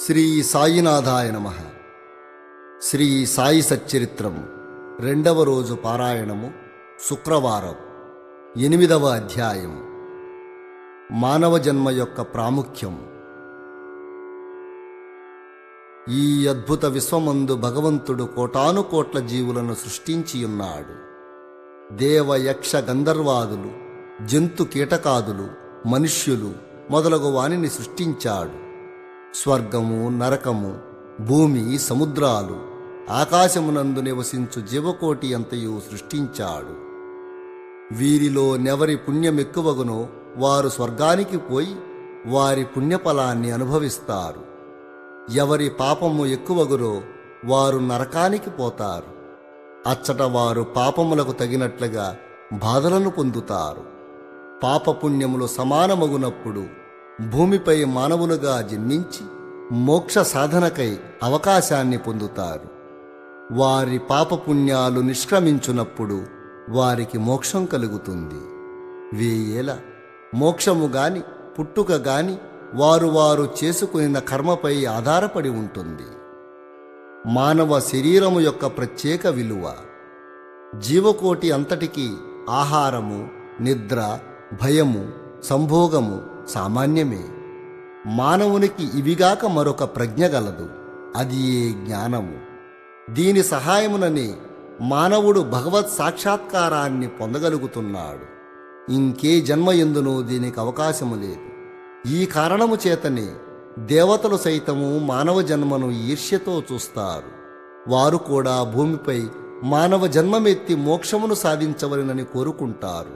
శ్రీ సాయినాథాయ నమ శ్రీ సాయి సచ్చరిత్రం రెండవ రోజు పారాయణము శుక్రవారం ఎనిమిదవ అధ్యాయం మానవ జన్మ యొక్క ప్రాముఖ్యం ఈ అద్భుత విశ్వమందు భగవంతుడు కోటాను కోట్ల జీవులను సృష్టించియున్నాడు దేవ యక్ష గంధర్వాదులు జంతు కీటకాదులు మనుష్యులు మొదలగు వానిని సృష్టించాడు స్వర్గము నరకము భూమి సముద్రాలు ఆకాశమునందు నివసించు జీవకోటి అంతయు సృష్టించాడు వీరిలో నెవరి పుణ్యం ఎక్కువగునో వారు స్వర్గానికి పోయి వారి పుణ్యఫలాన్ని అనుభవిస్తారు ఎవరి పాపము ఎక్కువగురో వారు నరకానికి పోతారు అచ్చట వారు పాపములకు తగినట్లుగా బాధలను పొందుతారు పాపపుణ్యములు సమానమగునప్పుడు భూమిపై మానవులుగా జన్మించి మోక్ష సాధనకై అవకాశాన్ని పొందుతారు వారి పాపపుణ్యాలు నిష్క్రమించునప్పుడు వారికి మోక్షం కలుగుతుంది వేయేల మోక్షము గాని పుట్టుక గాని వారు వారు చేసుకున్న కర్మపై ఆధారపడి ఉంటుంది మానవ శరీరము యొక్క ప్రత్యేక విలువ జీవకోటి అంతటికీ ఆహారము నిద్ర భయము సంభోగము సామాన్యమే మానవునికి ఇవిగాక మరొక ప్రజ్ఞ గలదు అది ఏ జ్ఞానము దీని సహాయముననే మానవుడు భగవత్ సాక్షాత్కారాన్ని పొందగలుగుతున్నాడు ఇంకే జన్మ ఎందునూ దీనికి అవకాశము లేదు ఈ కారణము చేతనే దేవతలు సైతము మానవ జన్మను ఈర్ష్యతో చూస్తారు వారు కూడా భూమిపై మానవ జన్మమెత్తి మోక్షమును సాధించవలనని కోరుకుంటారు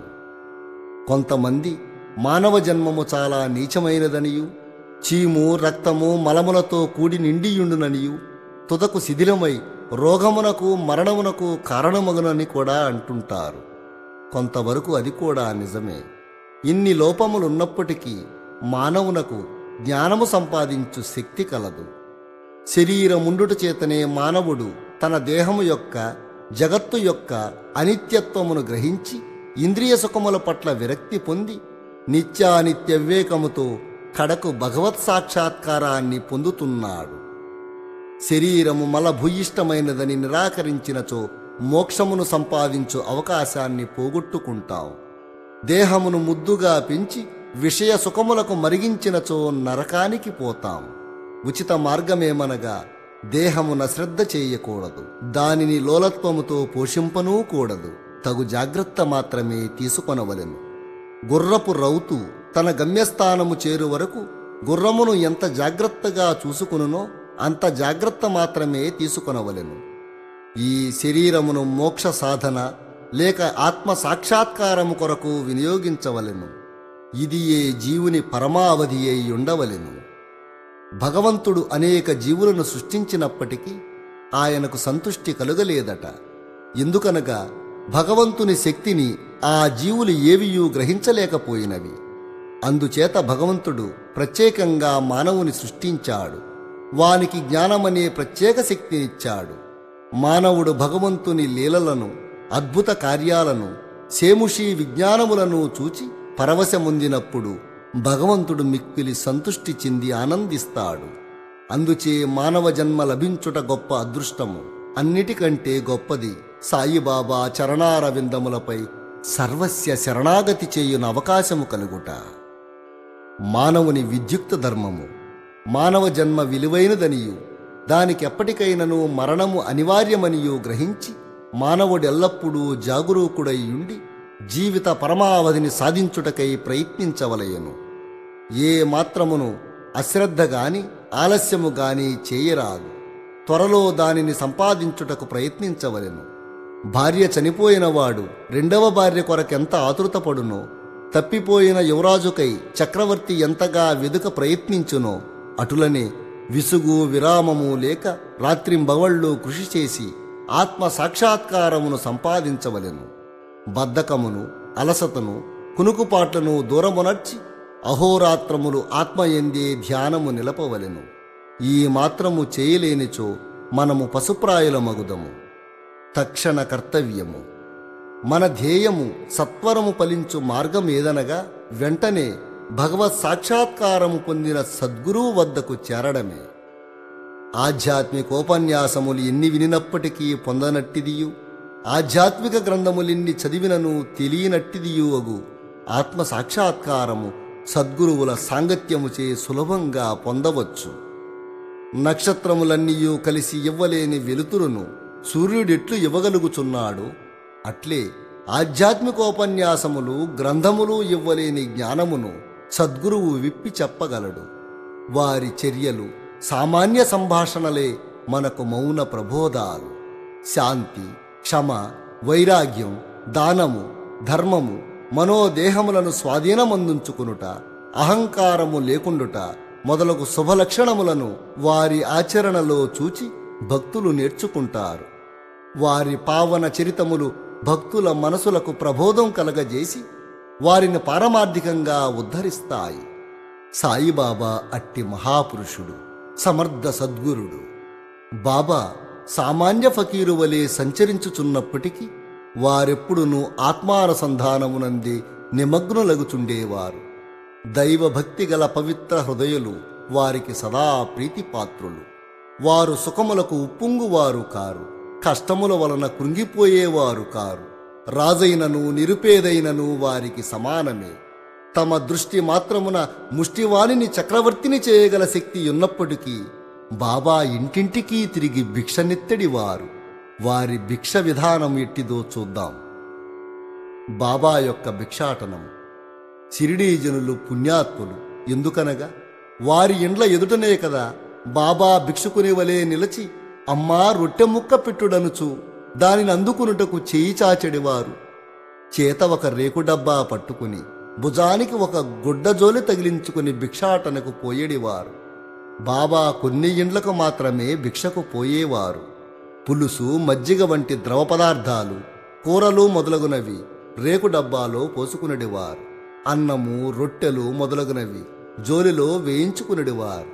కొంతమంది మానవ జన్మము చాలా నీచమైనదనియు చీము రక్తము మలములతో కూడి నిండియుండుననియు తుదకు శిథిలమై రోగమునకు మరణమునకు కారణమగునని కూడా అంటుంటారు కొంతవరకు అది కూడా నిజమే ఇన్ని లోపములున్నప్పటికీ మానవునకు జ్ఞానము సంపాదించు శక్తి కలదు శరీరముండుట చేతనే మానవుడు తన దేహము యొక్క జగత్తు యొక్క అనిత్యత్వమును గ్రహించి ఇంద్రియ సుఖముల పట్ల విరక్తి పొంది నిత్యానిత్య వివేకముతో కడకు భగవత్ సాక్షాత్కారాన్ని పొందుతున్నాడు శరీరము మలభూయిష్టమైనదని నిరాకరించినచో మోక్షమును సంపాదించు అవకాశాన్ని పోగొట్టుకుంటాం దేహమును ముద్దుగా పెంచి విషయ సుఖములకు మరిగించినచో నరకానికి పోతాం ఉచిత మార్గమేమనగా దేహమున శ్రద్ధ చేయకూడదు దానిని లోలత్వముతో పోషింపనూ కూడదు తగు జాగ్రత్త మాత్రమే తీసుకొనవలెను గుర్రపు రౌతు తన గమ్యస్థానము చేరు వరకు గుర్రమును ఎంత జాగ్రత్తగా చూసుకునునో అంత జాగ్రత్త మాత్రమే తీసుకొనవలెను ఈ శరీరమును మోక్ష సాధన లేక ఆత్మ సాక్షాత్కారము కొరకు వినియోగించవలెను ఇది ఏ జీవుని పరమావధి అయి ఉండవలెను భగవంతుడు అనేక జీవులను సృష్టించినప్పటికీ ఆయనకు సంతుష్టి కలుగలేదట ఎందుకనగా భగవంతుని శక్తిని ఆ జీవులు ఏవియూ గ్రహించలేకపోయినవి అందుచేత భగవంతుడు ప్రత్యేకంగా మానవుని సృష్టించాడు వానికి జ్ఞానమనే ప్రత్యేక శక్తినిచ్చాడు మానవుడు భగవంతుని లీలలను అద్భుత కార్యాలను సేముషీ విజ్ఞానములను చూచి పరవశముందినప్పుడు భగవంతుడు మిక్కిలి సంతుష్టి చెంది ఆనందిస్తాడు అందుచే మానవ జన్మ లభించుట గొప్ప అదృష్టము అన్నిటికంటే గొప్పది సాయిబాబా చరణారవిందములపై సర్వస్య శరణాగతి చేయున అవకాశము కలుగుట మానవుని విద్యుక్త ధర్మము మానవ జన్మ విలువైనదనియు దానికెప్పటికైనను మరణము అనివార్యమనియు గ్రహించి మానవుడెల్లప్పుడూ జాగరూకుడై ఉండి జీవిత పరమావధిని సాధించుటకై ప్రయత్నించవలయను ఏ మాత్రమును అశ్రద్ధ గాని ఆలస్యము గాని చేయరాదు త్వరలో దానిని సంపాదించుటకు ప్రయత్నించవలెను భార్య చనిపోయినవాడు రెండవ భార్య కొరకెంత ఆతృతపడునో తప్పిపోయిన యువరాజుకై చక్రవర్తి ఎంతగా వెదుక ప్రయత్నించునో అటులనే విసుగు విరామము లేక రాత్రింబవళ్ళు కృషి చేసి ఆత్మ సాక్షాత్కారమును సంపాదించవలెను బద్ధకమును అలసతను కునుకుపాట్లను దూరమునర్చి అహోరాత్రములు ఆత్మయందే ధ్యానము నిలపవలెను ఈ మాత్రము చేయలేనిచో మనము పశుప్రాయులమగుదము తక్షణ కర్తవ్యము మన ధ్యేయము సత్వరము ఫలించు మార్గమేదనగా వెంటనే భగవత్ సాక్షాత్కారము పొందిన సద్గురువు వద్దకు చేరడమే ఆధ్యాత్మికోపన్యాసములు ఎన్ని వినినప్పటికీ పొందనట్టిదియు ఆధ్యాత్మిక గ్రంథములెన్ని చదివినను తెలియనట్టిదియు అగు ఆత్మ సాక్షాత్కారము సద్గురువుల సాంగత్యముచే సులభంగా పొందవచ్చు నక్షత్రములన్నీయూ కలిసి ఇవ్వలేని వెలుతురును సూర్యుడెట్లు ఇవ్వగలుగుచున్నాడు అట్లే ఆధ్యాత్మికోపన్యాసములు గ్రంథములు ఇవ్వలేని జ్ఞానమును సద్గురువు విప్పి చెప్పగలడు వారి చర్యలు సామాన్య సంభాషణలే మనకు మౌన ప్రబోధాలు శాంతి క్షమ వైరాగ్యం దానము ధర్మము మనోదేహములను స్వాధీనమందుంచుకునుట అహంకారము లేకుండుట మొదలగు శుభలక్షణములను వారి ఆచరణలో చూచి భక్తులు నేర్చుకుంటారు వారి పావన చరితములు భక్తుల మనసులకు ప్రబోధం కలగజేసి వారిని పారమార్థికంగా ఉద్ధరిస్తాయి సాయిబాబా అట్టి మహాపురుషుడు సమర్థ సద్గురుడు బాబా సామాన్య ఫకీరు వలె సంచరించుచున్నప్పటికీ వారెప్పుడునూ ఆత్మానుసంధానమునందే నిమగ్నులగుచుండేవారు దైవభక్తి గల పవిత్ర హృదయులు వారికి సదా ప్రీతిపాత్రులు వారు సుఖములకు ఉప్పొంగువారు కారు కష్టముల వలన కృంగిపోయేవారు కారు రాజైనను నిరుపేదైనను వారికి సమానమే తమ దృష్టి మాత్రమున ముష్టివాణిని చక్రవర్తిని చేయగల శక్తి ఉన్నప్పటికీ బాబా ఇంటింటికి తిరిగి భిక్షనెత్తడివారు వారి భిక్ష విధానం ఎట్టిదో చూద్దాం బాబా యొక్క భిక్షాటనం షిరిడీ జనులు పుణ్యాత్ములు ఎందుకనగా వారి ఇండ్ల ఎదుటనే కదా బాబా భిక్షుకుని వలె నిలచి అమ్మా రొట్టె ముక్క పెట్టుడనుచు దానిని అందుకునుటకు చేయి చాచెడివారు చేత ఒక రేకు డబ్బా పట్టుకుని భుజానికి ఒక గుడ్డజోలి తగిలించుకుని భిక్షాటనకు పోయేడివారు బాబా కొన్ని ఇండ్లకు మాత్రమే భిక్షకు పోయేవారు పులుసు మజ్జిగ వంటి ద్రవ పదార్థాలు కూరలు మొదలగునవి రేకు డబ్బాలో పోసుకునేడివారు అన్నము రొట్టెలు మొదలగునవి జోలిలో వేయించుకునేడివారు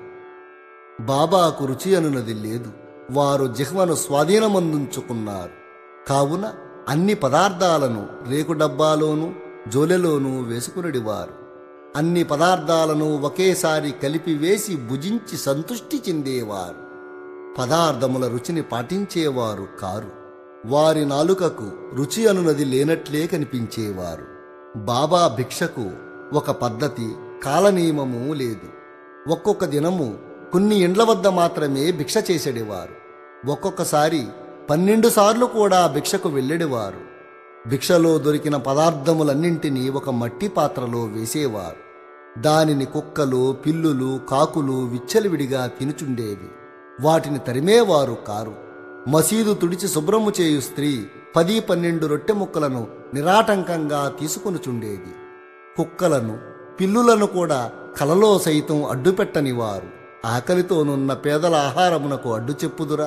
బాబాకు రుచి అనున్నది లేదు వారు జిహ్వను స్వాధీనమందుంచుకున్నారు కావున అన్ని పదార్థాలను రేకు డబ్బాలోనూ జోలెలోనూ వేసుకునేడివారు అన్ని పదార్థాలను ఒకేసారి కలిపి వేసి భుజించి సంతృష్టి చెందేవారు పదార్థముల రుచిని పాటించేవారు కారు వారి నాలుకకు రుచి అనునది లేనట్లే కనిపించేవారు బాబా భిక్షకు ఒక పద్ధతి కాలనియమము లేదు ఒక్కొక్క దినము కొన్ని ఇండ్ల వద్ద మాత్రమే భిక్ష చేసేడివారు ఒక్కొక్కసారి పన్నెండు సార్లు కూడా భిక్షకు వెళ్ళేడివారు భిక్షలో దొరికిన పదార్థములన్నింటినీ ఒక మట్టి పాత్రలో వేసేవారు దానిని కుక్కలు పిల్లులు కాకులు విచ్చలవిడిగా తినుచుండేవి వాటిని తరిమేవారు కారు మసీదు తుడిచి శుభ్రము చేయు స్త్రీ పది పన్నెండు రొట్టె ముక్కలను నిరాటంకంగా తీసుకొనుచుండేది కుక్కలను పిల్లులను కూడా కలలో సైతం అడ్డుపెట్టనివారు ఆకలితోనున్న పేదల ఆహారమునకు అడ్డు చెప్పుదురా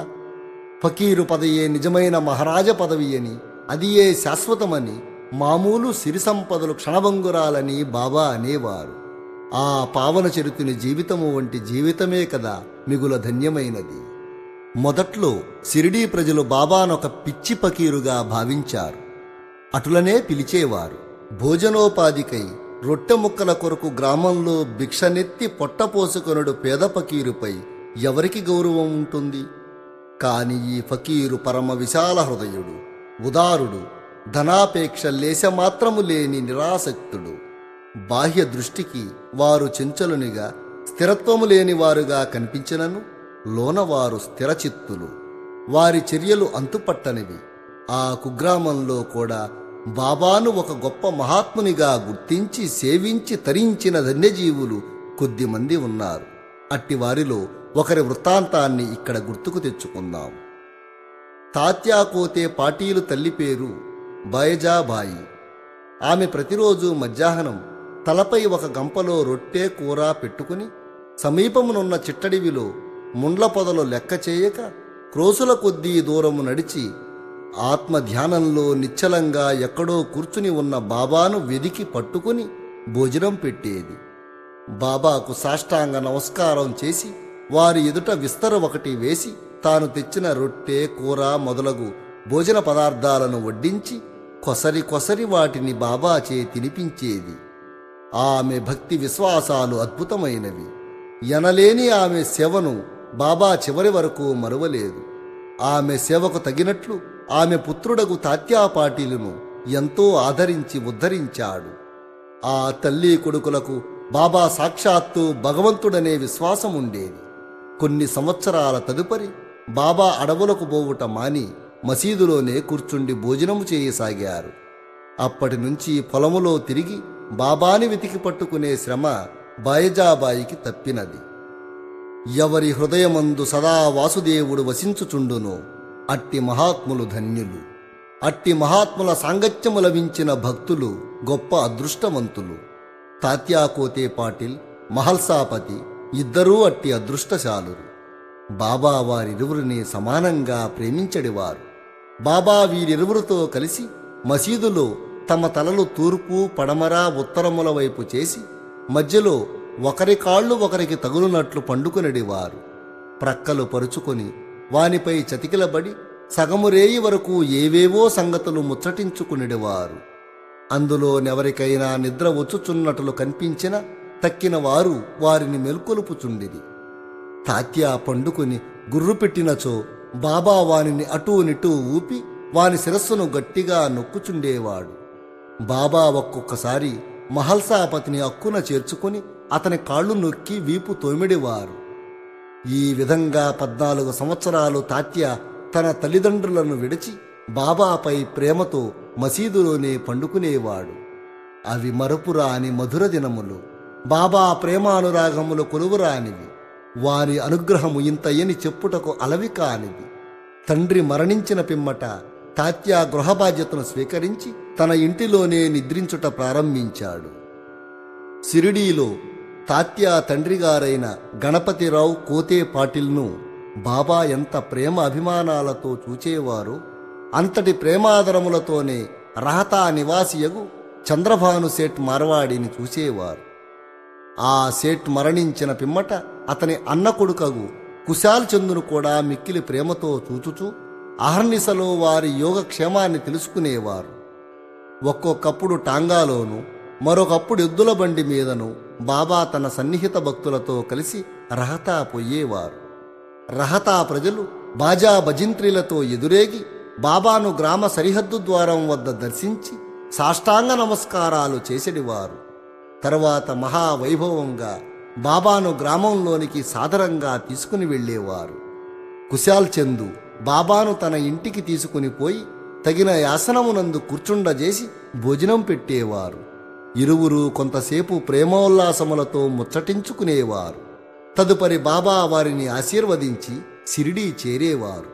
ఫకీరు పదయే నిజమైన మహారాజ పదవి అని అది ఏ శాశ్వతమని మామూలు సిరి సంపదలు క్షణభంగురాలని బాబా అనేవారు ఆ పావన చరితుని జీవితము వంటి జీవితమే కదా మిగుల ధన్యమైనది మొదట్లో సిరిడీ ప్రజలు బాబానొక పిచ్చి పకీరుగా భావించారు అటులనే పిలిచేవారు భోజనోపాధికై రొట్టె ముక్కల కొరకు గ్రామంలో భిక్షనెత్తి పొట్టపోసుకొనుడు పేద ఫకీరుపై ఎవరికి గౌరవం ఉంటుంది కాని ఈ ఫకీరు పరమ విశాల హృదయుడు ఉదారుడు ధనాపేక్ష లేశమాత్రము లేని నిరాసక్తుడు బాహ్య దృష్టికి వారు చెంచలునిగా స్థిరత్వము లేని వారుగా కనిపించినను లోనవారు స్థిరచిత్తులు వారి చర్యలు అంతుపట్టనివి ఆ కుగ్రామంలో కూడా బాబాను ఒక గొప్ప మహాత్మునిగా గుర్తించి సేవించి తరించిన ధన్యజీవులు కొద్దిమంది ఉన్నారు అట్టి వారిలో ఒకరి వృత్తాంతాన్ని ఇక్కడ గుర్తుకు తెచ్చుకుందాం తాత్యాకోతే పాటీలు తల్లి పేరు బయజాబాయి ఆమె ప్రతిరోజు మధ్యాహ్నం తలపై ఒక గంపలో రొట్టె కూర పెట్టుకుని సమీపమునున్న చిట్టడివిలో ముండ్ల పొదలు లెక్క చేయక క్రోసుల కొద్దీ దూరము నడిచి ఆత్మ ధ్యానంలో నిశ్చలంగా ఎక్కడో కూర్చుని ఉన్న బాబాను వెదికి పట్టుకుని భోజనం పెట్టేది బాబాకు సాష్టాంగ నమస్కారం చేసి వారి ఎదుట విస్తర ఒకటి వేసి తాను తెచ్చిన రొట్టె కూర మొదలగు భోజన పదార్థాలను వడ్డించి కొసరి కొసరి వాటిని బాబాచే తినిపించేది ఆమె భక్తి విశ్వాసాలు అద్భుతమైనవి ఎనలేని ఆమె సేవను బాబా చివరి వరకు మరువలేదు ఆమె సేవకు తగినట్లు ఆమె పుత్రుడగు తాత్యా పాటీలును ఎంతో ఆదరించి ఉద్ధరించాడు ఆ తల్లి కొడుకులకు బాబా సాక్షాత్తు భగవంతుడనే విశ్వాసం ఉండేది కొన్ని సంవత్సరాల తదుపరి బాబా అడవులకు పోవుట మాని మసీదులోనే కూర్చుండి భోజనము చేయసాగారు అప్పటి నుంచి పొలములో తిరిగి బాబాని వెతికి పట్టుకునే శ్రమ బాయజాబాయికి తప్పినది ఎవరి హృదయమందు సదా వాసుదేవుడు వసించుచుండునో అట్టి మహాత్ములు ధన్యులు అట్టి మహాత్ముల సాంగత్యము లభించిన భక్తులు గొప్ప అదృష్టవంతులు తాత్యాకోతే పాటిల్ మహల్సాపతి ఇద్దరూ అట్టి అదృష్టశాలురు బాబా వారిరువురిని సమానంగా ప్రేమించడివారు బాబా వీరిరువురితో కలిసి మసీదులో తమ తలలు తూర్పు పడమర ఉత్తరముల వైపు చేసి మధ్యలో ఒకరి కాళ్ళు ఒకరికి తగులునట్లు పండుకునడివారు ప్రక్కలు పరుచుకొని వానిపై చతికిలబడి సగము రేయి వరకు ఏవేవో సంగతులు ముచ్చటించుకునేవారు అందులోనెవరికైనా నిద్ర వచ్చుచున్నట్లు కనిపించిన తక్కిన వారు వారిని మెల్కొలుపుచుండిరి తాత్యా పండుకుని గుర్రు పెట్టినచో బాబా వానిని అటూ నిటూ ఊపి వాని శిరస్సును గట్టిగా నొక్కుచుండేవాడు బాబా ఒక్కొక్కసారి మహల్సాపతిని అక్కున చేర్చుకొని అతని కాళ్ళు నొక్కి వీపు తోమిడివారు ఈ విధంగా పద్నాలుగు సంవత్సరాలు తాత్య తన తల్లిదండ్రులను విడిచి బాబాపై ప్రేమతో మసీదులోనే పండుకునేవాడు అవి మరపురాని మధుర దినములు బాబా ప్రేమానురాగములు కొలువురానివి వారి అనుగ్రహము ఇంతయని చెప్పుటకు అలవి కానిది తండ్రి మరణించిన పిమ్మట తాత్య గృహ బాధ్యతను స్వీకరించి తన ఇంటిలోనే నిద్రించుట ప్రారంభించాడు సిరిడీలో తాత్య తండ్రిగారైన గణపతిరావు కోతే పాటిల్ను బాబా ఎంత ప్రేమ అభిమానాలతో చూచేవారో అంతటి ప్రేమాదరములతోనే రహతా నివాసియగు చంద్రభాను సేట్ మార్వాడిని చూసేవారు ఆ సేట్ మరణించిన పిమ్మట అతని అన్న కొడుకగు కుశాల్ చందును కూడా మిక్కిలి ప్రేమతో చూచుచూ అహర్నిశలో వారి యోగక్షేమాన్ని తెలుసుకునేవారు ఒక్కొక్కప్పుడు టాంగాలోను మరొకప్పుడు ఎద్దుల బండి మీదను బాబా తన సన్నిహిత భక్తులతో కలిసి రహతా పొయ్యేవారు రహతా ప్రజలు బాజా భజింత్రీలతో ఎదురేగి బాబాను గ్రామ సరిహద్దు ద్వారం వద్ద దర్శించి సాష్టాంగ నమస్కారాలు చేసేడివారు తరువాత మహావైభవంగా బాబాను గ్రామంలోనికి సాదరంగా తీసుకుని వెళ్ళేవారు కుశాల్ చందు బాబాను తన ఇంటికి తీసుకుని పోయి తగిన యాసనమునందు కూర్చుండజేసి భోజనం పెట్టేవారు ఇరువురు కొంతసేపు ప్రేమోల్లాసములతో ముచ్చటించుకునేవారు తదుపరి బాబా వారిని ఆశీర్వదించి సిరిడీ చేరేవారు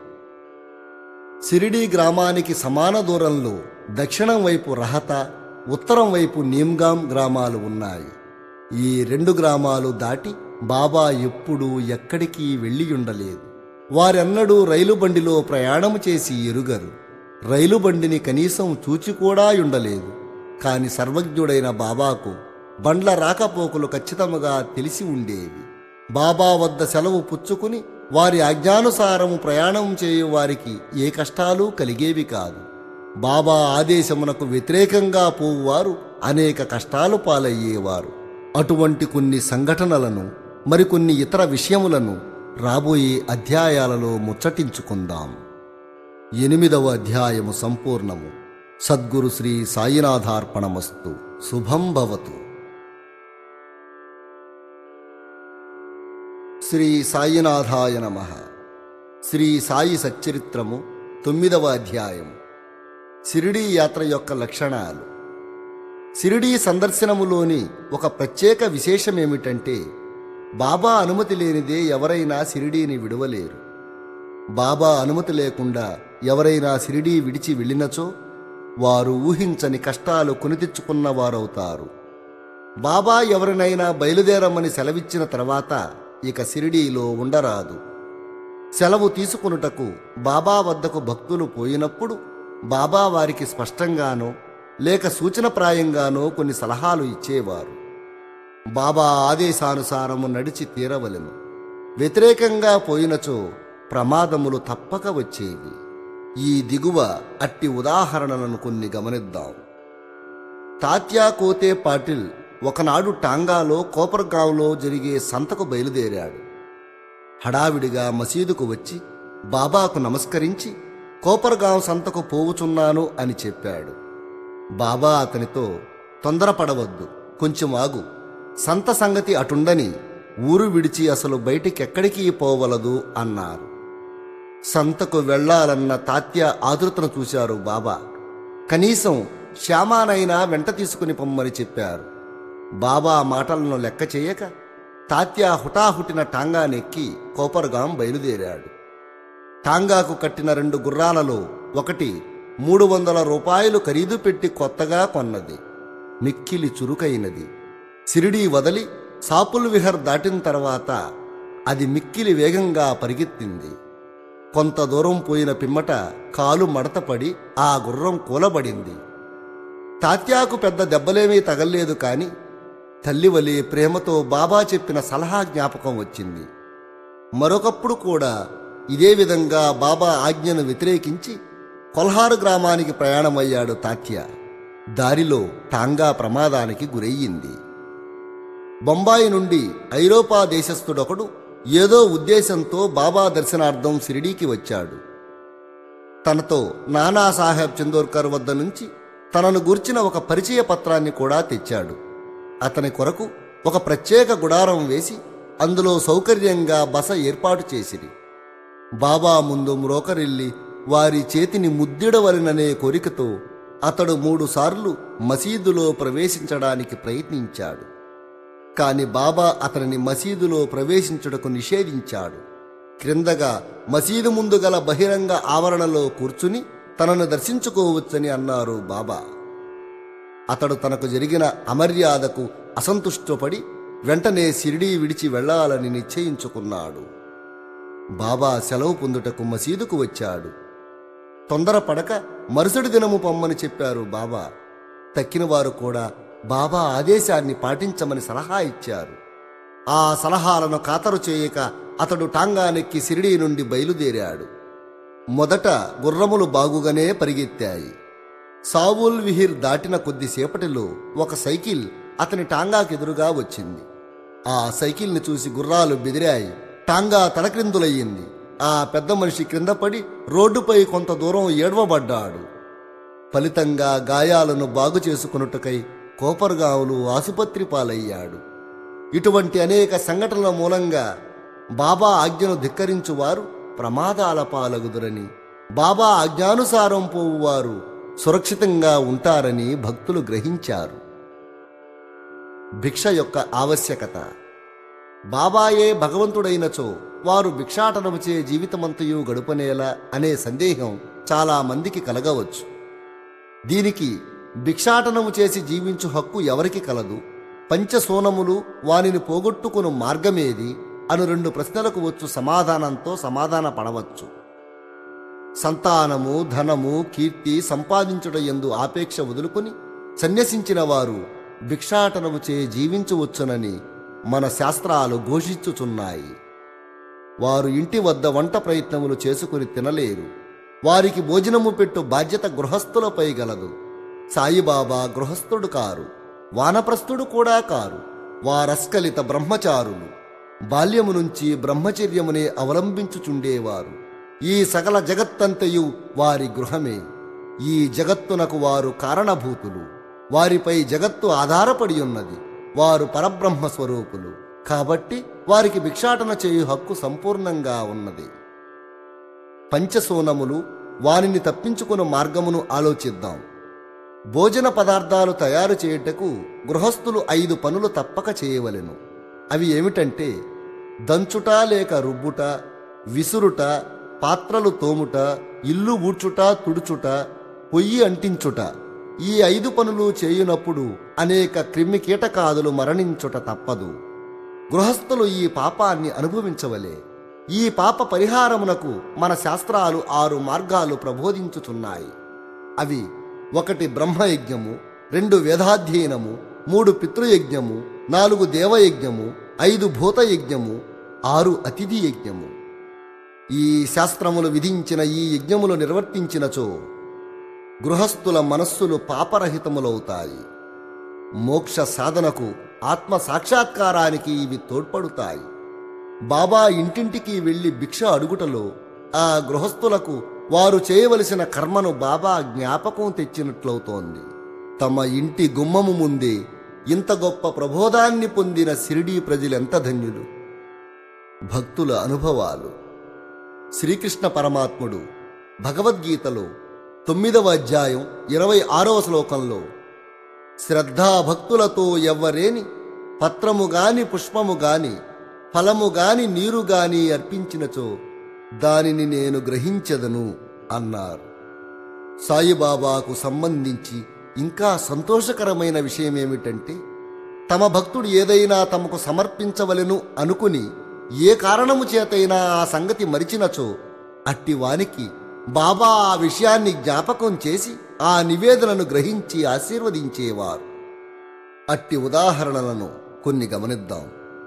సిరిడీ గ్రామానికి సమాన దూరంలో దక్షిణం వైపు రహత ఉత్తరం వైపు నీమ్గాం గ్రామాలు ఉన్నాయి ఈ రెండు గ్రామాలు దాటి బాబా ఎప్పుడూ ఎక్కడికి వెళ్ళియుండలేదు వారెన్నడూ రైలు బండిలో ప్రయాణము చేసి ఎరుగరు రైలు బండిని కనీసం చూచి కూడా ఉండలేదు కాని సర్వజ్ఞుడైన బాబాకు బండ్ల రాకపోకలు ఖచ్చితముగా తెలిసి ఉండేవి బాబా వద్ద సెలవు పుచ్చుకుని వారి ఆజ్ఞానుసారము ప్రయాణం చేయు వారికి ఏ కష్టాలు కలిగేవి కాదు బాబా ఆదేశమునకు వ్యతిరేకంగా పోవువారు అనేక కష్టాలు పాలయ్యేవారు అటువంటి కొన్ని సంఘటనలను మరికొన్ని ఇతర విషయములను రాబోయే అధ్యాయాలలో ముచ్చటించుకుందాం ఎనిమిదవ అధ్యాయము సంపూర్ణము సద్గురు శ్రీ సాయినాథార్పణమస్తు శుభం భవతు శ్రీ సాయినాథాయ నమ శ్రీ సాయి సచ్చరిత్రము తొమ్మిదవ అధ్యాయం సిరిడీ యాత్ర యొక్క లక్షణాలు సిరిడీ సందర్శనములోని ఒక ప్రత్యేక విశేషమేమిటంటే బాబా అనుమతి లేనిదే ఎవరైనా సిరిడీని విడవలేరు బాబా అనుమతి లేకుండా ఎవరైనా సిరిడీ విడిచి వెళ్ళినచో వారు ఊహించని కష్టాలు కొని తెచ్చుకున్న వారవుతారు బాబా ఎవరినైనా బయలుదేరమని సెలవిచ్చిన తర్వాత ఇక సిరిడీలో ఉండరాదు సెలవు తీసుకొనుటకు బాబా వద్దకు భక్తులు పోయినప్పుడు బాబా వారికి స్పష్టంగానో లేక సూచనప్రాయంగానో కొన్ని సలహాలు ఇచ్చేవారు బాబా ఆదేశానుసారము నడిచి తీరవలెను వ్యతిరేకంగా పోయినచో ప్రమాదములు తప్పక వచ్చేవి ఈ దిగువ అట్టి ఉదాహరణలను కొన్ని గమనిద్దాం తాత్యా కోతే పాటిల్ ఒకనాడు టాంగాలో కోపర్గాంలో జరిగే సంతకు బయలుదేరాడు హడావిడిగా మసీదుకు వచ్చి బాబాకు నమస్కరించి కోపర్గాం సంతకు పోవుచున్నాను అని చెప్పాడు బాబా అతనితో తొందరపడవద్దు కొంచెం ఆగు సంత సంగతి అటుండని ఊరు విడిచి అసలు బయటికెక్కడికి పోవలదు అన్నారు సంతకు వెళ్లాలన్న తాత్య ఆదురతను చూశారు బాబా కనీసం శ్యామానైనా వెంట తీసుకుని పొమ్మని చెప్పారు బాబా మాటలను లెక్క చేయక తాత్య హుటాహుటిన టాంగానెక్కి కోపర్గాం బయలుదేరాడు టాంగాకు కట్టిన రెండు గుర్రాలలో ఒకటి మూడు వందల రూపాయలు ఖరీదు పెట్టి కొత్తగా కొన్నది మిక్కిలి చురుకైనది సిరిడీ వదలి సాపుల్ విహర్ దాటిన తర్వాత అది మిక్కిలి వేగంగా పరిగెత్తింది కొంత దూరం పోయిన పిమ్మట కాలు మడతపడి ఆ గుర్రం కూలబడింది తాత్యాకు పెద్ద దెబ్బలేమీ తగల్లేదు కాని తల్లివలి ప్రేమతో బాబా చెప్పిన సలహా జ్ఞాపకం వచ్చింది మరొకప్పుడు కూడా ఇదే విధంగా బాబా ఆజ్ఞను వ్యతిరేకించి కొల్హారు గ్రామానికి ప్రయాణమయ్యాడు తాత్య దారిలో టాంగా ప్రమాదానికి గురయ్యింది బొంబాయి నుండి ఐరోపా దేశస్థుడొకడు ఏదో ఉద్దేశంతో బాబా దర్శనార్థం షిరిడీకి వచ్చాడు తనతో నానాసాహెబ్ చందోర్కర్ వద్ద నుంచి తనను గూర్చిన ఒక పరిచయ పత్రాన్ని కూడా తెచ్చాడు అతని కొరకు ఒక ప్రత్యేక గుడారం వేసి అందులో సౌకర్యంగా బస ఏర్పాటు చేసిరి బాబా ముందు మ్రోకరిల్లి వారి చేతిని ముద్దిడవలననే కోరికతో అతడు మూడుసార్లు మసీదులో ప్రవేశించడానికి ప్రయత్నించాడు కాని బాబా అతనిని మసీదులో ప్రవేశించుటకు నిషేధించాడు క్రిందగా మసీదు ముందు గల బహిరంగ ఆవరణలో కూర్చుని తనను దర్శించుకోవచ్చని అన్నారు బాబా అతడు తనకు జరిగిన అమర్యాదకు అసంతుష్టపడి వెంటనే షిరిడీ విడిచి వెళ్ళాలని నిశ్చయించుకున్నాడు బాబా సెలవు పొందుటకు మసీదుకు వచ్చాడు తొందరపడక మరుసటి దినము పొమ్మని చెప్పారు బాబా తక్కిన వారు కూడా బాబా ఆదేశాన్ని పాటించమని సలహా ఇచ్చారు ఆ సలహాలను ఖాతరు చేయక అతడు టాంగానెక్కి సిరిడీ నుండి బయలుదేరాడు మొదట గుర్రములు బాగుగానే పరిగెత్తాయి సావుల్ విహిర్ దాటిన కొద్దిసేపటిలో ఒక సైకిల్ అతని టాంగాకెదురుగా వచ్చింది ఆ సైకిల్ని చూసి గుర్రాలు బెదిరాయి టాంగా తలక్రిందులయ్యింది ఆ పెద్ద మనిషి క్రింద పడి రోడ్డుపై కొంత దూరం ఏడవబడ్డాడు ఫలితంగా గాయాలను బాగు చేసుకున్నట్టుకై కోపర్గావులు ఆసుపత్రి పాలయ్యాడు ఇటువంటి అనేక సంఘటనల మూలంగా బాబా ఆజ్ఞను ధిక్కరించువారు ప్రమాదాల పాలగుదురని బాబా ఆజ్ఞానుసారం పోవువారు సురక్షితంగా ఉంటారని భక్తులు గ్రహించారు భిక్ష యొక్క ఆవశ్యకత బాబాయే భగవంతుడైనచో వారు భిక్షాటనముచే జీవితమంతయు గడుపనేలా అనే సందేహం చాలా మందికి కలగవచ్చు దీనికి భిక్షాటనము చేసి జీవించు హక్కు ఎవరికి కలదు పంచసోనములు వానిని పోగొట్టుకును మార్గమేది అను రెండు ప్రశ్నలకు వచ్చు సమాధానంతో సమాధాన పడవచ్చు సంతానము ధనము కీర్తి సంపాదించుట ఎందు ఆపేక్ష వదులుకొని సన్యసించిన వారు భిక్షాటనముచే జీవించవచ్చునని మన శాస్త్రాలు ఘోషించుచున్నాయి వారు ఇంటి వద్ద వంట ప్రయత్నములు చేసుకుని తినలేరు వారికి భోజనము పెట్టు బాధ్యత గృహస్థులపై గలదు సాయిబాబా గృహస్థుడు కారు వానప్రస్థుడు కూడా కారు వారస్కలిత బ్రహ్మచారులు బాల్యము నుంచి బ్రహ్మచర్యమునే అవలంబించుచుండేవారు ఈ సకల జగత్తంతయు వారి గృహమే ఈ జగత్తునకు వారు కారణభూతులు వారిపై జగత్తు ఆధారపడి ఉన్నది వారు పరబ్రహ్మ స్వరూపులు కాబట్టి వారికి భిక్షాటన చేయు హక్కు సంపూర్ణంగా ఉన్నది పంచసోనములు వానిని తప్పించుకున్న మార్గమును ఆలోచిద్దాం భోజన పదార్థాలు తయారు చేయుటకు గృహస్థులు ఐదు పనులు తప్పక చేయవలెను అవి ఏమిటంటే దంచుట లేక రుబ్బుట విసురుట పాత్రలు తోముట ఇల్లు ఊడ్చుట తుడుచుట పొయ్యి అంటించుట ఈ ఐదు పనులు చేయునప్పుడు అనేక క్రిమి కీటకాదులు మరణించుట తప్పదు గృహస్థులు ఈ పాపాన్ని అనుభవించవలే ఈ పాప పరిహారమునకు మన శాస్త్రాలు ఆరు మార్గాలు ప్రబోధించుచున్నాయి అవి ఒకటి బ్రహ్మయజ్ఞము రెండు వేదాధ్యయనము మూడు పితృయజ్ఞము నాలుగు దేవయజ్ఞము ఐదు భూతయజ్ఞము ఆరు అతిథి యజ్ఞము ఈ శాస్త్రములు విధించిన ఈ యజ్ఞములు నిర్వర్తించినచో గృహస్థుల మనస్సులు పాపరహితములవుతాయి మోక్ష సాధనకు ఆత్మ సాక్షాత్కారానికి ఇవి తోడ్పడుతాయి బాబా ఇంటింటికి వెళ్లి భిక్ష అడుగుటలో ఆ గృహస్థులకు వారు చేయవలసిన కర్మను బాబా జ్ఞాపకం తెచ్చినట్లవుతోంది తమ ఇంటి గుమ్మము ముందే ఇంత గొప్ప ప్రబోధాన్ని పొందిన సిరిడీ ప్రజలెంత ధన్యులు భక్తుల అనుభవాలు శ్రీకృష్ణ పరమాత్ముడు భగవద్గీతలో తొమ్మిదవ అధ్యాయం ఇరవై ఆరవ శ్లోకంలో శ్రద్ధాభక్తులతో ఎవ్వరేని పత్రము గాని పుష్పము గాని ఫలము గాని నీరు గాని అర్పించినచో దానిని నేను గ్రహించదను అన్నారు సాయిబాబాకు సంబంధించి ఇంకా సంతోషకరమైన విషయమేమిటంటే తమ భక్తుడు ఏదైనా తమకు సమర్పించవలెను అనుకుని ఏ కారణము చేతైనా ఆ సంగతి మరిచినచో అట్టి వానికి బాబా ఆ విషయాన్ని జ్ఞాపకం చేసి ఆ నివేదనను గ్రహించి ఆశీర్వదించేవారు అట్టి ఉదాహరణలను కొన్ని గమనిద్దాం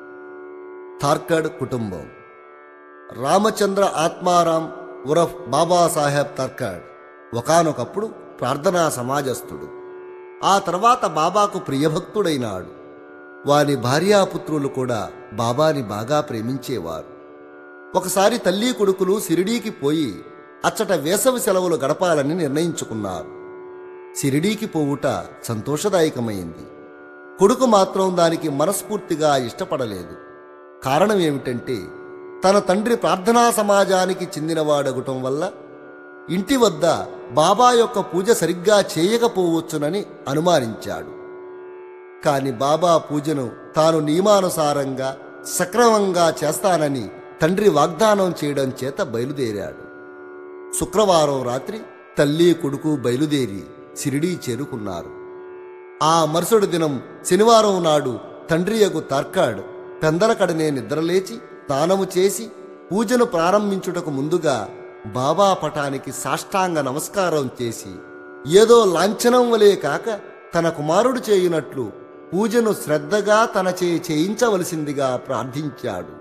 థార్కడ్ కుటుంబం రామచంద్ర ఆత్మారాం ఉరఫ్ బాబాసాహెబ్ తర్కడ్ ఒకానొకప్పుడు ప్రార్థనా సమాజస్థుడు ఆ తర్వాత బాబాకు ప్రియభక్తుడైనాడు వాని భార్యాపుత్రులు కూడా బాబాని బాగా ప్రేమించేవారు ఒకసారి తల్లి కొడుకులు సిరిడీకి పోయి అచ్చట వేసవి సెలవులు గడపాలని నిర్ణయించుకున్నారు సిరిడీకి పోవుట సంతోషదాయకమైంది కొడుకు మాత్రం దానికి మనస్ఫూర్తిగా ఇష్టపడలేదు కారణం ఏమిటంటే తన తండ్రి ప్రార్థనా సమాజానికి చెందినవాడగటం వల్ల ఇంటి వద్ద బాబా యొక్క పూజ సరిగ్గా చేయకపోవచ్చునని అనుమానించాడు కాని బాబా పూజను తాను నియమానుసారంగా సక్రమంగా చేస్తానని తండ్రి వాగ్దానం చేయడం చేత బయలుదేరాడు శుక్రవారం రాత్రి తల్లి కొడుకు బయలుదేరి సిరిడీ చేరుకున్నారు ఆ మరుసటి దినం శనివారం నాడు తండ్రియకు తర్కాడ్ పెందలకడనే నిద్రలేచి స్నానము చేసి పూజను ప్రారంభించుటకు ముందుగా బాబా పటానికి సాష్టాంగ నమస్కారం చేసి ఏదో లాంఛనం వలే కాక తన కుమారుడు చేయునట్లు పూజను శ్రద్ధగా తన చే చేయించవలసిందిగా ప్రార్థించాడు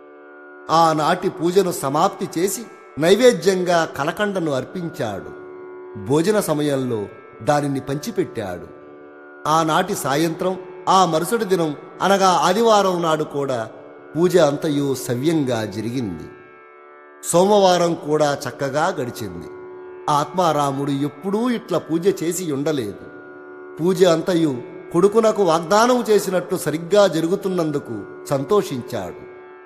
ఆనాటి పూజను సమాప్తి చేసి నైవేద్యంగా కలకండను అర్పించాడు భోజన సమయంలో దానిని పంచిపెట్టాడు ఆనాటి సాయంత్రం ఆ మరుసటి దినం అనగా ఆదివారం నాడు కూడా పూజ అంతయు సవ్యంగా జరిగింది సోమవారం కూడా చక్కగా గడిచింది ఆత్మారాముడు ఎప్పుడూ ఇట్లా పూజ చేసి ఉండలేదు పూజ అంతయు కొడుకునకు వాగ్దానం చేసినట్లు సరిగ్గా జరుగుతున్నందుకు సంతోషించాడు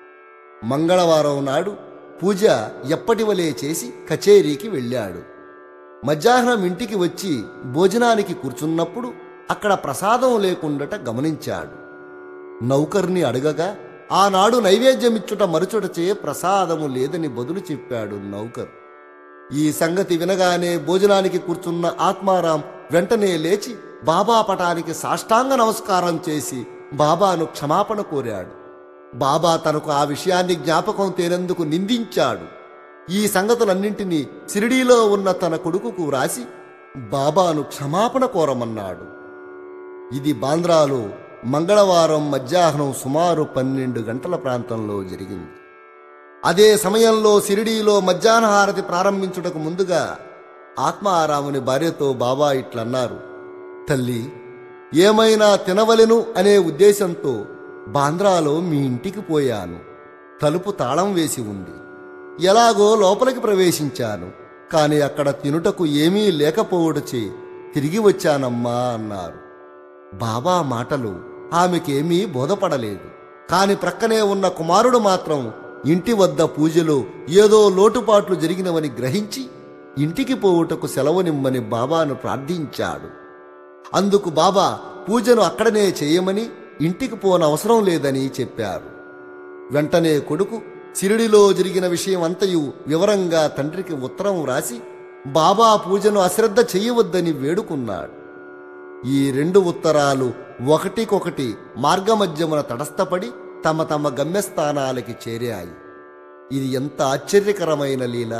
మంగళవారం నాడు పూజ ఎప్పటివలే చేసి కచేరీకి వెళ్ళాడు మధ్యాహ్నం ఇంటికి వచ్చి భోజనానికి కూర్చున్నప్పుడు అక్కడ ప్రసాదం లేకుండట గమనించాడు నౌకర్ని అడగగా ఆనాడు నైవేద్యమిచ్చుట మరుచుటచే ప్రసాదము లేదని బదులు చెప్పాడు నౌకర్ ఈ సంగతి వినగానే భోజనానికి కూర్చున్న ఆత్మారాం వెంటనే లేచి బాబా పటానికి సాష్టాంగ నమస్కారం చేసి బాబాను క్షమాపణ కోరాడు బాబా తనకు ఆ విషయాన్ని జ్ఞాపకం తేనందుకు నిందించాడు ఈ సంగతులన్నింటినీ సిరిడీలో ఉన్న తన కొడుకుకు రాసి బాబాను క్షమాపణ కోరమన్నాడు ఇది బాంద్రాలో మంగళవారం మధ్యాహ్నం సుమారు పన్నెండు గంటల ప్రాంతంలో జరిగింది అదే సమయంలో సిరిడీలో మధ్యాహ్న హారతి ప్రారంభించుటకు ముందుగా ఆత్మారాముని భార్యతో బాబా ఇట్లన్నారు తల్లి ఏమైనా తినవలెను అనే ఉద్దేశంతో బాంద్రాలో మీ ఇంటికి పోయాను తలుపు తాళం వేసి ఉంది ఎలాగో లోపలికి ప్రవేశించాను కాని అక్కడ తినుటకు ఏమీ లేకపోవడచే తిరిగి వచ్చానమ్మా అన్నారు బాబా మాటలు ఆమెకేమీ బోధపడలేదు కాని ప్రక్కనే ఉన్న కుమారుడు మాత్రం ఇంటి వద్ద పూజలో ఏదో లోటుపాట్లు జరిగినవని గ్రహించి ఇంటికి పోవుటకు సెలవునిమ్మని బాబాను ప్రార్థించాడు అందుకు బాబా పూజను అక్కడనే చేయమని ఇంటికి పోనవసరం లేదని చెప్పారు వెంటనే కొడుకు సిరిడిలో జరిగిన విషయం అంతయు వివరంగా తండ్రికి ఉత్తరం వ్రాసి బాబా పూజను అశ్రద్ధ చేయవద్దని వేడుకున్నాడు ఈ రెండు ఉత్తరాలు ఒకటికొకటి మార్గమధ్యమున తటస్థపడి తమ తమ గమ్యస్థానాలకి చేరాయి ఇది ఎంత ఆశ్చర్యకరమైన లీల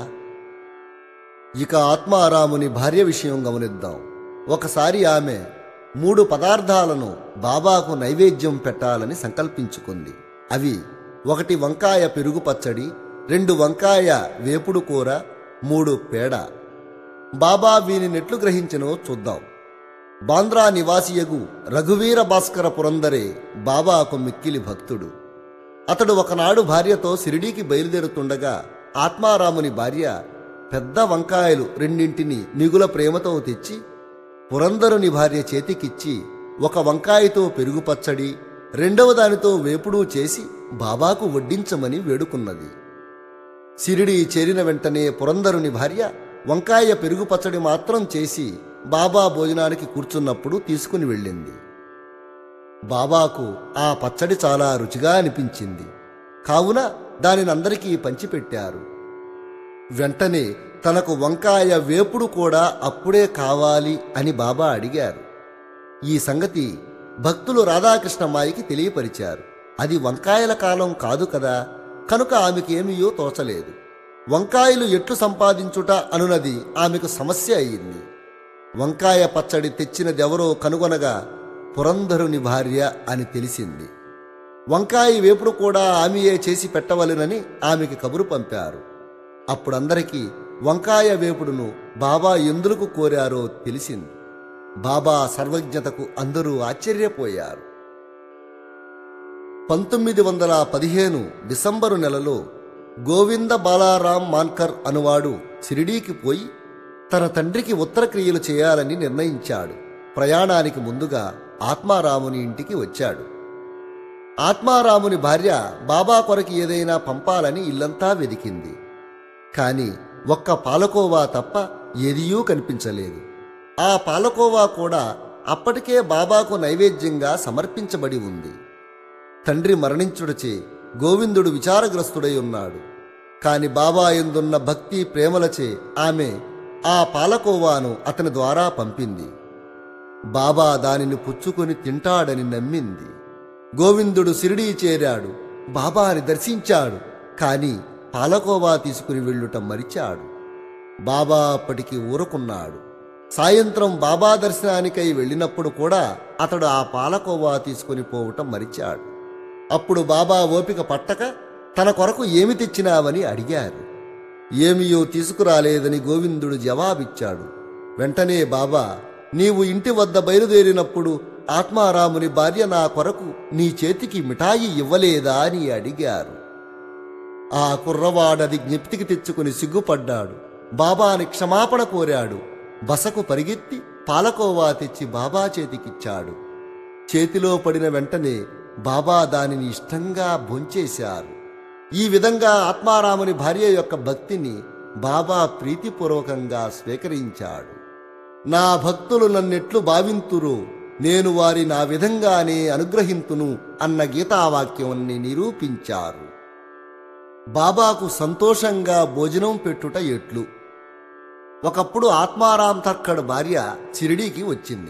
ఇక ఆత్మారాముని భార్య విషయం గమనిద్దాం ఒకసారి ఆమె మూడు పదార్థాలను బాబాకు నైవేద్యం పెట్టాలని సంకల్పించుకుంది అవి ఒకటి వంకాయ పెరుగు పచ్చడి రెండు వంకాయ వేపుడు కూర మూడు పేడ బాబా వీనినెట్లు గ్రహించనో చూద్దాం బాంద్రా నివాసియగు రఘువీర భాస్కర పురందరే బాబాకు మిక్కిలి భక్తుడు అతడు ఒకనాడు భార్యతో సిరిడీకి బయలుదేరుతుండగా ఆత్మారాముని భార్య పెద్ద వంకాయలు రెండింటిని మిగుల ప్రేమతో తెచ్చి పురందరుని భార్య చేతికిచ్చి ఒక వంకాయతో పెరుగు పచ్చడి రెండవ దానితో వేపుడు చేసి బాబాకు వడ్డించమని వేడుకున్నది సిరిడి చేరిన వెంటనే పురందరుని భార్య వంకాయ పెరుగు పచ్చడి మాత్రం చేసి బాబా భోజనానికి కూర్చున్నప్పుడు తీసుకుని వెళ్ళింది బాబాకు ఆ పచ్చడి చాలా రుచిగా అనిపించింది కావున దానిని అందరికీ పంచిపెట్టారు వెంటనే తనకు వంకాయ వేపుడు కూడా అప్పుడే కావాలి అని బాబా అడిగారు ఈ సంగతి భక్తులు రాధాకృష్ణమాయికి తెలియపరిచారు అది వంకాయల కాలం కాదు కదా కనుక ఆమెకేమీయో తోచలేదు వంకాయలు ఎట్లు సంపాదించుట అనునది ఆమెకు సమస్య అయింది వంకాయ పచ్చడి తెచ్చినదెవరో కనుగొనగా పురంధరుని భార్య అని తెలిసింది వంకాయ వేపుడు కూడా ఆమెయే చేసి పెట్టవలెనని ఆమెకి కబురు పంపారు అప్పుడందరికీ వంకాయ వేపుడును బాబా ఎందులకు కోరారో తెలిసింది బాబా సర్వజ్ఞతకు అందరూ ఆశ్చర్యపోయారు పంతొమ్మిది వందల పదిహేను డిసెంబరు నెలలో గోవింద బాలారాం మాన్కర్ అనువాడు షిరిడీకి పోయి తన తండ్రికి ఉత్తరక్రియలు చేయాలని నిర్ణయించాడు ప్రయాణానికి ముందుగా ఆత్మారాముని ఇంటికి వచ్చాడు ఆత్మారాముని భార్య బాబా కొరకు ఏదైనా పంపాలని ఇల్లంతా వెదికింది కాని ఒక్క పాలకోవా తప్ప ఏదియూ కనిపించలేదు ఆ పాలకోవా కూడా అప్పటికే బాబాకు నైవేద్యంగా సమర్పించబడి ఉంది తండ్రి మరణించుడచే గోవిందుడు విచారగ్రస్తుడై ఉన్నాడు కాని బాబా ఎందున్న భక్తి ప్రేమలచే ఆమె ఆ పాలకోవాను అతని ద్వారా పంపింది బాబా దానిని పుచ్చుకొని తింటాడని నమ్మింది గోవిందుడు సిరిడీ చేరాడు బాబాని దర్శించాడు కాని పాలకోవా తీసుకుని వెళ్ళుట మరిచాడు బాబా అప్పటికి ఊరుకున్నాడు సాయంత్రం బాబా దర్శనానికై వెళ్ళినప్పుడు కూడా అతడు ఆ పాలకోవా తీసుకుని పోవటం మరిచాడు అప్పుడు బాబా ఓపిక పట్టక తన కొరకు ఏమి తెచ్చినావని అడిగారు ఏమియో తీసుకురాలేదని గోవిందుడు జవాబిచ్చాడు వెంటనే బాబా నీవు ఇంటి వద్ద బయలుదేరినప్పుడు ఆత్మారాముని భార్య నా కొరకు నీ చేతికి మిఠాయి ఇవ్వలేదా అని అడిగారు ఆ కుర్రవాడది జ్ఞప్తికి తెచ్చుకుని సిగ్గుపడ్డాడు బాబాని క్షమాపణ కోరాడు బసకు పరిగెత్తి పాలకోవా తెచ్చి బాబా చేతికిచ్చాడు చేతిలో పడిన వెంటనే బాబా దానిని ఇష్టంగా భొంచేశారు ఈ విధంగా ఆత్మారాముని భార్య యొక్క భక్తిని బాబా ప్రీతిపూర్వకంగా స్వీకరించాడు నా భక్తులు నన్నెట్లు భావింతురో నేను వారి నా విధంగానే అనుగ్రహింతును అన్న గీతావాక్యాన్ని నిరూపించారు బాబాకు సంతోషంగా భోజనం పెట్టుట ఎట్లు ఒకప్పుడు ఆత్మారాం తర్కడ్ భార్య షిరిడీకి వచ్చింది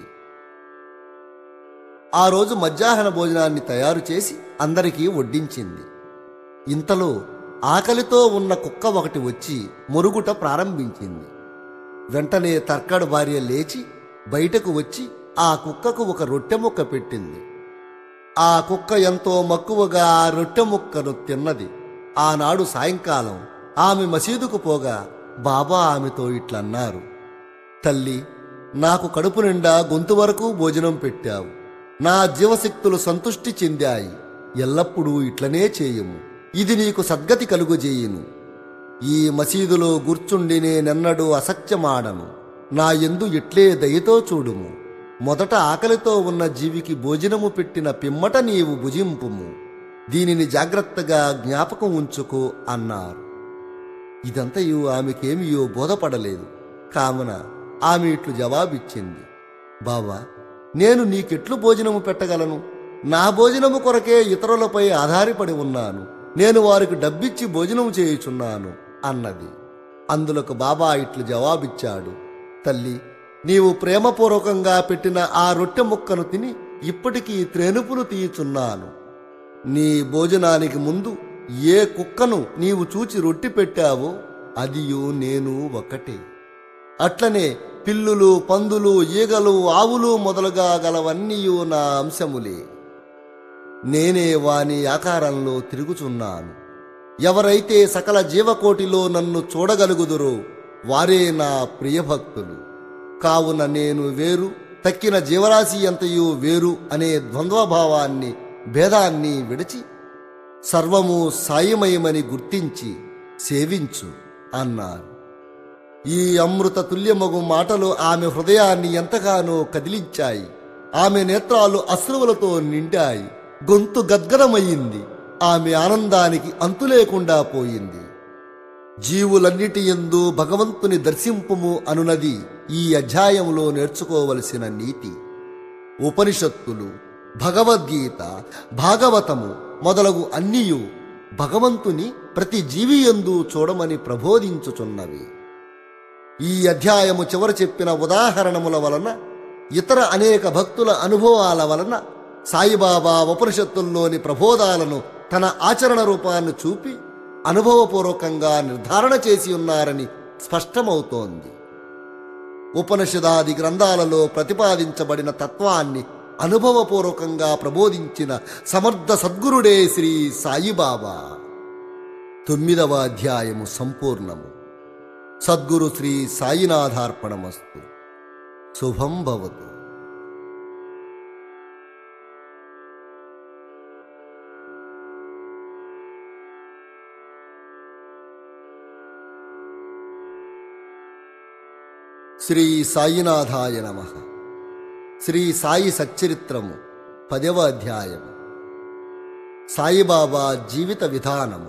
ఆ రోజు మధ్యాహ్న భోజనాన్ని తయారు చేసి అందరికీ వడ్డించింది ఇంతలో ఆకలితో ఉన్న కుక్క ఒకటి వచ్చి మురుగుట ప్రారంభించింది వెంటనే తర్కడ్ భార్య లేచి బయటకు వచ్చి ఆ కుక్కకు ఒక రొట్టె ముక్క పెట్టింది ఆ కుక్క ఎంతో మక్కువగా ఆ రొట్టె ముక్కను తిన్నది ఆనాడు సాయంకాలం ఆమె మసీదుకు పోగా బాబా ఆమెతో ఇట్లన్నారు తల్లి నాకు కడుపు నిండా గొంతు వరకు భోజనం పెట్టావు నా జీవశక్తులు సంతుష్టి చెందాయి ఎల్లప్పుడూ ఇట్లనే చేయము ఇది నీకు సద్గతి కలుగుజేయును ఈ మసీదులో కూర్చుండి నేనెన్నడూ అసత్యమాడను నా ఎందు ఇట్లే దయతో చూడుము మొదట ఆకలితో ఉన్న జీవికి భోజనము పెట్టిన పిమ్మట నీవు భుజింపుము దీనిని జాగ్రత్తగా జ్ఞాపకం ఉంచుకో అన్నారు ఇదంతయు ఆమెకేమియో బోధపడలేదు కావున ఆమె ఇట్లు జవాబిచ్చింది బావా నేను నీకెట్లు భోజనము పెట్టగలను నా భోజనము కొరకే ఇతరులపై ఆధారపడి ఉన్నాను నేను వారికి డబ్బిచ్చి భోజనం చేయుచున్నాను అన్నది అందులకు బాబా ఇట్లు జవాబిచ్చాడు తల్లి నీవు ప్రేమపూర్వకంగా పెట్టిన ఆ రొట్టె ముక్కను తిని ఇప్పటికీ త్రేనుపులు తీయుచున్నాను నీ భోజనానికి ముందు ఏ కుక్కను నీవు చూచి రొట్టి పెట్టావో అదియు నేను ఒకటే అట్లనే పిల్లులు పందులు ఈగలు ఆవులు మొదలుగా గలవన్నీయు నా అంశములే నేనే వాని ఆకారంలో తిరుగుచున్నాను ఎవరైతే సకల జీవకోటిలో నన్ను చూడగలుగుదురో వారే నా ప్రియభక్తులు కావున నేను వేరు తక్కిన జీవరాశి అంతయు వేరు అనే ద్వంద్వభావాన్ని భేదాన్ని విడిచి సర్వము సాయమయమని గుర్తించి సేవించు అన్నారు ఈ అమృత తుల్యమగు మాటలు ఆమె హృదయాన్ని ఎంతగానో కదిలించాయి ఆమె నేత్రాలు అశ్రువులతో నిండాయి గొంతు గద్గదమయ్యింది ఆమె ఆనందానికి అంతు లేకుండా పోయింది జీవులన్నిటి యందు భగవంతుని దర్శింపుము అనునది ఈ అధ్యాయంలో నేర్చుకోవలసిన నీతి ఉపనిషత్తులు భగవద్గీత భాగవతము మొదలగు అన్నియు భగవంతుని ప్రతి జీవి యందు చూడమని ప్రబోధించుచున్నవి ఈ అధ్యాయము చివర చెప్పిన ఉదాహరణముల వలన ఇతర అనేక భక్తుల అనుభవాల వలన సాయిబాబా ఉపనిషత్తుల్లోని ప్రబోధాలను తన ఆచరణ రూపాన్ని చూపి అనుభవపూర్వకంగా నిర్ధారణ చేసి ఉన్నారని స్పష్టమవుతోంది ఉపనిషదాది గ్రంథాలలో ప్రతిపాదించబడిన తత్వాన్ని అనుభవపూర్వకంగా ప్రబోధించిన సమర్థ సద్గురుడే శ్రీ సాయిబాబా తొమ్మిదవ అధ్యాయము సంపూర్ణము సద్గురు శ్రీ సాయినాథార్పణమస్తు శుభం భవతు శ్రీ సాయినాథాయ నమ శ్రీ సాయి సచ్చరిత్రము పదవ అధ్యాయము సాయిబాబా జీవిత విధానము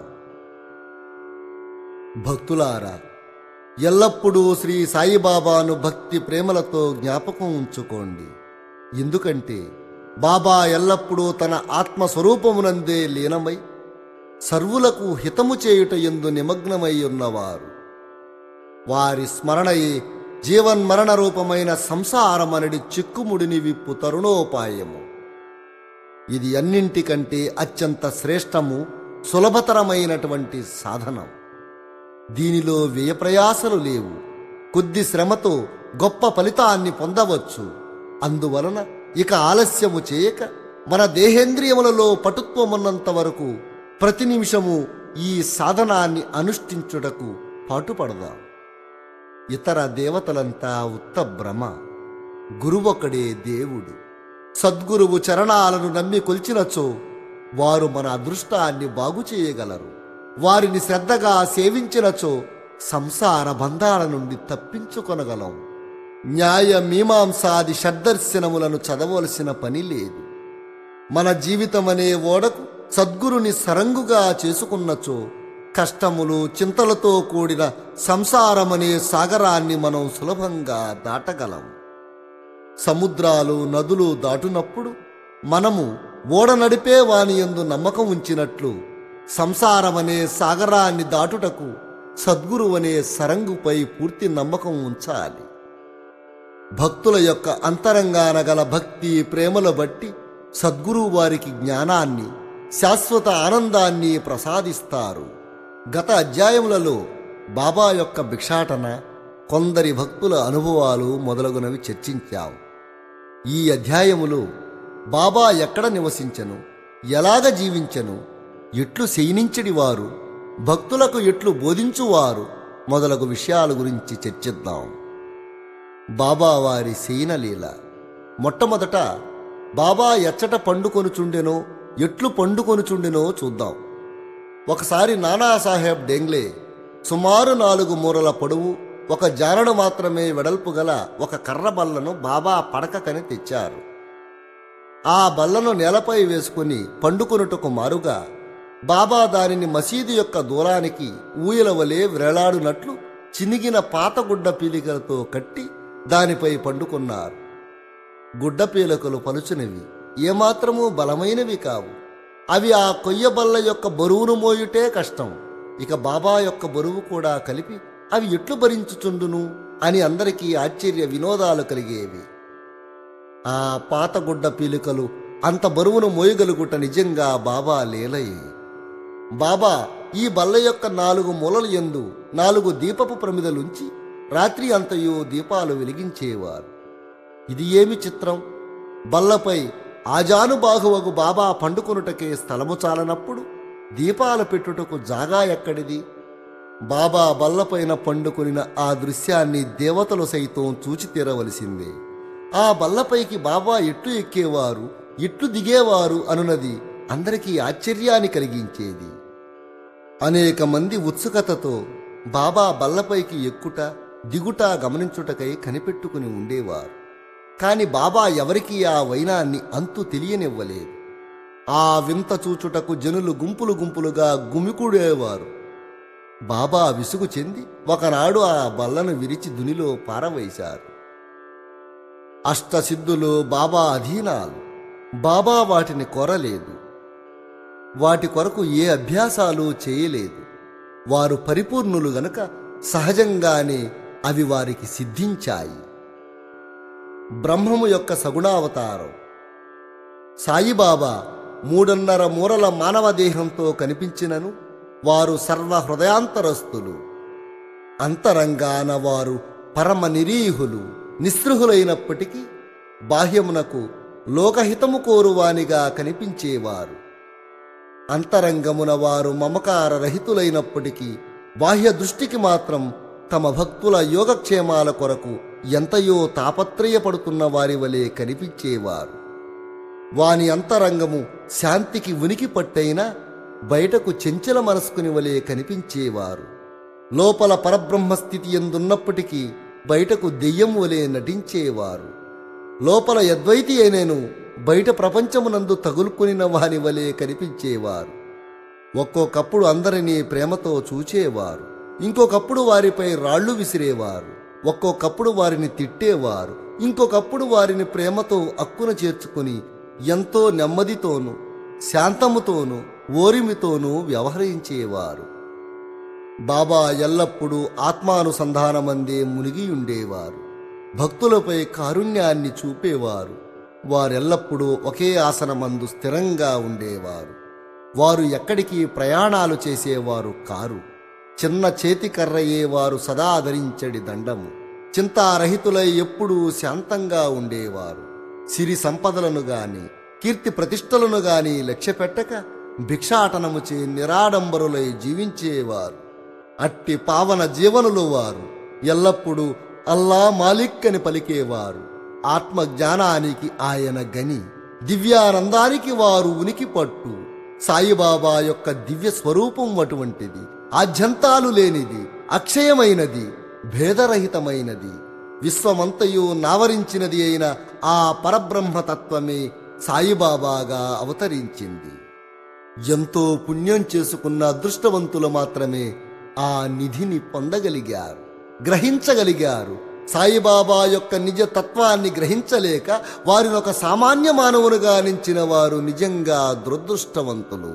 భక్తులారా ఎల్లప్పుడూ శ్రీ సాయిబాబాను భక్తి ప్రేమలతో జ్ఞాపకం ఉంచుకోండి ఎందుకంటే బాబా ఎల్లప్పుడూ తన ఆత్మస్వరూపమునందే లీనమై సర్వులకు హితము చేయుట ఎందు నిమగ్నమై ఉన్నవారు వారి స్మరణయే జీవన్మరణ రూపమైన సంసారమనడి చిక్కుముడిని విప్పు తరుణోపాయము ఇది అన్నింటికంటే అత్యంత శ్రేష్టము సులభతరమైనటువంటి సాధనం దీనిలో వ్యయప్రయాసలు లేవు కొద్ది శ్రమతో గొప్ప ఫలితాన్ని పొందవచ్చు అందువలన ఇక ఆలస్యము చేయక మన దేహేంద్రియములలో పటుత్వమున్నంత వరకు ప్రతి నిమిషము ఈ సాధనాన్ని అనుష్ఠించుటకు పాటుపడదాం ఇతర దేవతలంతా ఉత్త భ్రమ గురువొకడే దేవుడు సద్గురువు చరణాలను నమ్మి కొల్చినచో వారు మన అదృష్టాన్ని బాగు చేయగలరు వారిని శ్రద్ధగా సేవించినచో సంసార బంధాల నుండి తప్పించుకొనగలం న్యాయ మీమాంసాది షడ్దర్శనములను చదవలసిన పని లేదు మన జీవితమనే ఓడకు సద్గురుని సరంగుగా చేసుకున్నచో కష్టములు చింతలతో కూడిన సంసారమనే సాగరాన్ని మనం సులభంగా దాటగలం సముద్రాలు నదులు దాటునప్పుడు మనము ఓడ నడిపే వాని యందు నమ్మకం ఉంచినట్లు సంసారమనే సాగరాన్ని దాటుటకు సద్గురువనే సరంగుపై పూర్తి నమ్మకం ఉంచాలి భక్తుల యొక్క అంతరంగాన గల భక్తి ప్రేమల బట్టి సద్గురువు వారికి జ్ఞానాన్ని శాశ్వత ఆనందాన్ని ప్రసాదిస్తారు గత అధ్యాయములలో బాబా యొక్క భిక్షాటన కొందరి భక్తుల అనుభవాలు మొదలగునవి చర్చించాం ఈ అధ్యాయములో బాబా ఎక్కడ నివసించను ఎలాగ జీవించను ఎట్లు శయనించడివారు భక్తులకు ఎట్లు బోధించువారు మొదలగు విషయాల గురించి చర్చిద్దాం బాబా వారి శయనలీల మొట్టమొదట బాబా ఎచ్చట పండుకొనుచుండెనో ఎట్లు పండుకొనుచుండెనో చూద్దాం ఒకసారి నానాసాహెబ్ డెంగ్లే సుమారు నాలుగు మూరల పొడవు ఒక జానడు మాత్రమే వెడల్పు గల ఒక కర్ర బల్లను బాబా పడకకని తెచ్చారు ఆ బల్లను నేలపై వేసుకుని పండుకొనుటకు మారుగా బాబా దానిని మసీదు యొక్క దూరానికి ఊయల వలె వ్రేలాడునట్లు చినిగిన పాత గుడ్డ పీలికలతో కట్టి దానిపై పండుకున్నారు గుడ్డ పీలికలు పలుచునివి ఏమాత్రమూ బలమైనవి కావు అవి ఆ కొయ్య బల్ల యొక్క బరువును మోయుటే కష్టం ఇక బాబా యొక్క బరువు కూడా కలిపి అవి ఎట్లు భరించుచుండును అని అందరికీ ఆశ్చర్య వినోదాలు కలిగేవి ఆ పాతగుడ్డ పీలికలు అంత బరువును మోయగలుగుట నిజంగా బాబా లీలయే బాబా ఈ బల్ల యొక్క నాలుగు మూలల యందు నాలుగు దీపపు ప్రమిదలుంచి రాత్రి అంతయు దీపాలు వెలిగించేవారు ఇది ఏమి చిత్రం బల్లపై ఆజానుబాహువగు బాబా పండుకొనుటకే స్థలము చాలనప్పుడు దీపాలు పెట్టుటకు జాగా ఎక్కడిది బాబా బల్లపైన పండుకొనిన ఆ దృశ్యాన్ని దేవతలు సైతం చూచి తీరవలసిందే ఆ బల్లపైకి బాబా ఎట్లు ఎక్కేవారు ఎట్లు దిగేవారు అనునది అందరికీ ఆశ్చర్యాన్ని కలిగించేది అనేక మంది ఉత్సుకతతో బాబా బల్లపైకి ఎక్కుట దిగుట గమనించుటకై కనిపెట్టుకుని ఉండేవారు కాని బాబా ఎవరికీ ఆ వైనాన్ని అంతు తెలియనివ్వలేదు ఆ వింత చూచుటకు జనులు గుంపులు గుంపులుగా గుమికూడేవారు బాబా విసుగు చెంది ఒకనాడు ఆ బల్లను విరిచి దునిలో పారవేశారు అష్టసిద్ధులు బాబా అధీనాలు బాబా వాటిని కొరలేదు వాటి కొరకు ఏ అభ్యాసాలు చేయలేదు వారు పరిపూర్ణులు గనుక సహజంగానే అవి వారికి సిద్ధించాయి బ్రహ్మము యొక్క సగుణావతారం సాయిబాబా మూడున్నర మూరల మానవ దేహంతో కనిపించినను వారు సర్వ హృదయాంతరస్తులు అంతరంగాన వారు పరమ నిరీహులు నిస్పృహులైనప్పటికీ బాహ్యమునకు లోకహితము కోరువానిగా కనిపించేవారు అంతరంగమున వారు మమకార రహితులైనప్పటికీ బాహ్య దృష్టికి మాత్రం తమ భక్తుల యోగక్షేమాల కొరకు ఎంతయో తాపత్రయపడుతున్న వారి వలె కనిపించేవారు వాని అంతరంగము శాంతికి ఉనికి పట్టైనా బయటకు చెంచల మనస్కుని వలె కనిపించేవారు లోపల పరబ్రహ్మ స్థితి ఎందున్నప్పటికీ బయటకు దెయ్యం వలె నటించేవారు లోపల యద్వైతి అయినేను బయట ప్రపంచమునందు తగులుకొనిన వాని వలె కనిపించేవారు ఒక్కొక్కప్పుడు అందరినీ ప్రేమతో చూచేవారు ఇంకొకప్పుడు వారిపై రాళ్లు విసిరేవారు ఒక్కొక్కప్పుడు వారిని తిట్టేవారు ఇంకొకప్పుడు వారిని ప్రేమతో అక్కున చేర్చుకుని ఎంతో నెమ్మదితోనూ శాంతముతోనూ ఓరిమితోనూ వ్యవహరించేవారు బాబా ఎల్లప్పుడూ ఆత్మానుసంధానమందే మునిగి ఉండేవారు భక్తులపై కారుణ్యాన్ని చూపేవారు వారెల్లప్పుడూ ఒకే ఆసనమందు స్థిరంగా ఉండేవారు వారు ఎక్కడికి ప్రయాణాలు చేసేవారు కారు చిన్న చేతికర్రయే వారు సదా ధరించడి దండము చింతారహితులై ఎప్పుడూ శాంతంగా ఉండేవారు సిరి సంపదలను గాని కీర్తి ప్రతిష్టలను గాని లక్ష్యపెట్టక భిక్షాటనముచే నిరాడంబరులై జీవించేవారు అట్టి పావన జీవనులు వారు ఎల్లప్పుడూ అల్లా మాలిక్ అని పలికేవారు ఆత్మ జ్ఞానానికి ఆయన గని దివ్యానందానికి వారు ఉనికి పట్టు సాయిబాబా యొక్క దివ్య స్వరూపం అటువంటిది ఆద్యంతాలు లేనిది అక్షయమైనది భేదరహితమైనది విశ్వమంతయు నావరించినది అయిన ఆ పరబ్రహ్మతత్వమే సాయిబాబాగా అవతరించింది ఎంతో పుణ్యం చేసుకున్న అదృష్టవంతులు మాత్రమే ఆ నిధిని పొందగలిగారు గ్రహించగలిగారు సాయిబాబా యొక్క నిజ తత్వాన్ని గ్రహించలేక వారిని ఒక సామాన్య మానవునిగా నించిన వారు నిజంగా దురదృష్టవంతులు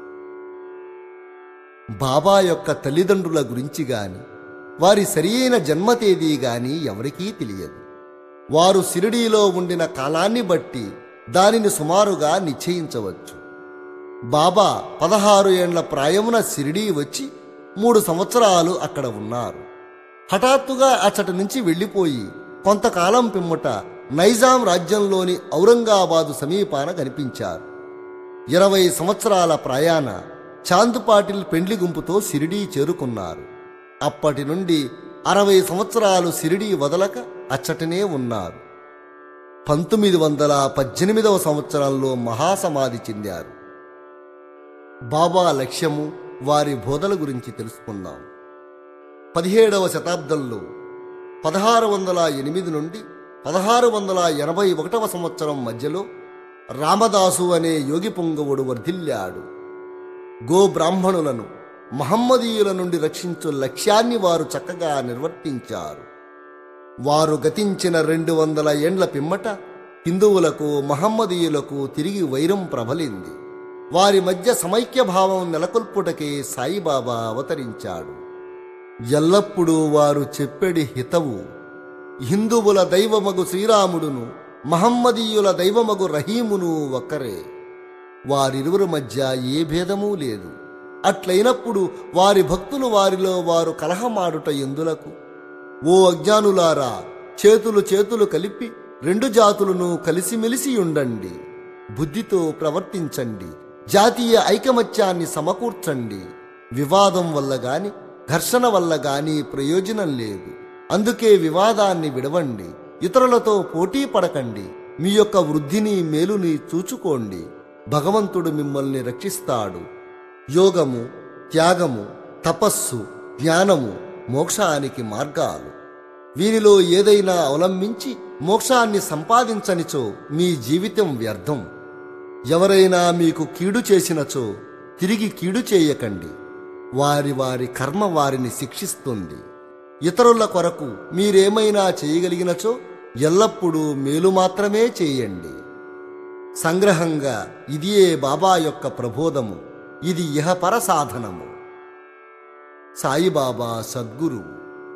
బాబా యొక్క తల్లిదండ్రుల గురించి గాని వారి సరియైన జన్మ తేదీ గాని ఎవరికీ తెలియదు వారు సిరిడీలో ఉండిన కాలాన్ని బట్టి దానిని సుమారుగా నిశ్చయించవచ్చు బాబా పదహారు ఏండ్ల ప్రాయమున సిరిడీ వచ్చి మూడు సంవత్సరాలు అక్కడ ఉన్నారు హఠాత్తుగా అచ్చటి నుంచి వెళ్ళిపోయి కొంతకాలం పిమ్మట నైజాం రాజ్యంలోని ఔరంగాబాదు సమీపాన కనిపించారు ఇరవై సంవత్సరాల ప్రయాణ చాంద్ పాటిల్ పెండ్లి గుంపుతో సిరిడీ చేరుకున్నారు అప్పటి నుండి అరవై సంవత్సరాలు సిరిడీ వదలక అచ్చటనే ఉన్నారు పంతొమ్మిది వందల పద్దెనిమిదవ సంవత్సరంలో మహాసమాధి చెందారు బాబా లక్ష్యము వారి బోధల గురించి తెలుసుకుందాం పదిహేడవ శతాబ్దంలో పదహారు వందల ఎనిమిది నుండి పదహారు వందల ఎనభై ఒకటవ సంవత్సరం మధ్యలో రామదాసు అనే యోగి పొంగవుడు వర్ధిల్లాడు గో బ్రాహ్మణులను మహమ్మదీయుల నుండి రక్షించు లక్ష్యాన్ని వారు చక్కగా నిర్వర్తించారు వారు గతించిన రెండు వందల ఏండ్ల పిమ్మట హిందువులకు మహమ్మదీయులకు తిరిగి వైరం ప్రబలింది వారి మధ్య సమైక్య భావం నెలకొల్పుటకే సాయిబాబా అవతరించాడు ఎల్లప్పుడూ వారు చెప్పెడి హితవు హిందువుల దైవమగు శ్రీరాముడును మహమ్మదీయుల దైవమగు రహీమును ఒక్కరే వారిరువురి మధ్య ఏ భేదమూ లేదు అట్లయినప్పుడు వారి భక్తులు వారిలో వారు కలహమాడుట ఎందులకు ఓ అజ్ఞానులారా చేతులు చేతులు కలిపి రెండు జాతులను కలిసిమెలిసి ఉండండి బుద్ధితో ప్రవర్తించండి జాతీయ ఐకమత్యాన్ని సమకూర్చండి వివాదం వల్ల గాని ఘర్షణ వల్ల గాని ప్రయోజనం లేదు అందుకే వివాదాన్ని విడవండి ఇతరులతో పోటీ పడకండి మీ యొక్క వృద్ధిని మేలుని చూచుకోండి భగవంతుడు మిమ్మల్ని రక్షిస్తాడు యోగము త్యాగము తపస్సు జ్ఞానము మోక్షానికి మార్గాలు వీరిలో ఏదైనా అవలంబించి మోక్షాన్ని సంపాదించనిచో మీ జీవితం వ్యర్థం ఎవరైనా మీకు కీడు చేసినచో తిరిగి కీడు చేయకండి వారి వారి కర్మ వారిని శిక్షిస్తుంది ఇతరుల కొరకు మీరేమైనా చేయగలిగినచో ఎల్లప్పుడూ మేలు మాత్రమే చేయండి సంగ్రహంగా ఇదియే బాబా యొక్క ప్రబోధము ఇది ఇహపర సాధనము సాయిబాబా సద్గురువు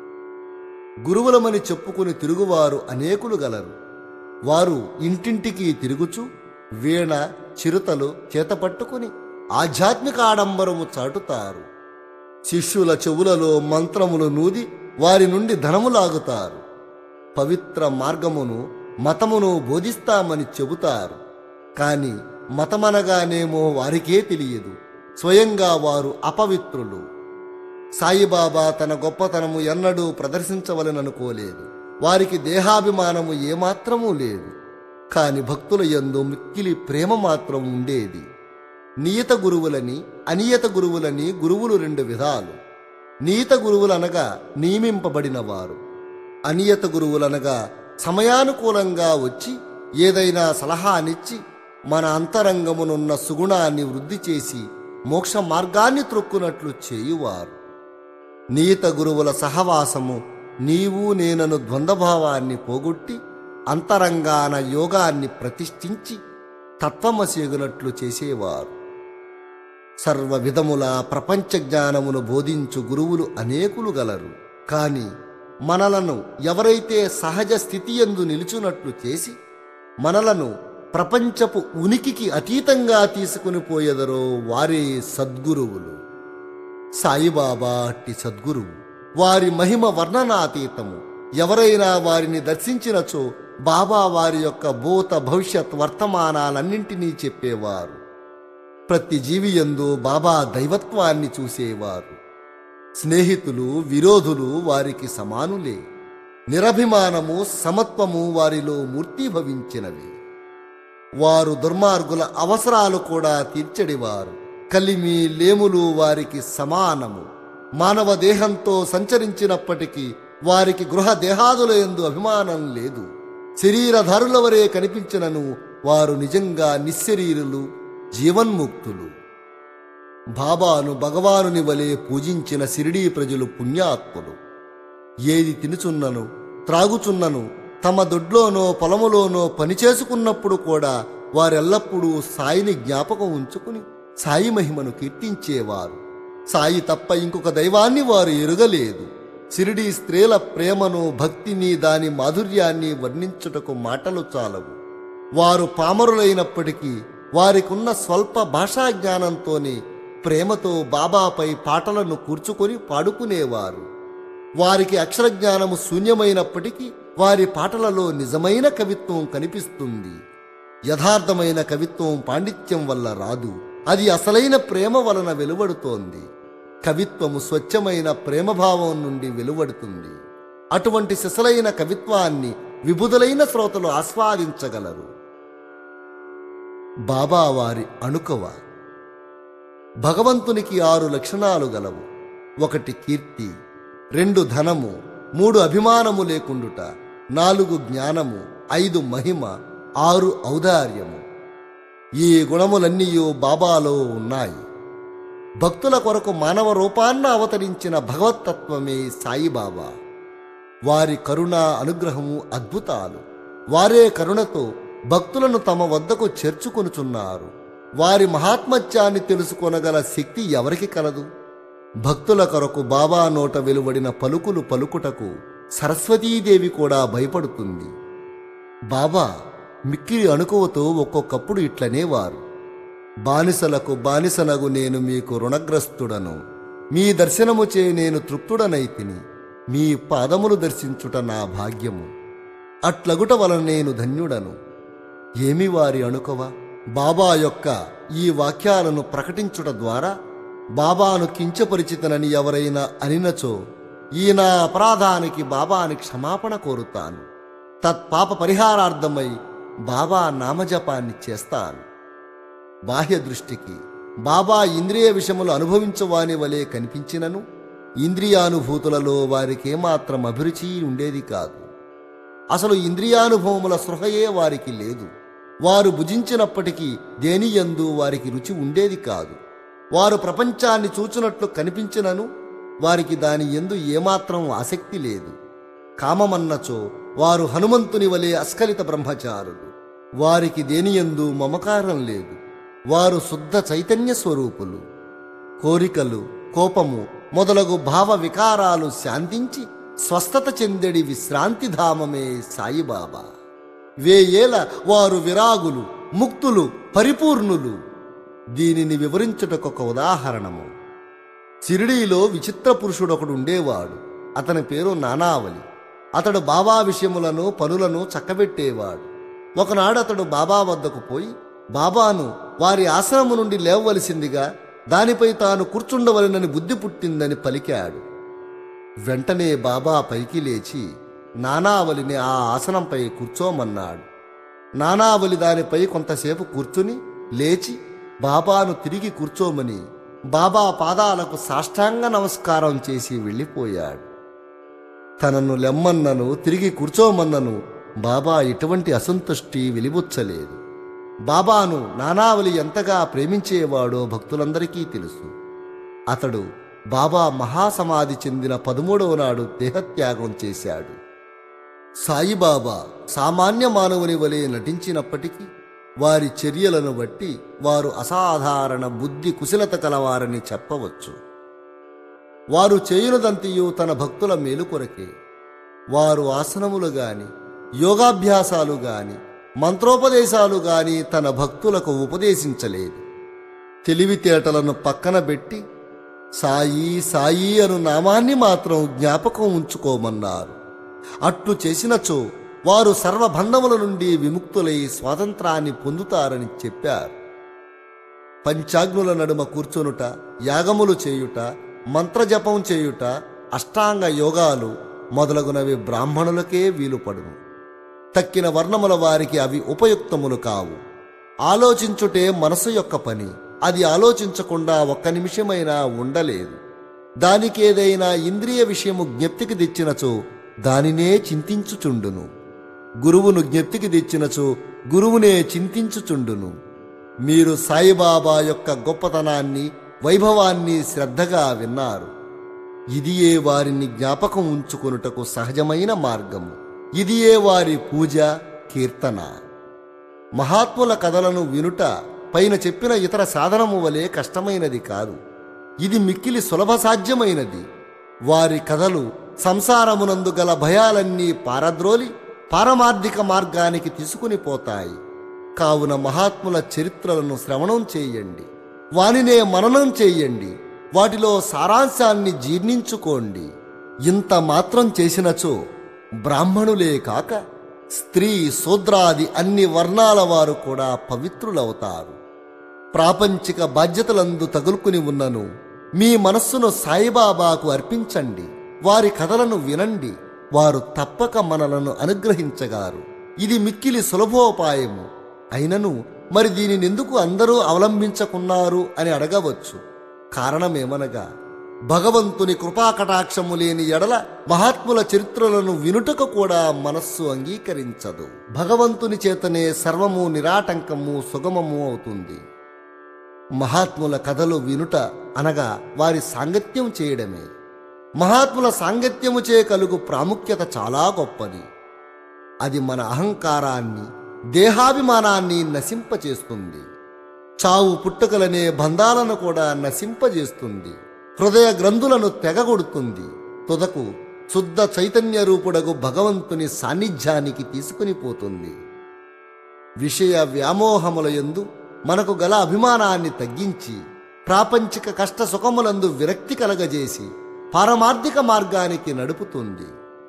గురువులమని చెప్పుకుని తిరుగువారు అనేకులు గలరు వారు ఇంటింటికి తిరుగుచు వీణ చిరుతలు చేతపట్టుకుని ఆధ్యాత్మిక ఆడంబరము చాటుతారు శిష్యుల చెవులలో మంత్రములు నూది వారి నుండి ధనము లాగుతారు పవిత్ర మార్గమును మతమును బోధిస్తామని చెబుతారు కాని మతమనగానేమో వారికే తెలియదు స్వయంగా వారు అపవిత్రులు సాయిబాబా తన గొప్పతనము ఎన్నడూ ప్రదర్శించవలననుకోలేదు వారికి దేహాభిమానము ఏమాత్రమూ లేదు కాని భక్తుల యందు మిక్కిలి ప్రేమ మాత్రం ఉండేది నియత గురువులని అనియత గురువులని గురువులు రెండు విధాలు నియత గురువులనగా నియమింపబడినవారు అనియత గురువులనగా సమయానుకూలంగా వచ్చి ఏదైనా సలహానిచ్చి మన అంతరంగమునున్న సుగుణాన్ని వృద్ధి చేసి మోక్ష మార్గాన్ని త్రొక్కునట్లు చేయువారు నీత గురువుల సహవాసము నీవు నేనను ద్వంద్వభావాన్ని పోగొట్టి అంతరంగాన యోగాన్ని ప్రతిష్ఠించి తత్వమసేగునట్లు చేసేవారు సర్వ విధముల ప్రపంచ జ్ఞానమును బోధించు గురువులు అనేకులు గలరు కాని మనలను ఎవరైతే సహజ స్థితి ఎందు నిలుచున్నట్లు చేసి మనలను ప్రపంచపు ఉనికికి అతీతంగా తీసుకుని పోయెదరో వారే సద్గురువులు సాయిబాబా అట్టి సద్గురువు వారి మహిమ వర్ణనాతీతము ఎవరైనా వారిని దర్శించినచో బాబా వారి యొక్క భూత భవిష్యత్ వర్తమానాలన్నింటినీ చెప్పేవారు ప్రతి జీవియందు బాబా దైవత్వాన్ని చూసేవారు స్నేహితులు విరోధులు వారికి సమానులే నిరభిమానము సమత్వము వారిలో మూర్తీభవించినవి వారు దుర్మార్గుల అవసరాలు కూడా తీర్చడివారు కలిమి లేములు వారికి సమానము మానవ దేహంతో సంచరించినప్పటికీ వారికి గృహ దేహాదుల ఎందు అభిమానం లేదు శరీరధారుల వరే కనిపించినను వారు నిజంగా నిశ్శరీరులు జీవన్ముక్తులు బాబాను భగవానుని వలె పూజించిన సిరిడీ ప్రజలు పుణ్యాత్ములు ఏది తినుచున్నను త్రాగుచున్నను తమ దొడ్లోనో పొలములోనో పనిచేసుకున్నప్పుడు కూడా వారెల్లప్పుడూ సాయిని జ్ఞాపకం ఉంచుకుని సాయి మహిమను కీర్తించేవారు సాయి తప్ప ఇంకొక దైవాన్ని వారు ఎరుగలేదు సిరిడి స్త్రీల ప్రేమను భక్తిని దాని మాధుర్యాన్ని వర్ణించుటకు మాటలు చాలవు వారు పామరులైనప్పటికీ వారికున్న స్వల్ప భాషా జ్ఞానంతోనే ప్రేమతో బాబాపై పాటలను కూర్చుకొని పాడుకునేవారు వారికి అక్షరజ్ఞానము శూన్యమైనప్పటికీ వారి పాటలలో నిజమైన కవిత్వం కనిపిస్తుంది యథార్థమైన కవిత్వం పాండిత్యం వల్ల రాదు అది అసలైన ప్రేమ వలన వెలువడుతోంది కవిత్వము స్వచ్ఛమైన ప్రేమభావం నుండి వెలువడుతుంది అటువంటి సిసలైన కవిత్వాన్ని విబుధులైన శ్రోతలు ఆస్వాదించగలరు బాబా వారి అణుకవ భగవంతునికి ఆరు లక్షణాలు గలవు ఒకటి కీర్తి రెండు ధనము మూడు అభిమానము లేకుండుట నాలుగు జ్ఞానము ఐదు మహిమ ఆరు ఔదార్యము ఈ గుణములన్నీయూ బాబాలో ఉన్నాయి భక్తుల కొరకు మానవ రూపాన్న అవతరించిన భగవత్తత్వమే సాయిబాబా వారి కరుణ అనుగ్రహము అద్భుతాలు వారే కరుణతో భక్తులను తమ వద్దకు చేర్చుకొనుచున్నారు వారి మహాత్మత్యాన్ని తెలుసుకొనగల శక్తి ఎవరికి కలదు భక్తుల కొరకు బాబా నోట వెలువడిన పలుకులు పలుకుటకు సరస్వతీదేవి కూడా భయపడుతుంది బాబా మిక్కిలి అణుకువతో ఒక్కొక్కప్పుడు ఇట్లనేవారు బానిసలకు బానిసనగు నేను మీకు రుణగ్రస్తుడను మీ దర్శనముచే నేను తృప్తుడనైతిని మీ పాదములు దర్శించుట నా భాగ్యము అట్లగుట వలన నేను ధన్యుడను ఏమి వారి అణుకవ బాబా యొక్క ఈ వాక్యాలను ప్రకటించుట ద్వారా బాబాను కించపరిచితనని ఎవరైనా అనినచో ఈ నా అపరాధానికి బాబాని క్షమాపణ కోరుతాను తత్పాప పరిహారార్థమై బాబా నామజపాన్ని చేస్తాను బాహ్య దృష్టికి బాబా ఇంద్రియ విషములు అనుభవించవాని వలె కనిపించినను ఇంద్రియానుభూతులలో వారికేమాత్రం అభిరుచి ఉండేది కాదు అసలు ఇంద్రియానుభవముల సృహయే వారికి లేదు వారు భుజించినప్పటికీ దేనియందు వారికి రుచి ఉండేది కాదు వారు ప్రపంచాన్ని చూచినట్లు కనిపించినను వారికి దాని ఎందు ఏమాత్రం ఆసక్తి లేదు కామమన్నచో వారు హనుమంతుని వలె అస్ఖలిత బ్రహ్మచారులు వారికి దేనియందు మమకారం లేదు వారు శుద్ధ చైతన్య స్వరూపులు కోరికలు కోపము మొదలగు భావ వికారాలు శాంతించి స్వస్థత చెందెడి విశ్రాంతిధామమే సాయిబాబా వేయేల వారు విరాగులు ముక్తులు పరిపూర్ణులు దీనిని వివరించుటకొక ఉదాహరణము షిరిడీలో విచిత్ర పురుషుడొకడు ఉండేవాడు అతని పేరు నానావలి అతడు బాబా విషయములను పనులను చక్కబెట్టేవాడు ఒకనాడు అతడు బాబా వద్దకు పోయి బాబాను వారి ఆశ్రమం నుండి లేవవలసిందిగా దానిపై తాను కూర్చుండవలనని బుద్ధి పుట్టిందని పలికాడు వెంటనే బాబా పైకి లేచి నానావలిని ఆ ఆసనంపై కూర్చోమన్నాడు నానావలి దానిపై కొంతసేపు కూర్చుని లేచి బాబాను తిరిగి కూర్చోమని బాబా పాదాలకు సాష్టాంగ నమస్కారం చేసి వెళ్ళిపోయాడు తనను లెమ్మన్నను తిరిగి కూర్చోమన్నను బాబా ఎటువంటి అసంతుష్టి వెలిబుచ్చలేదు బాబాను నానావలి ఎంతగా ప్రేమించేవాడో భక్తులందరికీ తెలుసు అతడు బాబా మహాసమాధి చెందిన పదమూడవ నాడు దేహత్యాగం చేశాడు సాయిబాబా సామాన్య మానవుని వలె నటించినప్పటికీ వారి చర్యలను బట్టి వారు అసాధారణ బుద్ధి కుశలత కలవారని చెప్పవచ్చు వారు చేయునదంతియు తన భక్తుల మేలు కొరకే వారు ఆసనములు గాని యోగాభ్యాసాలు గాని మంత్రోపదేశాలు గాని తన భక్తులకు ఉపదేశించలేదు తెలివితేటలను పక్కన పెట్టి సాయి సాయి అను నామాన్ని మాత్రం జ్ఞాపకం ఉంచుకోమన్నారు అట్లు చేసినచో వారు సర్వబంధముల నుండి విముక్తులై స్వాతంత్రాన్ని పొందుతారని చెప్పారు పంచాగ్నుల నడుమ కూర్చొనుట యాగములు చేయుట మంత్రజపం చేయుట అష్టాంగ యోగాలు మొదలగునవి బ్రాహ్మణులకే వీలుపడును తక్కిన వర్ణముల వారికి అవి ఉపయుక్తములు కావు ఆలోచించుటే మనసు యొక్క పని అది ఆలోచించకుండా ఒక్క నిమిషమైనా ఉండలేదు దానికేదైనా ఇంద్రియ విషయము జ్ఞప్తికి తెచ్చినచో దానినే చింతించుచుండును గురువును జ్ఞప్తికి తెచ్చినచో గురువునే చింతించుచుండును మీరు సాయిబాబా యొక్క గొప్పతనాన్ని వైభవాన్ని శ్రద్ధగా విన్నారు ఇదియే వారిని జ్ఞాపకం ఉంచుకొనుటకు సహజమైన మార్గము ఇదియే వారి పూజ కీర్తన మహాత్ముల కథలను వినుట పైన చెప్పిన ఇతర సాధనము వలె కష్టమైనది కాదు ఇది మిక్కిలి సులభ సాధ్యమైనది వారి కథలు సంసారమునందు గల భయాలన్నీ పారద్రోలి పారమార్థిక మార్గానికి తీసుకుని పోతాయి కావున మహాత్ముల చరిత్రలను శ్రవణం చేయండి వానినే మననం చేయండి వాటిలో సారాంశాన్ని జీర్ణించుకోండి ఇంత మాత్రం చేసినచో బ్రాహ్మణులే కాక స్త్రీ శూద్రాది అన్ని వర్ణాల వారు కూడా పవిత్రులవుతారు ప్రాపంచిక బాధ్యతలందు తగులుకుని ఉన్నను మీ మనస్సును సాయిబాబాకు అర్పించండి వారి కథలను వినండి వారు తప్పక మనలను అనుగ్రహించగారు ఇది మిక్కిలి సులభోపాయము అయినను మరి దీనినెందుకు అందరూ అవలంబించకున్నారు అని అడగవచ్చు కారణమేమనగా భగవంతుని కృపాకటాక్షము లేని ఎడల మహాత్ముల చరిత్రలను వినుటకు కూడా మనస్సు అంగీకరించదు భగవంతుని చేతనే సర్వము నిరాటంకము సుగమము అవుతుంది మహాత్ముల కథలు వినుట అనగా వారి సాంగత్యం చేయడమే మహాత్ముల సాంగత్యము చే కలుగు ప్రాముఖ్యత చాలా గొప్పది అది మన అహంకారాన్ని దేహాభిమానాన్ని నశింపచేస్తుంది చావు పుట్టుకలనే బంధాలను కూడా నశింపజేస్తుంది హృదయ గ్రంథులను తెగగొడుతుంది తుదకు శుద్ధ చైతన్య రూపుడగు భగవంతుని సాన్నిధ్యానికి తీసుకుని పోతుంది విషయ వ్యామోహముల యందు మనకు గల అభిమానాన్ని తగ్గించి ప్రాపంచిక కష్ట సుఖములందు విరక్తి కలగజేసి పారమార్థిక మార్గానికి నడుపుతుంది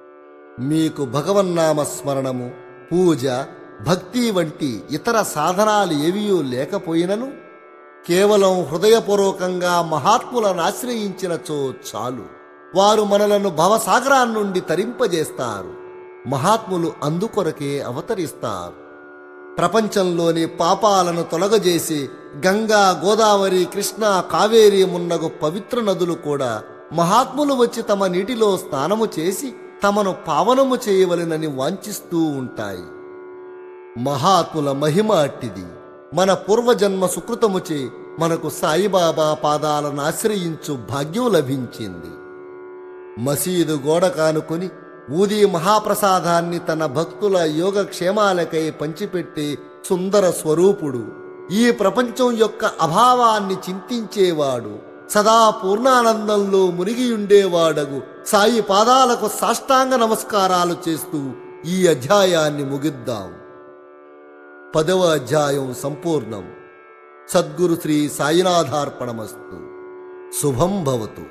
మీకు భగవన్నామ స్మరణము పూజ భక్తి వంటి ఇతర సాధనాలు ఏవియూ లేకపోయినను కేవలం హృదయపూర్వకంగా మహాత్ములను ఆశ్రయించినచో చాలు వారు మనలను భవసాగరాన్ని నుండి తరింపజేస్తారు మహాత్ములు అందుకొరకే అవతరిస్తారు ప్రపంచంలోని పాపాలను తొలగజేసి గంగా గోదావరి కృష్ణ కావేరి మున్నగు పవిత్ర నదులు కూడా మహాత్ములు వచ్చి తమ నీటిలో స్నానము చేసి తమను పావనము చేయవలెనని వాంఛిస్తూ ఉంటాయి మహాత్ముల మహిమ అట్టిది మన పూర్వజన్మ సుకృతముచే మనకు సాయిబాబా పాదాలను ఆశ్రయించు భాగ్యం లభించింది మసీదు గోడ కానుకొని ఊది మహాప్రసాదాన్ని తన భక్తుల యోగక్షేమాలకై పంచిపెట్టే సుందర స్వరూపుడు ఈ ప్రపంచం యొక్క అభావాన్ని చింతించేవాడు సదా పూర్ణానందంలో మునిగియుండేవాడగు సాయి పాదాలకు సాష్టాంగ నమస్కారాలు చేస్తూ ఈ అధ్యాయాన్ని ముగిద్దాం పదవ అధ్యాయం సంపూర్ణం సద్గురు శ్రీ సాయినాథార్పణమస్తు శుభం భవతు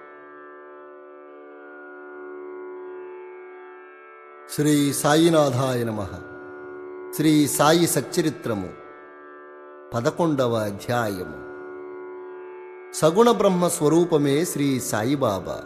శ్రీ సాయినాథాయ నమ శ్రీ సాయి సచ్చరిత్రము పదకొండవ అధ్యాయము సగుణ బ్రహ్మ స్వరూపమే శ్రీ సాయిబాబా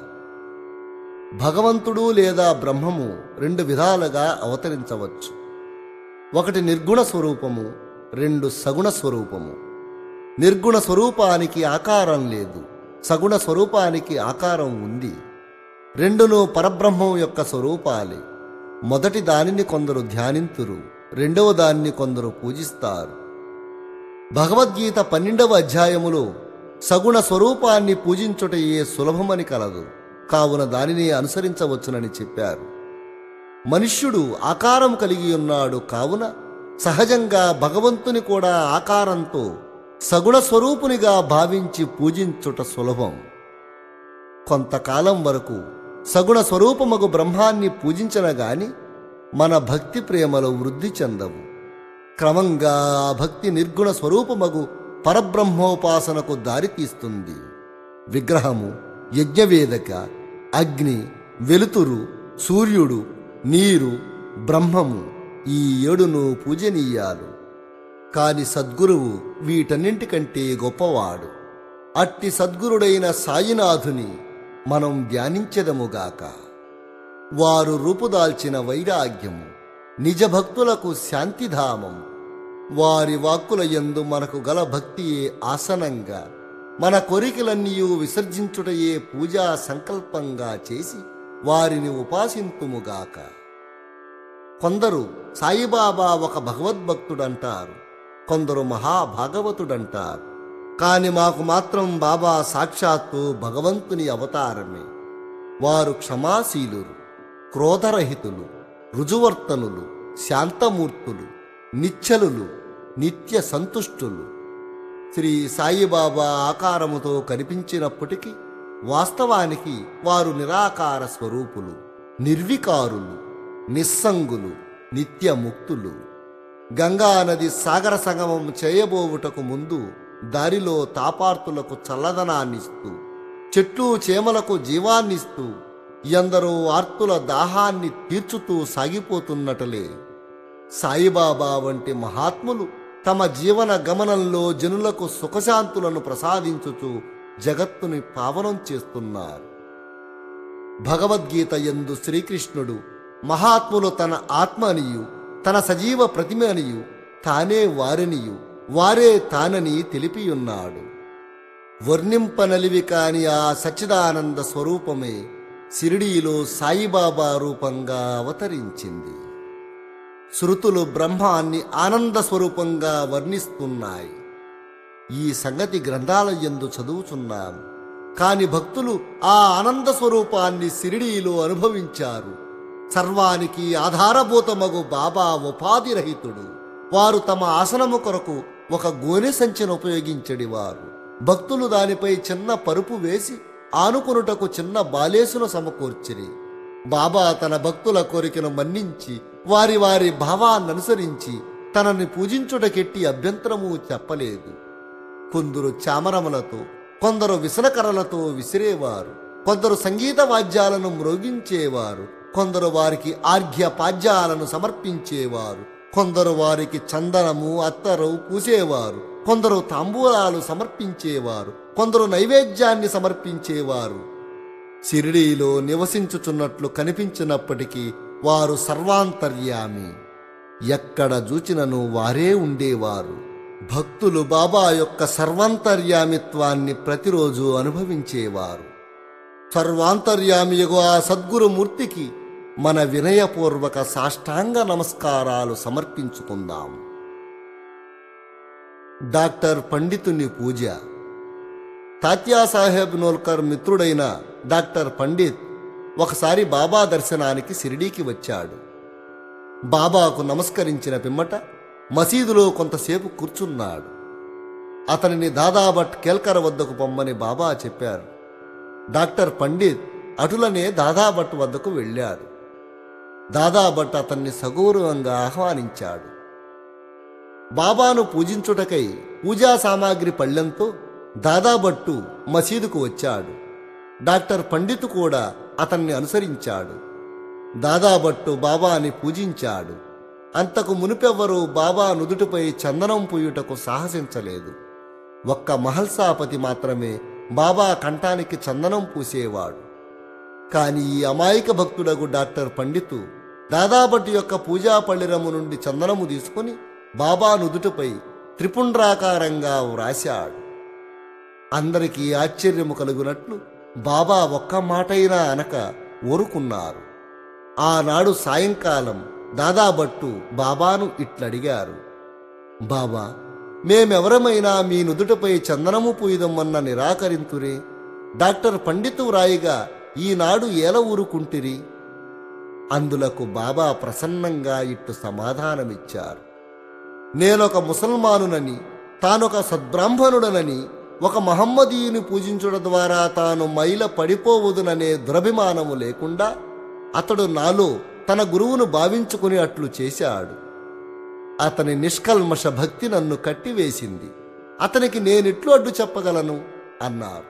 భగవంతుడు లేదా బ్రహ్మము రెండు విధాలుగా అవతరించవచ్చు ఒకటి నిర్గుణ స్వరూపము రెండు సగుణ స్వరూపము నిర్గుణ స్వరూపానికి ఆకారం లేదు సగుణ స్వరూపానికి ఆకారం ఉంది రెండును పరబ్రహ్మం యొక్క స్వరూపాలే మొదటి దానిని కొందరు ధ్యానింతురు రెండవ దాన్ని కొందరు పూజిస్తారు భగవద్గీత పన్నెండవ అధ్యాయములో సగుణ స్వరూపాన్ని పూజించుటయే సులభమని కలదు కావున దానిని అనుసరించవచ్చునని చెప్పారు మనుష్యుడు ఆకారం కలిగి ఉన్నాడు కావున సహజంగా భగవంతుని కూడా ఆకారంతో సగుణ స్వరూపునిగా భావించి పూజించుట సులభం కొంతకాలం వరకు సగుణ స్వరూపమగు బ్రహ్మాన్ని పూజించిన గాని మన భక్తి ప్రేమలు వృద్ధి చెందవు క్రమంగా ఆ భక్తి నిర్గుణ స్వరూపమగు పరబ్రహ్మోపాసనకు దారితీస్తుంది విగ్రహము యజ్ఞవేదక అగ్ని వెలుతురు సూర్యుడు నీరు బ్రహ్మము ఈ ఏడును పూజనీయాలు కాని సద్గురువు వీటన్నింటికంటే గొప్పవాడు అట్టి సద్గురుడైన సాయినాథుని మనం ధ్యానించెదముగాక వారు రూపుదాల్చిన వైరాగ్యము నిజ భక్తులకు శాంతిధామం వారి వాక్కుల యందు మనకు గల భక్తియే ఆసనంగా మన కోరికలన్నీ విసర్జించుటయే పూజా సంకల్పంగా చేసి వారిని ఉపాసింతుముగాక కొందరు సాయిబాబా ఒక భగవద్భక్తుడంటారు కొందరు మహాభాగవతుడంటారు కాని మాకు మాత్రం బాబా సాక్షాత్తు భగవంతుని అవతారమే వారు క్షమాశీలురు క్రోధరహితులు రుజువర్తనులు శాంతమూర్తులు నిచ్చలులు నిత్య సంతుష్టులు శ్రీ సాయిబాబా ఆకారముతో కనిపించినప్పటికీ వాస్తవానికి వారు నిరాకార స్వరూపులు నిర్వికారులు నిస్సంగులు నిత్యముక్తులు గంగా నది సాగర సంగమం చేయబోవుటకు ముందు దారిలో తాపార్తులకు చల్లదనాన్నిస్తూ చెట్లు చేమలకు జీవాన్నిస్తూ ఎందరో ఆర్తుల దాహాన్ని తీర్చుతూ సాగిపోతున్నటలే సాయిబాబా వంటి మహాత్ములు తమ జీవన గమనంలో జనులకు సుఖశాంతులను ప్రసాదించుతూ జగత్తుని పావనం చేస్తున్నారు భగవద్గీత యందు శ్రీకృష్ణుడు మహాత్ములు తన ఆత్మ అనియు తన సజీవ ప్రతిమ అనియు తానే వారినియు వారే తానని తెలిపియున్నాడు వర్ణింపనలివి కాని ఆ సచ్చిదానంద స్వరూపమే షిరిడీలో సాయిబాబా రూపంగా అవతరించింది శృతులు బ్రహ్మాన్ని ఆనంద స్వరూపంగా వర్ణిస్తున్నాయి ఈ సంగతి గ్రంథాల యందు చదువుచున్నాం కాని భక్తులు ఆ ఆనంద స్వరూపాన్ని సిరిడీలో అనుభవించారు సర్వానికి ఆధారభూతమగు బాబా ఉపాధిరహితుడు వారు తమ ఆసనము కొరకు ఒక గోనె సంచిని ఉపయోగించడివారు భక్తులు దానిపై చిన్న పరుపు వేసి ఆనుకొనుటకు చిన్న బాలేసును సమకూర్చిరి బాబా తన భక్తుల కోరికను మన్నించి వారి వారి భావాన్ననుసరించి తనని పూజించుటకెట్టి అభ్యంతరము చెప్పలేదు కొందరు చామరములతో కొందరు విసనకర్రలతో విసిరేవారు కొందరు సంగీత వాద్యాలను మ్రోగించేవారు కొందరు వారికి ఆర్ఘ్య పాద్యాలను సమర్పించేవారు కొందరు వారికి చందనము అత్తరు పూసేవారు కొందరు తాంబూలాలు సమర్పించేవారు కొందరు నైవేద్యాన్ని సమర్పించేవారు షిరిడీలో నివసించుచున్నట్లు కనిపించినప్పటికీ వారు సర్వాంతర్యామి ఎక్కడ చూచినను వారే ఉండేవారు భక్తులు బాబా యొక్క సర్వాంతర్యామిత్వాన్ని ప్రతిరోజు అనుభవించేవారు సర్వాంతర్యామియగు ఆ సద్గురుమూర్తికి మన వినయపూర్వక సాష్టాంగ నమస్కారాలు సమర్పించుకుందాం డాక్టర్ పండితుని పూజ తాత్యాసాహెబ్ నోల్కర్ మిత్రుడైన డాక్టర్ పండిత్ ఒకసారి బాబా దర్శనానికి షిరిడీకి వచ్చాడు బాబాకు నమస్కరించిన పిమ్మట మసీదులో కొంతసేపు కూర్చున్నాడు అతనిని దాదాభట్ కేల్కర్ వద్దకు పొమ్మని బాబా చెప్పారు డాక్టర్ పండిత్ అటులనే దాదాభట్ వద్దకు వెళ్ళాడు దాదాభట్ అతన్ని సగౌరవంగా ఆహ్వానించాడు బాబాను పూజించుటకై పూజా సామాగ్రి పళ్ళెంతో దాదాభట్టు మసీదుకు వచ్చాడు డాక్టర్ పండిత్ కూడా అతన్ని అనుసరించాడు దాదాభట్టు బాబాని పూజించాడు అంతకు మునుపెవ్వరూ బాబా నుదుటిపై చందనం పూయుటకు సాహసించలేదు ఒక్క మహల్సాపతి మాత్రమే బాబా కంఠానికి చందనం పూసేవాడు కాని ఈ అమాయక భక్తుడగు డాక్టర్ పండితు దాదాభట్టు యొక్క పూజా పళ్ళిరము నుండి చందనము తీసుకుని బాబా నుదుటిపై త్రిపుండ్రాకారంగా వ్రాశాడు అందరికీ ఆశ్చర్యము కలుగునట్లు బాబా ఒక్క మాటైనా అనక ఊరుకున్నారు ఆనాడు సాయంకాలం దాదాభట్టు బాబాను ఇట్లడిగారు బాబా మేమెవరమైనా మీ నుదుటపై చందనము పూయిదమ్మన్న నిరాకరింతురే డాక్టర్ పండితు వ్రాయిగా ఈనాడు ఏల ఊరుకుంటిరి అందులకు బాబా ప్రసన్నంగా ఇట్టు సమాధానమిచ్చారు నేనొక ముసల్మానునని తానొక సద్బ్రాహ్మణుడనని ఒక మహమ్మదీయుని పూజించుట ద్వారా తాను మైల పడిపోవుదుననే దురభిమానము లేకుండా అతడు నాలో తన గురువును భావించుకుని అట్లు చేశాడు అతని నిష్కల్మష భక్తి నన్ను కట్టివేసింది అతనికి నేనిట్లు అడ్డు చెప్పగలను అన్నారు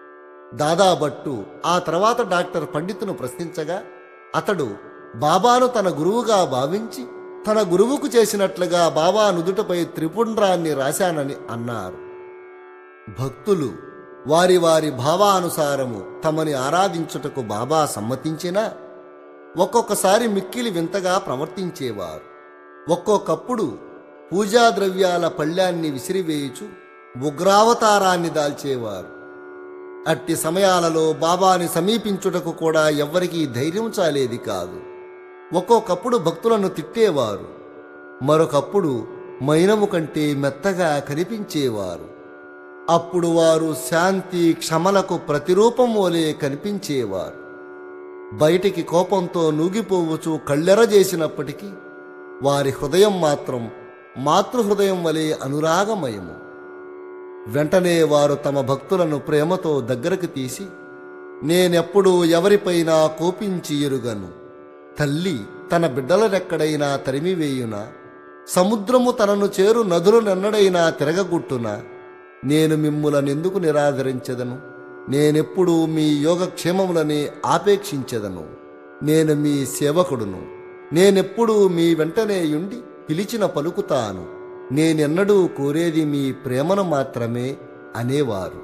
దాదాభట్టు ఆ తర్వాత డాక్టర్ పండితును ప్రశ్నించగా అతడు బాబాను తన గురువుగా భావించి తన గురువుకు చేసినట్లుగా బాబా నుదుటపై త్రిపుండ్రాన్ని రాశానని అన్నారు భక్తులు వారి వారి భావానుసారము తమని ఆరాధించుటకు బాబా సమ్మతించినా ఒక్కొక్కసారి మిక్కిలి వింతగా ప్రవర్తించేవారు ఒక్కొక్కప్పుడు పూజా ద్రవ్యాల పళ్ళ్యాన్ని విసిరివేయుచు ఉగ్రావతారాన్ని దాల్చేవారు అట్టి సమయాలలో బాబాని సమీపించుటకు కూడా ఎవ్వరికీ ధైర్యం చాలేది కాదు ఒక్కొక్కప్పుడు భక్తులను తిట్టేవారు మరొకప్పుడు మైనము కంటే మెత్తగా కనిపించేవారు అప్పుడు వారు శాంతి క్షమలకు ప్రతిరూపం వలె కనిపించేవారు బయటికి కోపంతో నూగిపోవచ్చు కళ్ళెర చేసినప్పటికీ వారి హృదయం మాత్రం మాతృహృదయం వలె అనురాగమయము వెంటనే వారు తమ భక్తులను ప్రేమతో దగ్గరకు తీసి నేనెప్పుడూ ఎవరిపైనా కోపించి ఎరుగను తల్లి తన బిడ్డలనెక్కడైనా తరిమివేయునా సముద్రము తనను చేరు నదులనెన్నడైనా తిరగగుట్టునా నేను మిమ్ములనెందుకు నిరాదరించదను నేనెప్పుడూ మీ యోగక్షేమములని ఆపేక్షించదను నేను మీ సేవకుడును నేనెప్పుడూ మీ వెంటనే యుండి పిలిచిన పలుకుతాను నేనెన్నడూ కోరేది మీ ప్రేమను మాత్రమే అనేవారు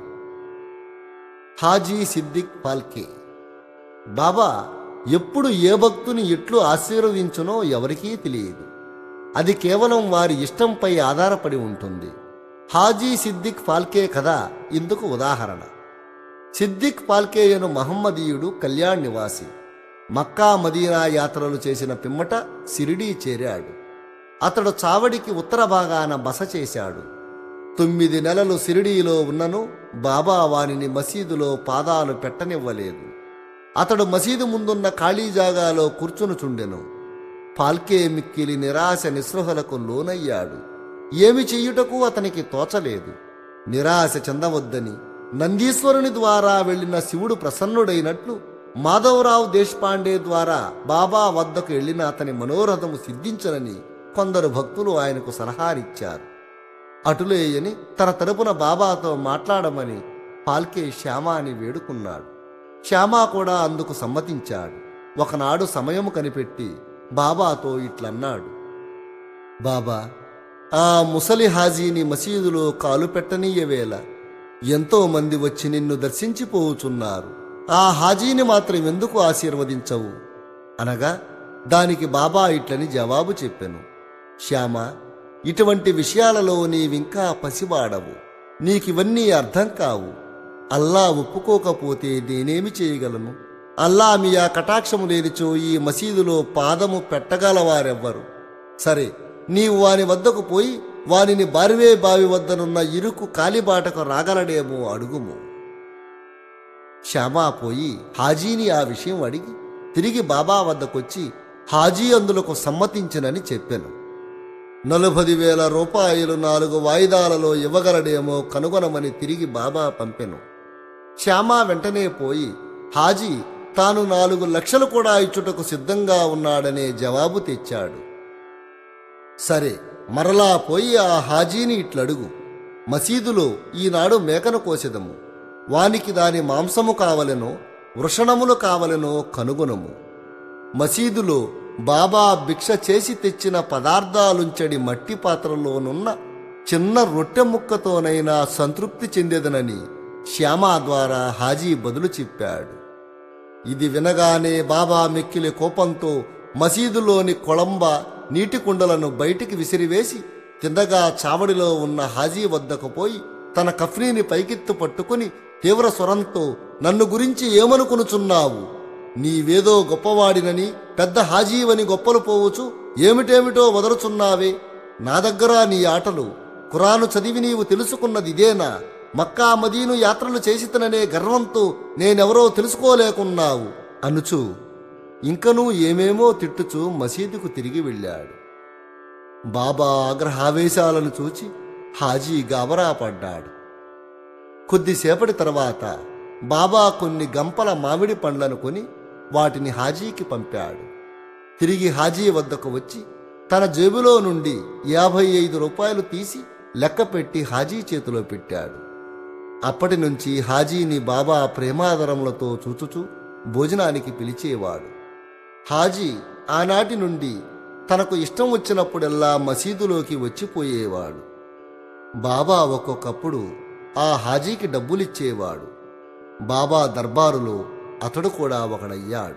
హాజీ సిద్దిక్ పాల్కే బాబా ఎప్పుడు ఏ భక్తుని ఎట్లు ఆశీర్వదించునో ఎవరికీ తెలియదు అది కేవలం వారి ఇష్టంపై ఆధారపడి ఉంటుంది హాజీ సిద్దిక్ ఫాల్కే కథ ఇందుకు ఉదాహరణ సిద్దిక్ పాల్కేయను మహమ్మదీయుడు కళ్యాణ్ నివాసి మక్కా మదీనా యాత్రలు చేసిన పిమ్మట సిరిడీ చేరాడు అతడు చావడికి ఉత్తర భాగాన బస చేశాడు తొమ్మిది నెలలు సిరిడీలో ఉన్నను బాబా వానిని మసీదులో పాదాలు పెట్టనివ్వలేదు అతడు మసీదు ముందున్న ఖాళీ జాగాలో కూర్చునుచుండెను పాల్కే మిక్కిలి నిరాశ నిస్పృహలకు లోనయ్యాడు ఏమి చెయ్యుటకు అతనికి తోచలేదు నిరాశ చెందవద్దని నందీశ్వరుని ద్వారా వెళ్ళిన శివుడు ప్రసన్నుడైనట్లు మాధవరావు దేశపాండే ద్వారా బాబా వద్దకు వెళ్ళిన అతని మనోరథము సిద్ధించనని కొందరు భక్తులు ఆయనకు సలహానిచ్చారు అటులేయని తన తరపున బాబాతో మాట్లాడమని పాల్కే శ్యామాని వేడుకున్నాడు శ్యామా కూడా అందుకు సమ్మతించాడు ఒకనాడు సమయము కనిపెట్టి బాబాతో ఇట్లన్నాడు బాబా ఆ ముసలి హాజీని మసీదులో కాలు పెట్టనీయవేళ ఎంతో మంది వచ్చి నిన్ను దర్శించిపోవుచున్నారు ఆ హాజీని మాత్రం ఎందుకు ఆశీర్వదించవు అనగా దానికి బాబా ఇట్లని జవాబు చెప్పెను శ్యామ ఇటువంటి విషయాలలో నీవింకా పసివాడవు నీకివన్నీ అర్థం కావు అల్లా ఒప్పుకోకపోతే నేనేమి చేయగలను అల్లా మీ ఆ కటాక్షము లేనిచో ఈ మసీదులో పాదము పెట్టగలవారెవ్వరు సరే నీవు వాని వద్దకు పోయి వానిని బారివే బావి వద్దనున్న ఇరుకు కాలిబాటకు రాగలడేమో అడుగుము శ్యామా పోయి హాజీని ఆ విషయం అడిగి తిరిగి బాబా వద్దకొచ్చి హాజీ అందులకు సమ్మతించనని చెప్పాను నలభై వేల రూపాయలు నాలుగు వాయిదాలలో ఇవ్వగలడేమో కనుగొనమని తిరిగి బాబా పంపెను శ్యామా వెంటనే పోయి హాజీ తాను నాలుగు లక్షలు కూడా ఇచ్చుటకు సిద్ధంగా ఉన్నాడనే జవాబు తెచ్చాడు సరే మరలా పోయి ఆ హాజీని ఇట్లడుగు మసీదులో ఈనాడు మేకను కోసెదము వానికి దాని మాంసము కావలెనో వృషణములు కావలెనో కనుగొనము మసీదులో బాబా భిక్ష చేసి తెచ్చిన పదార్థాలుంచడి మట్టి పాత్రలోనున్న చిన్న రొట్టె ముక్కతోనైనా సంతృప్తి చెందేదనని శ్యామా ద్వారా హాజీ బదులు చెప్పాడు ఇది వినగానే బాబా మిక్కిలి కోపంతో మసీదులోని కొళంబ నీటి కుండలను బయటికి విసిరివేసి తిన్నగా చావడిలో ఉన్న హాజీ వద్దకు పోయి తన కఫ్నీని పైకెత్తు పట్టుకుని తీవ్ర స్వరంతో నన్ను గురించి ఏమనుకునుచున్నావు నీవేదో గొప్పవాడినని పెద్ద హాజీవని గొప్పలు పోవచ్చు ఏమిటేమిటో వదలుచున్నావే నా దగ్గర నీ ఆటలు ఖురాను చదివి నీవు తెలుసుకున్నది ఇదేనా మక్కా మదీను యాత్రలు చేసితననే గర్వంతో నేనెవరో తెలుసుకోలేకున్నావు అనుచు ఇంకనూ ఏమేమో తిట్టుచూ మసీదుకు తిరిగి వెళ్ళాడు బాబా ఆగ్రహావేశాలను చూచి హాజీ గాబరా పడ్డాడు కొద్దిసేపటి తర్వాత బాబా కొన్ని గంపల మామిడి పండ్లను కొని వాటిని హాజీకి పంపాడు తిరిగి హాజీ వద్దకు వచ్చి తన జేబులో నుండి యాభై ఐదు రూపాయలు తీసి లెక్కపెట్టి హాజీ చేతిలో పెట్టాడు అప్పటి నుంచి హాజీని బాబా ప్రేమాదరములతో చూచుచూ భోజనానికి పిలిచేవాడు హాజీ ఆనాటి నుండి తనకు ఇష్టం వచ్చినప్పుడల్లా మసీదులోకి వచ్చిపోయేవాడు బాబా ఒక్కొక్కప్పుడు ఆ హాజీకి డబ్బులిచ్చేవాడు బాబా దర్బారులో అతడు కూడా ఒకడయ్యాడు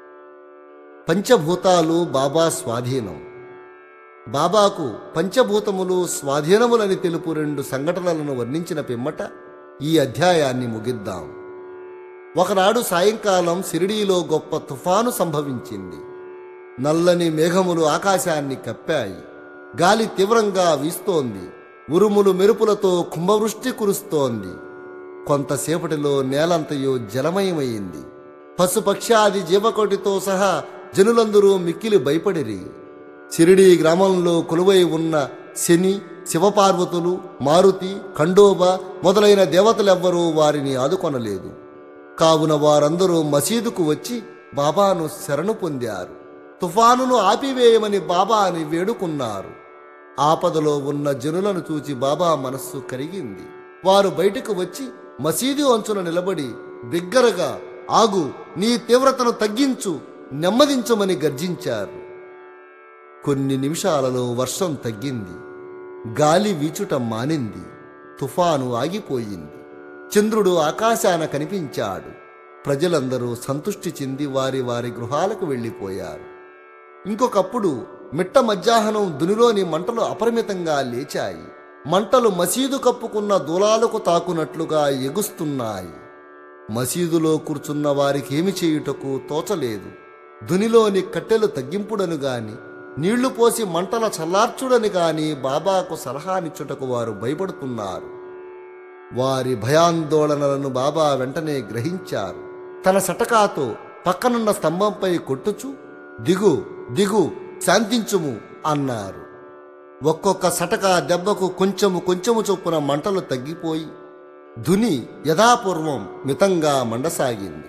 పంచభూతాలు బాబా స్వాధీనం బాబాకు పంచభూతములు స్వాధీనములని తెలుపు రెండు సంఘటనలను వర్ణించిన పిమ్మట ఈ అధ్యాయాన్ని ముగిద్దాం ఒకనాడు సాయంకాలం సిరిడీలో గొప్ప తుఫాను సంభవించింది నల్లని మేఘములు ఆకాశాన్ని కప్పాయి గాలి తీవ్రంగా వీస్తోంది ఉరుములు మెరుపులతో కుంభవృష్టి కురుస్తోంది కొంతసేపటిలో నేలంతయు జలమయమైంది పశుపక్షాది జీవకోటితో సహా జనులందరూ మిక్కిలి భయపడిరి సిరిడి గ్రామంలో కొలువై ఉన్న శని శివపార్వతులు మారుతి ఖండోబ మొదలైన దేవతలెవ్వరూ వారిని ఆదుకొనలేదు కావున వారందరూ మసీదుకు వచ్చి బాబాను శరణు పొందారు తుఫానును ఆపివేయమని బాబాని వేడుకున్నారు ఆపదలో ఉన్న జనులను చూచి బాబా మనస్సు కరిగింది వారు బయటకు వచ్చి మసీదు అంచున నిలబడి బిగ్గరగా ఆగు నీ తీవ్రతను తగ్గించు నెమ్మదించమని గర్జించారు కొన్ని నిమిషాలలో వర్షం తగ్గింది గాలి వీచుట మానింది తుఫాను ఆగిపోయింది చంద్రుడు ఆకాశాన కనిపించాడు ప్రజలందరూ సంతుష్టి చెంది వారి వారి గృహాలకు వెళ్ళిపోయారు ఇంకొకప్పుడు మిట్ట మధ్యాహ్నం దునిలోని మంటలు అపరిమితంగా లేచాయి మంటలు మసీదు కప్పుకున్న దూలాలకు తాకునట్లుగా ఎగుస్తున్నాయి మసీదులో కూర్చున్న వారికేమి చేయుటకు తోచలేదు దునిలోని కట్టెలు తగ్గింపుడను గాని నీళ్లు పోసి మంటల చల్లార్చుడని గాని బాబాకు సలహానిచ్చుటకు వారు భయపడుతున్నారు వారి భయాందోళనలను బాబా వెంటనే గ్రహించారు తన సటకాతో పక్కనున్న స్తంభంపై కొట్టుచు దిగు దిగు శాంతించుము అన్నారు ఒక్కొక్క సటక దెబ్బకు కొంచెము కొంచెము చొప్పున మంటలు తగ్గిపోయి ధుని యథాపూర్వం మితంగా మండసాగింది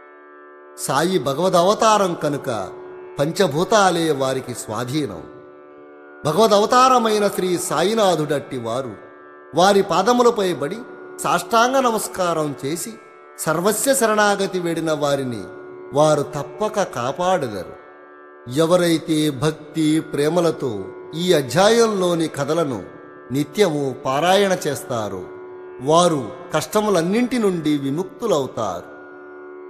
సాయి భగవదవతారం కనుక పంచభూతాలే వారికి స్వాధీనం భగవదవతారమైన శ్రీ సాయినాథుడట్టి వారు వారి పాదములపై బడి సాష్టాంగ నమస్కారం చేసి సర్వస్య శరణాగతి వేడిన వారిని వారు తప్పక కాపాడెదరు ఎవరైతే భక్తి ప్రేమలతో ఈ అధ్యాయంలోని కథలను నిత్యము పారాయణ చేస్తారో వారు కష్టములన్నింటి నుండి విముక్తులవుతారు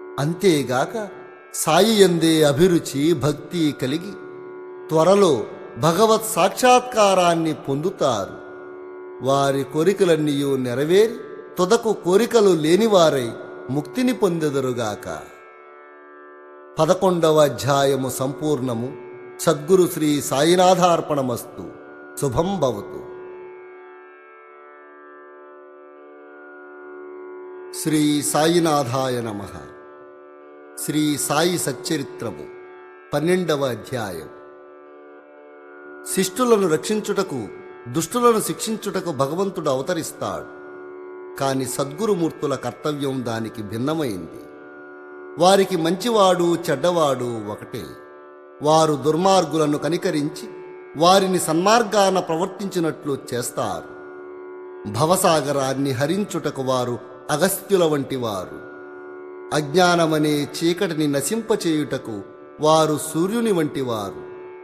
అంతేగాక సాయి ఎందే అభిరుచి భక్తి కలిగి త్వరలో భగవత్ సాక్షాత్కారాన్ని పొందుతారు వారి కోరికలన్నీ నెరవేరి తుదకు కోరికలు లేనివారై ముక్తిని పొందెదరుగాక పదకొండవ అధ్యాయము సంపూర్ణము సద్గురు శ్రీ సాయినాథార్పణమస్తు శుభం భవతు శ్రీ సాయినాథాయ నమ శ్రీ సాయి సచ్చరిత్రము పన్నెండవ అధ్యాయం శిష్టులను రక్షించుటకు దుష్టులను శిక్షించుటకు భగవంతుడు అవతరిస్తాడు కాని సద్గురుమూర్తుల కర్తవ్యం దానికి భిన్నమైంది వారికి మంచివాడు చెడ్డవాడు ఒకటే వారు దుర్మార్గులను కనికరించి వారిని సన్మార్గాన ప్రవర్తించినట్లు చేస్తారు భవసాగరాన్ని హరించుటకు వారు అగస్త్యుల వంటి వారు అజ్ఞానమనే చీకటిని నశింపచేయుటకు వారు సూర్యుని వంటి వారు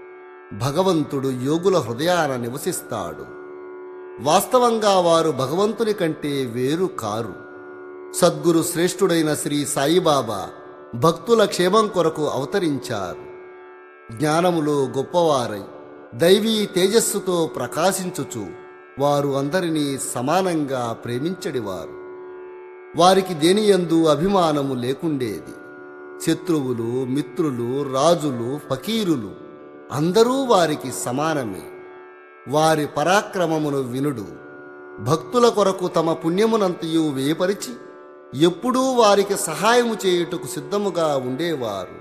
భగవంతుడు యోగుల హృదయాన నివసిస్తాడు వాస్తవంగా వారు భగవంతుని కంటే వేరు కారు సద్గురు శ్రేష్ఠుడైన శ్రీ సాయిబాబా భక్తుల క్షేమం కొరకు అవతరించారు జ్ఞానములో గొప్పవారై దైవీ తేజస్సుతో ప్రకాశించుచు వారు అందరినీ సమానంగా ప్రేమించడివారు వారికి దేనియందు అభిమానము లేకుండేది శత్రువులు మిత్రులు రాజులు ఫకీరులు అందరూ వారికి సమానమే వారి పరాక్రమమును వినుడు భక్తుల కొరకు తమ పుణ్యమునంతయు వేయపరిచి ఎప్పుడూ వారికి సహాయము చేయుటకు సిద్ధముగా ఉండేవారు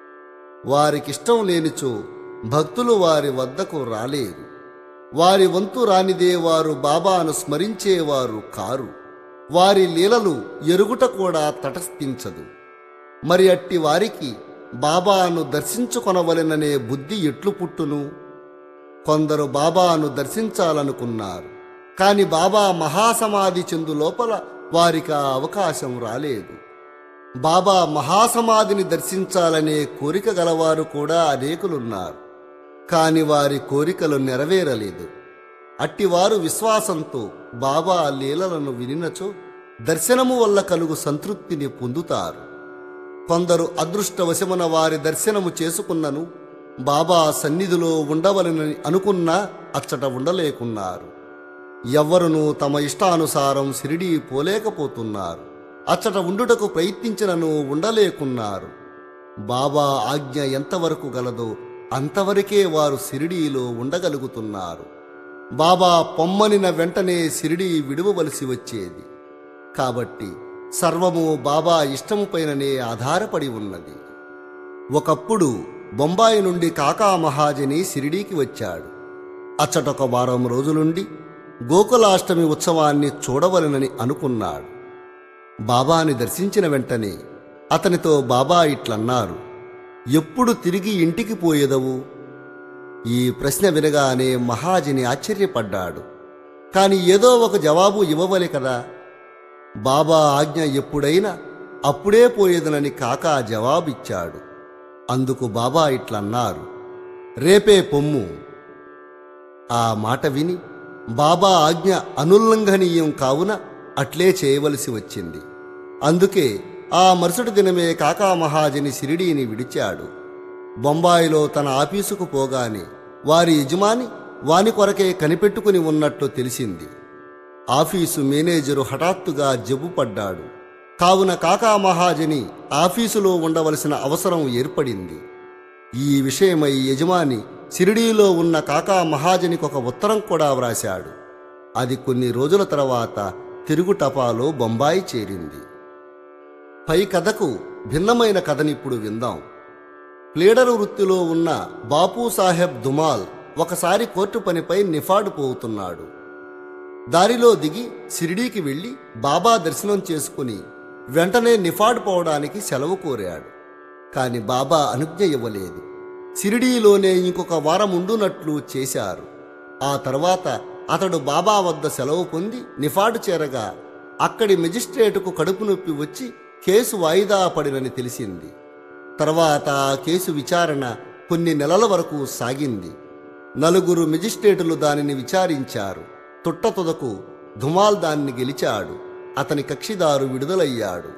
వారికిష్టం లేనిచో భక్తులు వారి వద్దకు రాలేరు వారి వంతు రానిదే వారు బాబాను స్మరించేవారు కారు వారి లీలలు ఎరుగుట కూడా తటస్థించదు మరి అట్టి వారికి బాబాను దర్శించుకొనవలెననే బుద్ధి ఎట్లు పుట్టును కొందరు బాబాను దర్శించాలనుకున్నారు కాని బాబా మహాసమాధి చెందు లోపల వారికి ఆ అవకాశం రాలేదు బాబా మహాసమాధిని దర్శించాలనే కోరిక గలవారు కూడా అనేకులున్నారు కాని వారి కోరికలు నెరవేరలేదు అట్టివారు విశ్వాసంతో బాబా లీలలను వినినచో దర్శనము వల్ల కలుగు సంతృప్తిని పొందుతారు కొందరు అదృష్టవశమున వారి దర్శనము చేసుకున్నను బాబా సన్నిధిలో ఉండవలనని అనుకున్నా అచ్చట ఉండలేకున్నారు ఎవ్వరునూ తమ ఇష్టానుసారం సిరిడి పోలేకపోతున్నారు అచ్చట ఉండుటకు ప్రయత్నించినను ఉండలేకున్నారు బాబా ఆజ్ఞ ఎంతవరకు గలదో అంతవరకే వారు సిరిడీలో ఉండగలుగుతున్నారు బాబా పొమ్మనిన వెంటనే సిరిడి విడువవలసి వచ్చేది కాబట్టి సర్వము బాబా ఇష్టముపైననే ఆధారపడి ఉన్నది ఒకప్పుడు బొంబాయి నుండి కాకా మహాజని సిరిడీకి వచ్చాడు అచ్చటొక వారం రోజులుండి గోకులాష్టమి ఉత్సవాన్ని చూడవలనని అనుకున్నాడు బాబాని దర్శించిన వెంటనే అతనితో బాబా ఇట్లన్నారు ఎప్పుడు తిరిగి ఇంటికి పోయేదవు ఈ ప్రశ్న వినగానే మహాజని ఆశ్చర్యపడ్డాడు కాని ఏదో ఒక జవాబు ఇవ్వవలే కదా బాబా ఆజ్ఞ ఎప్పుడైనా అప్పుడే పోయేదనని కాకా జవాబిచ్చాడు అందుకు బాబా ఇట్లన్నారు రేపే పొమ్ము ఆ మాట విని బాబా ఆజ్ఞ అనుల్లంఘనీయం కావున అట్లే చేయవలసి వచ్చింది అందుకే ఆ మరుసటి దినమే కాకా మహాజని షిరిడీని విడిచాడు బొంబాయిలో తన ఆఫీసుకు పోగానే వారి యజమాని వాని కొరకే కనిపెట్టుకుని ఉన్నట్లు తెలిసింది ఆఫీసు మేనేజరు హఠాత్తుగా జబ్బుపడ్డాడు కావున కాకా మహాజని ఆఫీసులో ఉండవలసిన అవసరం ఏర్పడింది ఈ విషయమై యజమాని షిరిడీలో ఉన్న కాకా మహాజనికి ఒక ఉత్తరం కూడా వ్రాశాడు అది కొన్ని రోజుల తర్వాత తిరుగు టపాలో బొంబాయి చేరింది పై కథకు భిన్నమైన కథనిప్పుడు విందాం ప్లీడరు వృత్తిలో ఉన్న బాపు సాహెబ్ దుమాల్ ఒకసారి కోర్టు పనిపై నిఫాడు పోతున్నాడు దారిలో దిగి షిరిడీకి వెళ్ళి బాబా దర్శనం చేసుకుని వెంటనే నిఫాడ్ పోవడానికి సెలవు కోరాడు కాని బాబా అనుజ్ఞ ఇవ్వలేదు షిరిడీలోనే ఇంకొక వారం ఉండునట్లు చేశారు ఆ తర్వాత అతడు బాబా వద్ద సెలవు పొంది నిఫాడు చేరగా అక్కడి మెజిస్ట్రేటుకు కడుపు నొప్పి వచ్చి కేసు వాయిదా పడినని తెలిసింది తర్వాత ఆ కేసు విచారణ కొన్ని నెలల వరకు సాగింది నలుగురు మెజిస్ట్రేటులు దానిని విచారించారు తుట్టతుదకు ధుమాల్ దాన్ని గెలిచాడు అతని కక్షిదారు విడుదలయ్యాడు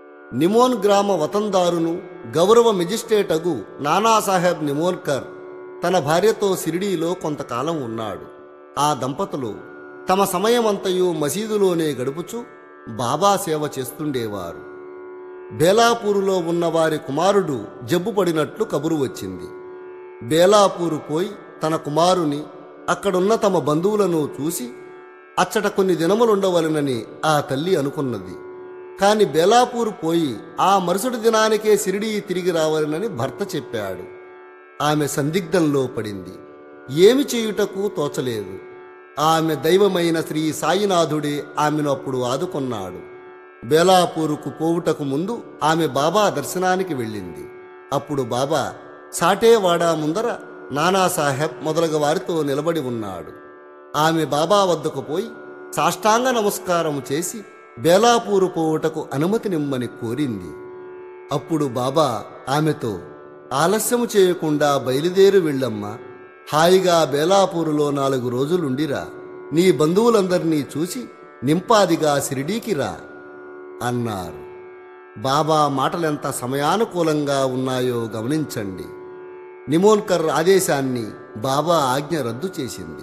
నిమోన్ గ్రామ వతందారును గౌరవ మెజిస్ట్రేటగు నానాసాహెబ్ నిమోన్కర్ తన భార్యతో సిరిడీలో కొంతకాలం ఉన్నాడు ఆ దంపతులు తమ సమయమంతయు మసీదులోనే గడుపుచూ బాబా సేవ చేస్తుండేవారు బేలాపూరులో ఉన్న వారి కుమారుడు జబ్బు పడినట్లు కబురు వచ్చింది బేలాపూరు పోయి తన కుమారుని అక్కడున్న తమ బంధువులను చూసి అచ్చట కొన్ని దినములుండవలెనని ఆ తల్లి అనుకున్నది కాని బేలాపూర్ పోయి ఆ మరుసటి దినానికే సిరిడి తిరిగి రావాలనని భర్త చెప్పాడు ఆమె సందిగ్ధంలో పడింది ఏమి చేయుటకు తోచలేదు ఆమె దైవమైన శ్రీ సాయినాథుడే ఆమెను అప్పుడు ఆదుకొన్నాడు బేలాపూరుకు పోవుటకు ముందు ఆమె బాబా దర్శనానికి వెళ్ళింది అప్పుడు బాబా సాటేవాడా ముందర నానాసాహెబ్ మొదలగు వారితో నిలబడి ఉన్నాడు ఆమె బాబా వద్దకు పోయి సాష్టాంగ నమస్కారం చేసి బేలాపూరు పోవుటకు అనుమతినిమ్మని కోరింది అప్పుడు బాబా ఆమెతో ఆలస్యము చేయకుండా బయలుదేరి వెళ్ళమ్మా హాయిగా బేలాపూరులో నాలుగు రోజులుండిరా నీ బంధువులందరినీ చూసి నింపాదిగా సిరిడీకి రా అన్నారు బాబా మాటలెంత సమయానుకూలంగా ఉన్నాయో గమనించండి నిమోన్కర్ ఆదేశాన్ని బాబా ఆజ్ఞ రద్దు చేసింది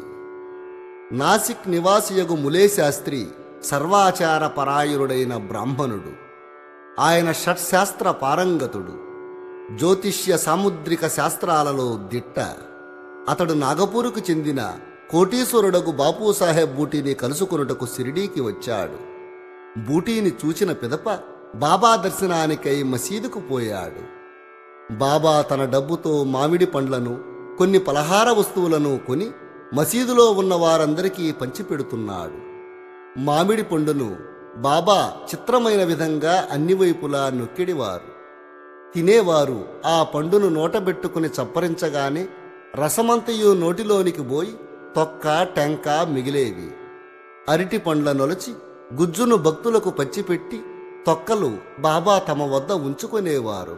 నాసిక్ నివాసియగు ములే శాస్త్రి సర్వాచార పరాయణుడైన బ్రాహ్మణుడు ఆయన షట్శాస్త్ర పారంగతుడు జ్యోతిష్య సాముద్రిక శాస్త్రాలలో దిట్ట అతడు నాగపూరుకు చెందిన కోటీశ్వరుడకు బాపూసాహెబ్ బూటీని కలుసుకొనుటకు సిరిడీకి వచ్చాడు బూటీని చూచిన పిదప బాబా దర్శనానికై మసీదుకు పోయాడు బాబా తన డబ్బుతో మామిడి పండ్లను కొన్ని పలహార వస్తువులను కొని మసీదులో ఉన్న వారందరికీ పంచిపెడుతున్నాడు మామిడి పండును బాబా చిత్రమైన విధంగా అన్ని వైపులా నొక్కిడివారు తినేవారు ఆ పండును నోటబెట్టుకుని చప్పరించగానే రసమంతయు నోటిలోనికి పోయి తొక్క టెంక మిగిలేవి అరటి పండ్ల నొలచి గుజ్జును భక్తులకు పచ్చిపెట్టి తొక్కలు బాబా తమ వద్ద ఉంచుకునేవారు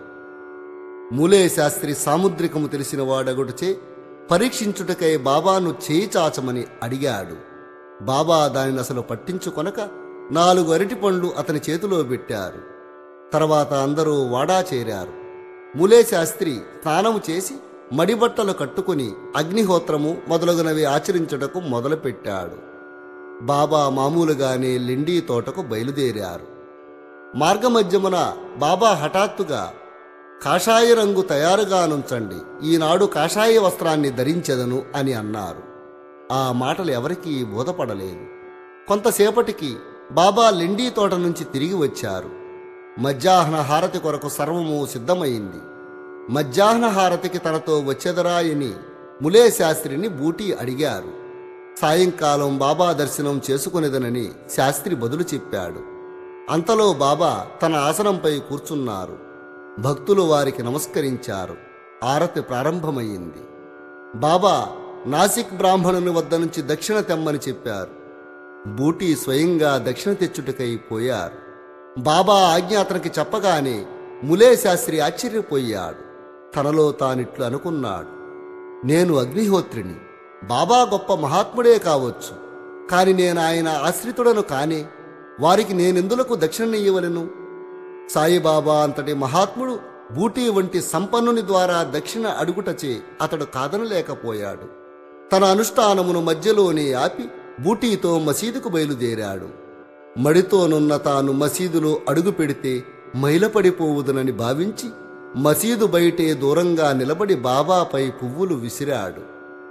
మూలే శాస్త్రి సాముద్రికము తెలిసిన వాడగుటచే పరీక్షించుటకై బాబాను చేయి చాచమని అడిగాడు బాబా దానిని అసలు పట్టించుకొనక నాలుగు అరటి పండ్లు అతని చేతిలో పెట్టారు తర్వాత అందరూ వాడా చేరారు మూలే శాస్త్రి స్నానము చేసి మడిబట్టలు కట్టుకుని అగ్నిహోత్రము మొదలగునవి ఆచరించుటకు మొదలుపెట్టాడు బాబా మామూలుగానే లిండీ తోటకు బయలుదేరారు మార్గమధ్యమున బాబా హఠాత్తుగా కాషాయ రంగు తయారుగా నుంచండి ఈనాడు కాషాయ వస్త్రాన్ని ధరించెదను అని అన్నారు ఆ మాటలు ఎవరికీ బోధపడలేదు కొంతసేపటికి బాబా లిండీ తోట నుంచి తిరిగి వచ్చారు మధ్యాహ్న హారతి కొరకు సర్వము సిద్ధమైంది మధ్యాహ్న హారతికి తనతో వచ్చెదరాయని ములే శాస్త్రిని బూటీ అడిగారు సాయంకాలం బాబా దర్శనం చేసుకునేదనని శాస్త్రి బదులు చెప్పాడు అంతలో బాబా తన ఆసనంపై కూర్చున్నారు భక్తులు వారికి నమస్కరించారు ఆరతి ప్రారంభమైంది బాబా నాసిక్ బ్రాహ్మణుని వద్ద నుంచి దక్షిణ తెమ్మని చెప్పారు బూటీ స్వయంగా దక్షిణ తెచ్చుటకై పోయారు బాబా ఆజ్ఞ అతనికి చెప్పగానే ములే శాస్త్రి ఆశ్చర్యపోయాడు తనలో తానిట్లు అనుకున్నాడు నేను అగ్నిహోత్రిని బాబా గొప్ప మహాత్ముడే కావచ్చు కాని నేను ఆయన ఆశ్రితుడను కానే వారికి నేనెందులకు దక్షిణనియ్యవలను సాయిబాబా అంతటి మహాత్ముడు బూటీ వంటి సంపన్నుని ద్వారా దక్షిణ అడుగుటచే అతడు కాదనలేకపోయాడు తన అనుష్ఠానమును మధ్యలోనే ఆపి బూటీతో మసీదుకు బయలుదేరాడు మడితోనున్న తాను మసీదులో అడుగు పెడితే మైలపడిపోవుదనని భావించి మసీదు బయటే దూరంగా నిలబడి బాబాపై పువ్వులు విసిరాడు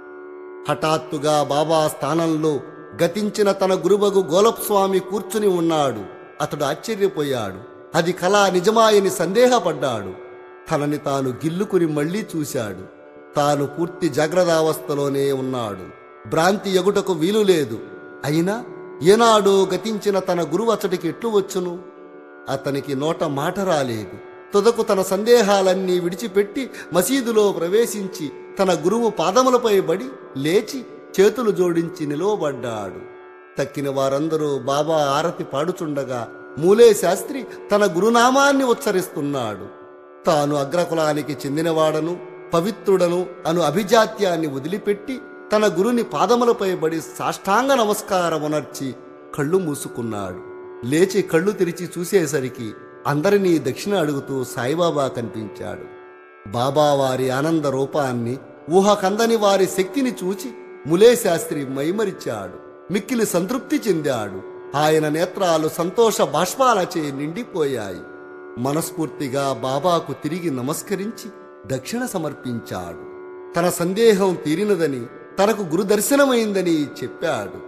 హఠాత్తుగా బాబా స్థానంలో గతించిన తన గురువగు గోలప్స్వామి కూర్చుని ఉన్నాడు అతడు ఆశ్చర్యపోయాడు అది కళా నిజమాయని సందేహపడ్డాడు తనని తాను గిల్లుకుని మళ్ళీ చూశాడు తాను పూర్తి జాగ్రత్తావస్థలోనే ఉన్నాడు భ్రాంతి ఎగుటకు వీలు లేదు అయినా ఏనాడో గతించిన తన గురువు అతడికి ఎట్లు వచ్చును అతనికి నోట మాట రాలేదు తుదకు తన సందేహాలన్నీ విడిచిపెట్టి మసీదులో ప్రవేశించి తన గురువు పాదములపై బడి లేచి చేతులు జోడించి నిలువబడ్డాడు తక్కిన వారందరూ బాబా ఆరతి పాడుచుండగా మూలే శాస్త్రి తన గురునామాన్ని ఉచ్చరిస్తున్నాడు తాను అగ్రకులానికి చెందినవాడను పవిత్రుడను అను అభిజాత్యాన్ని వదిలిపెట్టి తన గురుని పాదములపై బడి సాష్టాంగ నమస్కారమునర్చి కళ్ళు మూసుకున్నాడు లేచి కళ్ళు తెరిచి చూసేసరికి అందరినీ దక్షిణ అడుగుతూ సాయిబాబా కనిపించాడు బాబా వారి ఆనంద రూపాన్ని ఊహకందని వారి శక్తిని చూచి ములేశాస్త్రి మైమరిచాడు మిక్కిలి సంతృప్తి చెందాడు ఆయన నేత్రాలు సంతోష బాష్పాలచే నిండిపోయాయి మనస్ఫూర్తిగా బాబాకు తిరిగి నమస్కరించి దక్షిణ సమర్పించాడు తన సందేహం తీరినదని తనకు గురుదర్శనమైందని చెప్పాడు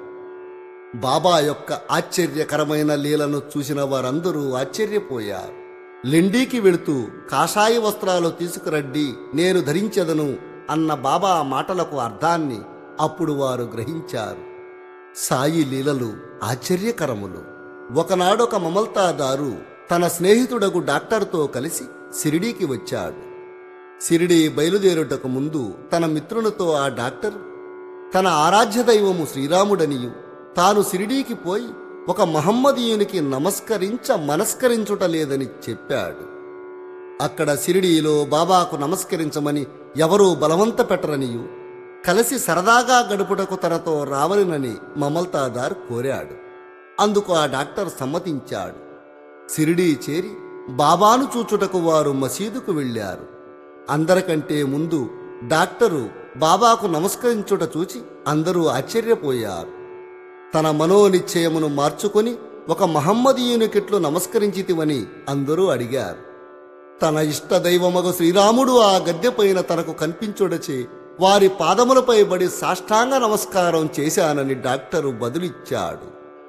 బాబా యొక్క ఆశ్చర్యకరమైన లీలను చూసిన వారందరూ ఆశ్చర్యపోయారు లెండీకి వెళుతూ కాషాయ వస్త్రాలు తీసుకురండి నేను ధరించెదను అన్న బాబా మాటలకు అర్థాన్ని అప్పుడు వారు గ్రహించారు సాయి లీలలు ఆశ్చర్యకరములు ఒకనాడొక మమల్తాదారు తన స్నేహితుడకు డాక్టర్తో కలిసి సిరిడీకి వచ్చాడు సిరిడి బయలుదేరుటకు ముందు తన మిత్రునితో ఆ డాక్టర్ తన ఆరాధ్య దైవము శ్రీరాముడనియు తాను సిరిడీకి పోయి ఒక మహమ్మదీయునికి నమస్కరించ మనస్కరించుట లేదని చెప్పాడు అక్కడ సిరిడీలో బాబాకు నమస్కరించమని ఎవరూ బలవంత పెట్టరనియు కలిసి సరదాగా గడుపుటకు తనతో రావలనని మమల్తాదార్ కోరాడు అందుకు ఆ డాక్టర్ సమ్మతించాడు సిరిడీ చేరి బాబాను చూచుటకు వారు మసీదుకు వెళ్ళారు అందరికంటే ముందు డాక్టరు బాబాకు నమస్కరించుట చూచి అందరూ ఆశ్చర్యపోయారు తన మనోనిశ్చయమును మార్చుకొని ఒక మహమ్మదీయునికిట్లు నమస్కరించితివని అందరూ అడిగారు తన ఇష్ట దైవమగు శ్రీరాముడు ఆ గద్దెపైన తనకు కనిపించుడచే వారి పాదములపై బడి సాష్టాంగ నమస్కారం చేశానని డాక్టరు బదులిచ్చాడు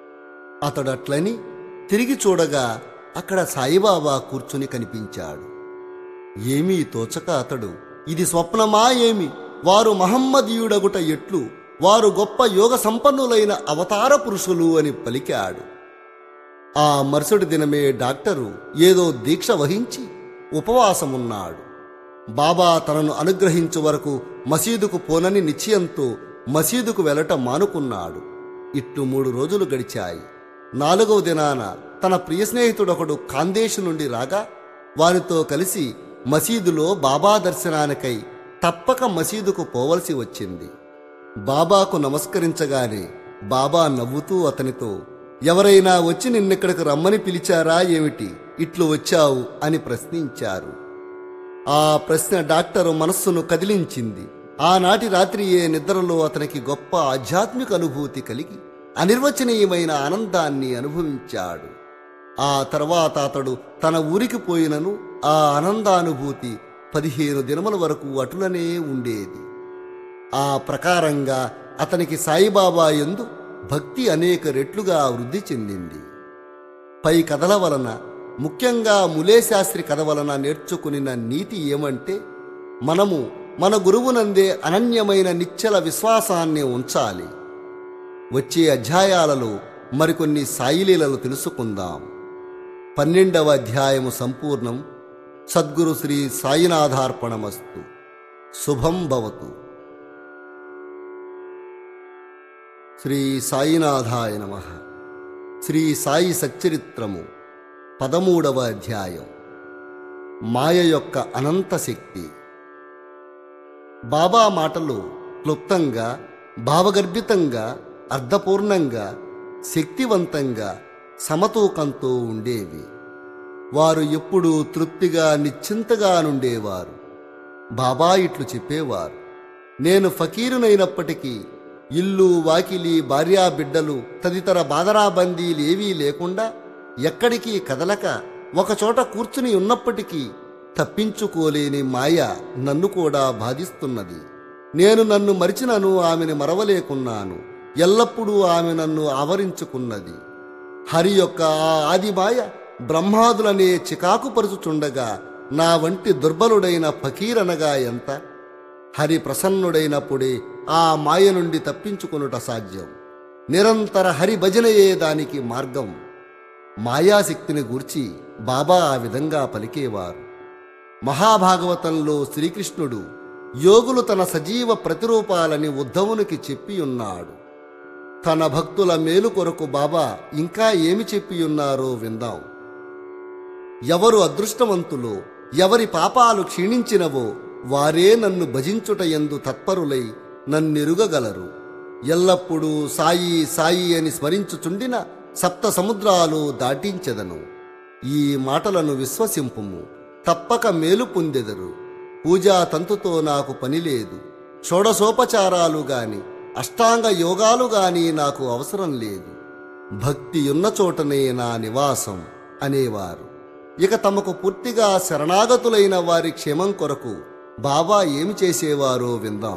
అతడట్లని తిరిగి చూడగా అక్కడ సాయిబాబా కూర్చుని కనిపించాడు ఏమీ తోచక అతడు ఇది స్వప్నమా ఏమి వారు మహమ్మదీయుడగుట ఎట్లు వారు గొప్ప యోగ సంపన్నులైన అవతార పురుషులు అని పలికాడు ఆ మరుసటి దినమే డాక్టరు ఏదో దీక్ష వహించి ఉపవాసమున్నాడు బాబా తనను అనుగ్రహించు వరకు మసీదుకు పోనని నిశ్చయంతో మసీదుకు వెళ్ళటం మానుకున్నాడు ఇట్లు మూడు రోజులు గడిచాయి నాలుగవ దినాన తన ప్రియ స్నేహితుడొకడు ఖాందేశ్ నుండి రాగా వారితో కలిసి మసీదులో బాబా దర్శనానికై తప్పక మసీదుకు పోవలసి వచ్చింది బాబాకు నమస్కరించగానే బాబా నవ్వుతూ అతనితో ఎవరైనా వచ్చి నిన్నెక్కడికి రమ్మని పిలిచారా ఏమిటి ఇట్లు వచ్చావు అని ప్రశ్నించారు ఆ ప్రశ్న డాక్టరు మనస్సును కదిలించింది ఆనాటి రాత్రి ఏ నిద్రలో అతనికి గొప్ప ఆధ్యాత్మిక అనుభూతి కలిగి అనిర్వచనీయమైన ఆనందాన్ని అనుభవించాడు ఆ తర్వాత అతడు తన ఊరికి పోయినను ఆ ఆనందానుభూతి పదిహేను దినముల వరకు అటులనే ఉండేది ఆ ప్రకారంగా అతనికి సాయిబాబా ఎందు భక్తి అనేక రెట్లుగా వృద్ధి చెందింది పై కథల వలన ముఖ్యంగా ములేశాస్త్రి కథ వలన నేర్చుకునిన నీతి ఏమంటే మనము మన గురువునందే అనన్యమైన నిశ్చల విశ్వాసాన్ని ఉంచాలి వచ్చే అధ్యాయాలలో మరికొన్ని సాయిలీలలు తెలుసుకుందాం పన్నెండవ అధ్యాయము సంపూర్ణం సద్గురు శ్రీ సాయినాథార్పణమస్తు శుభం భవతు శ్రీ సాయినాథాయ నమ శ్రీ సాయి సచ్చరిత్రము పదమూడవ అధ్యాయం మాయ యొక్క అనంత శక్తి బాబా మాటలు క్లుప్తంగా భావగర్భితంగా అర్థపూర్ణంగా శక్తివంతంగా సమతూకంతో ఉండేవి వారు ఎప్పుడూ తృప్తిగా నిశ్చింతగా నుండేవారు బాబా ఇట్లు చెప్పేవారు నేను ఫకీరునైనప్పటికీ ఇల్లు వాకిలి భార్యా బిడ్డలు తదితర బాదరాబందీలు ఏవీ లేకుండా ఎక్కడికి కదలక ఒకచోట కూర్చుని ఉన్నప్పటికీ తప్పించుకోలేని మాయ నన్ను కూడా బాధిస్తున్నది నేను నన్ను మరిచినను ఆమెను మరవలేకున్నాను ఎల్లప్పుడూ ఆమె నన్ను ఆవరించుకున్నది హరి యొక్క ఆ ఆదిమాయ బ్రహ్మాదులనే చికాకుపరుచుచుండగా నా వంటి దుర్బలుడైన ఫకీరనగా ఎంత హరి ప్రసన్నుడైనప్పుడే ఆ మాయ నుండి తప్పించుకొనుట సాధ్యం నిరంతర హరి భజనయే దానికి మార్గం మాయాశక్తిని గూర్చి బాబా ఆ విధంగా పలికేవారు మహాభాగవతంలో శ్రీకృష్ణుడు యోగులు తన సజీవ ప్రతిరూపాలని ఉద్ధవునికి చెప్పి ఉన్నాడు తన భక్తుల మేలు కొరకు బాబా ఇంకా ఏమి చెప్పి ఉన్నారో విందాం ఎవరు అదృష్టవంతులో ఎవరి పాపాలు క్షీణించినవో వారే నన్ను భజించుట ఎందు తత్పరులై నన్నెరుగగలరు ఎల్లప్పుడూ సాయి సాయి అని స్మరించుచుండిన సప్త సముద్రాలు దాటించెదను ఈ మాటలను విశ్వసింపుము తప్పక మేలు పొందెదరు పూజా తంతుతో నాకు పని లేదు షోడసోపచారాలు గాని అష్టాంగ యోగాలు గాని నాకు అవసరం లేదు భక్తి ఉన్న చోటనే నా నివాసం అనేవారు ఇక తమకు పూర్తిగా శరణాగతులైన వారి క్షేమం కొరకు బాబా ఏమి చేసేవారో విందాం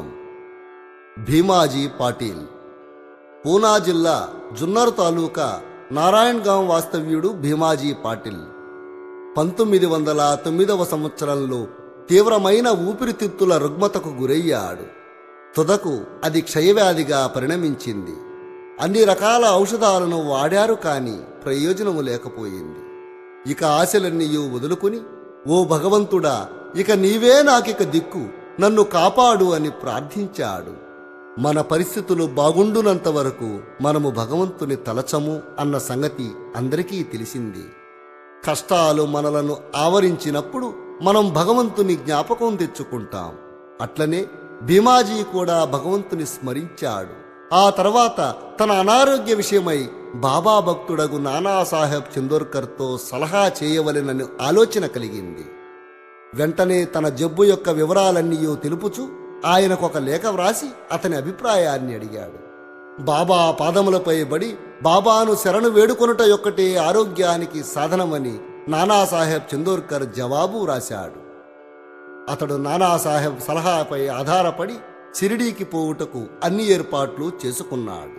భీమాజీ పాటిల్ పూనా జిల్లా జున్నర్ తాలూకా నారాయణగాం వాస్తవ్యుడు భీమాజీ పాటిల్ పంతొమ్మిది వందల తొమ్మిదవ సంవత్సరంలో తీవ్రమైన ఊపిరితిత్తుల రుగ్మతకు గురయ్యాడు తుదకు అది క్షయవ్యాధిగా పరిణమించింది అన్ని రకాల ఔషధాలను వాడారు కాని ప్రయోజనము లేకపోయింది ఇక ఆశలన్నీ వదులుకుని ఓ భగవంతుడా ఇక నీవే నాకిక దిక్కు నన్ను కాపాడు అని ప్రార్థించాడు మన పరిస్థితులు బాగుండునంత వరకు మనము భగవంతుని తలచము అన్న సంగతి అందరికీ తెలిసింది కష్టాలు మనలను ఆవరించినప్పుడు మనం భగవంతుని జ్ఞాపకం తెచ్చుకుంటాం అట్లనే భీమాజీ కూడా భగవంతుని స్మరించాడు ఆ తర్వాత తన అనారోగ్య విషయమై బాబా భక్తుడగు నానాసాహెబ్ చందోర్కర్తో సలహా చేయవలెనని ఆలోచన కలిగింది వెంటనే తన జబ్బు యొక్క వివరాలన్నీ తెలుపుచు ఆయనకు ఒక లేఖ వ్రాసి అతని అభిప్రాయాన్ని అడిగాడు బాబా పాదములపై బడి బాబాను శరణు వేడుకొనుట యొక్కటే ఆరోగ్యానికి సాధనమని నానాసాహెబ్ చందోర్కర్ జవాబు రాశాడు అతడు నానాసాహెబ్ సలహాపై ఆధారపడి షిరిడీకి పోవుటకు అన్ని ఏర్పాట్లు చేసుకున్నాడు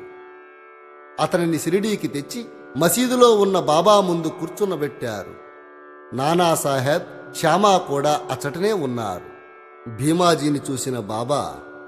అతనిని షిరిడీకి తెచ్చి మసీదులో ఉన్న బాబా ముందు కూర్చున్నబెట్టారు నానాసాహెబ్ శ్యామా కూడా అచ్చటనే ఉన్నారు భీమాజీని చూసిన బాబా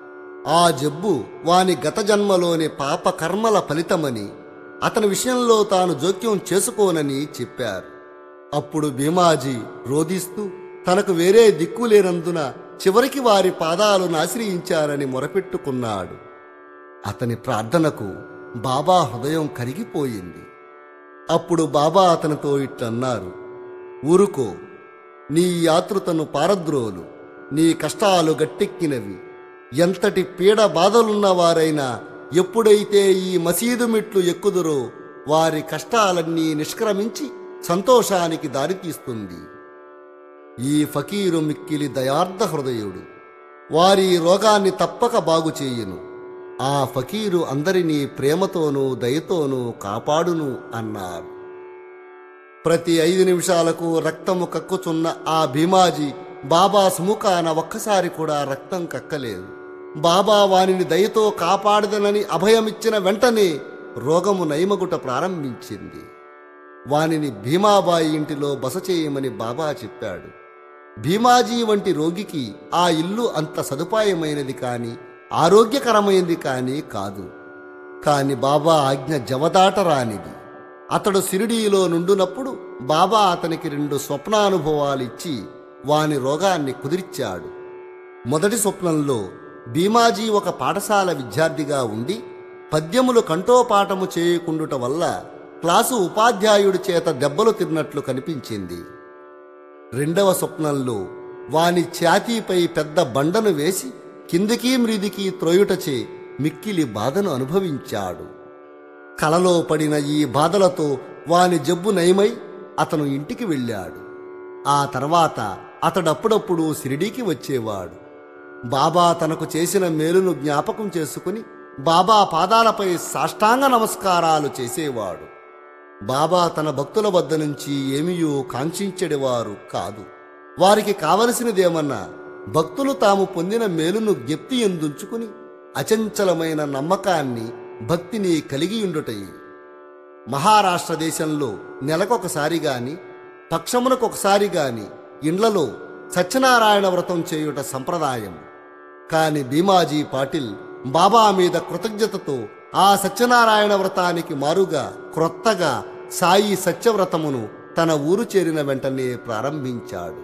ఆ జబ్బు వాని గత జన్మలోని పాప కర్మల ఫలితమని అతని విషయంలో తాను జోక్యం చేసుకోనని చెప్పారు అప్పుడు భీమాజీ రోధిస్తూ తనకు వేరే దిక్కు లేనందున చివరికి వారి పాదాలను ఆశ్రయించారని మొరపెట్టుకున్నాడు అతని ప్రార్థనకు బాబా హృదయం కరిగిపోయింది అప్పుడు బాబా అతనితో ఇట్లన్నారు ఊరుకో నీ యాతృతను పారద్రోలు నీ కష్టాలు గట్టెక్కినవి ఎంతటి పీడ బాధలున్న వారైనా ఎప్పుడైతే ఈ మసీదు మెట్లు ఎక్కుదురో వారి కష్టాలన్నీ నిష్క్రమించి సంతోషానికి దారితీస్తుంది ఈ ఫకీరు మిక్కిలి దయార్థ హృదయుడు వారి రోగాన్ని తప్పక బాగు చేయును ఆ ఫకీరు అందరినీ ప్రేమతోనూ దయతోనూ కాపాడును అన్నారు ప్రతి ఐదు నిమిషాలకు రక్తము కక్కుచున్న ఆ భీమాజీ బాబా సుముఖాన ఒక్కసారి కూడా రక్తం కక్కలేదు బాబా వానిని దయతో కాపాడదనని అభయమిచ్చిన వెంటనే రోగము నయమగుట ప్రారంభించింది వానిని భీమాబాయి ఇంటిలో బస చేయమని బాబా చెప్పాడు భీమాజీ వంటి రోగికి ఆ ఇల్లు అంత సదుపాయమైనది కాని ఆరోగ్యకరమైనది కాని కాదు కాని బాబా ఆజ్ఞ జవదాటరానిది అతడు సిరిడీలో నుండునప్పుడు బాబా అతనికి రెండు స్వప్నానుభవాలిచ్చి వాని రోగాన్ని కుదిర్చాడు మొదటి స్వప్నంలో భీమాజీ ఒక పాఠశాల విద్యార్థిగా ఉండి పద్యములు కంఠోపాఠము చేయకుండుట వల్ల క్లాసు ఉపాధ్యాయుడి చేత దెబ్బలు తిన్నట్లు కనిపించింది రెండవ స్వప్నంలో వాని ఛాతీపై పెద్ద బండను వేసి కిందికి మ్రీదికి త్రోయుటచే మిక్కిలి బాధను అనుభవించాడు కలలో పడిన ఈ బాధలతో వాని జబ్బు నయమై అతను ఇంటికి వెళ్ళాడు ఆ తర్వాత అతడప్పుడప్పుడు షిరిడీకి వచ్చేవాడు బాబా తనకు చేసిన మేలును జ్ఞాపకం చేసుకుని బాబా పాదాలపై సాష్టాంగ నమస్కారాలు చేసేవాడు బాబా తన భక్తుల వద్ద నుంచి ఏమీయూ కాంక్షించెడివారు కాదు వారికి కావలసినదేమన్నా భక్తులు తాము పొందిన మేలును జ్ఞప్తి ఎందుంచుకుని అచంచలమైన నమ్మకాన్ని భక్తిని కలిగి ఉండుటయి మహారాష్ట్ర దేశంలో నెలకొకసారి గాని పక్షమునకొకసారి గాని ఇండ్లలో సత్యనారాయణ వ్రతం చేయుట సంప్రదాయం కాని భీమాజీ పాటిల్ బాబా మీద కృతజ్ఞతతో ఆ సత్యనారాయణ వ్రతానికి మారుగా క్రొత్తగా సాయి సత్యవ్రతమును తన ఊరు చేరిన వెంటనే ప్రారంభించాడు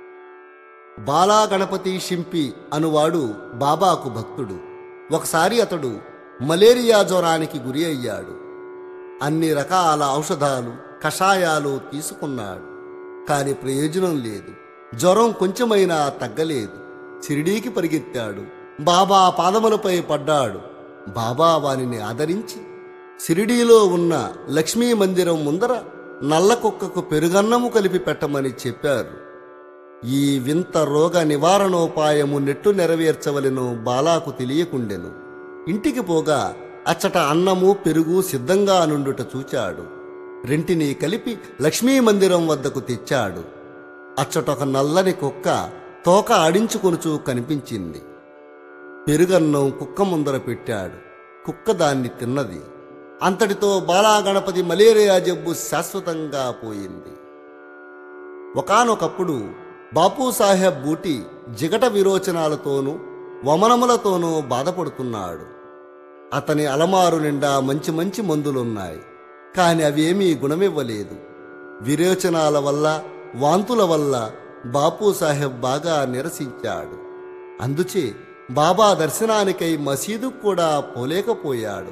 బాలా గణపతి షింపి అనువాడు బాబాకు భక్తుడు ఒకసారి అతడు మలేరియా జ్వరానికి గురి అయ్యాడు అన్ని రకాల ఔషధాలు కషాయాలు తీసుకున్నాడు కాని ప్రయోజనం లేదు జ్వరం కొంచెమైనా తగ్గలేదు షిరిడీకి పరిగెత్తాడు బాబా పాదములపై పడ్డాడు బాబా వానిని ఆదరించి షిరిడీలో ఉన్న లక్ష్మీ మందిరం ముందర నల్ల కుక్కకు పెరుగన్నము కలిపి పెట్టమని చెప్పారు ఈ వింత రోగ నివారణోపాయము నెట్టు నెరవేర్చవలెను బాలాకు తెలియకుండెను ఇంటికి పోగా అచ్చట అన్నము పెరుగు సిద్ధంగా నుండుట చూచాడు రెంటిని కలిపి లక్ష్మీ మందిరం వద్దకు తెచ్చాడు అచ్చటొక నల్లని కుక్క తోక ఆడించుకొనుచూ కనిపించింది పెరుగన్నం కుక్క ముందర పెట్టాడు కుక్క దాన్ని తిన్నది అంతటితో బాలాగణపతి మలేరియా జబ్బు శాశ్వతంగా పోయింది ఒకానొకప్పుడు బాపు సాహెబ్ బూటి జిగట విరోచనాలతోనూ వమనములతోనూ బాధపడుతున్నాడు అతని అలమారు నిండా మంచి మంచి మందులున్నాయి కాని అవేమీ గుణమివ్వలేదు విరోచనాల వల్ల వాంతుల వల్ల బాపు సాహెబ్ బాగా నిరసించాడు అందుచే బాబా దర్శనానికై మసీదు కూడా పోలేకపోయాడు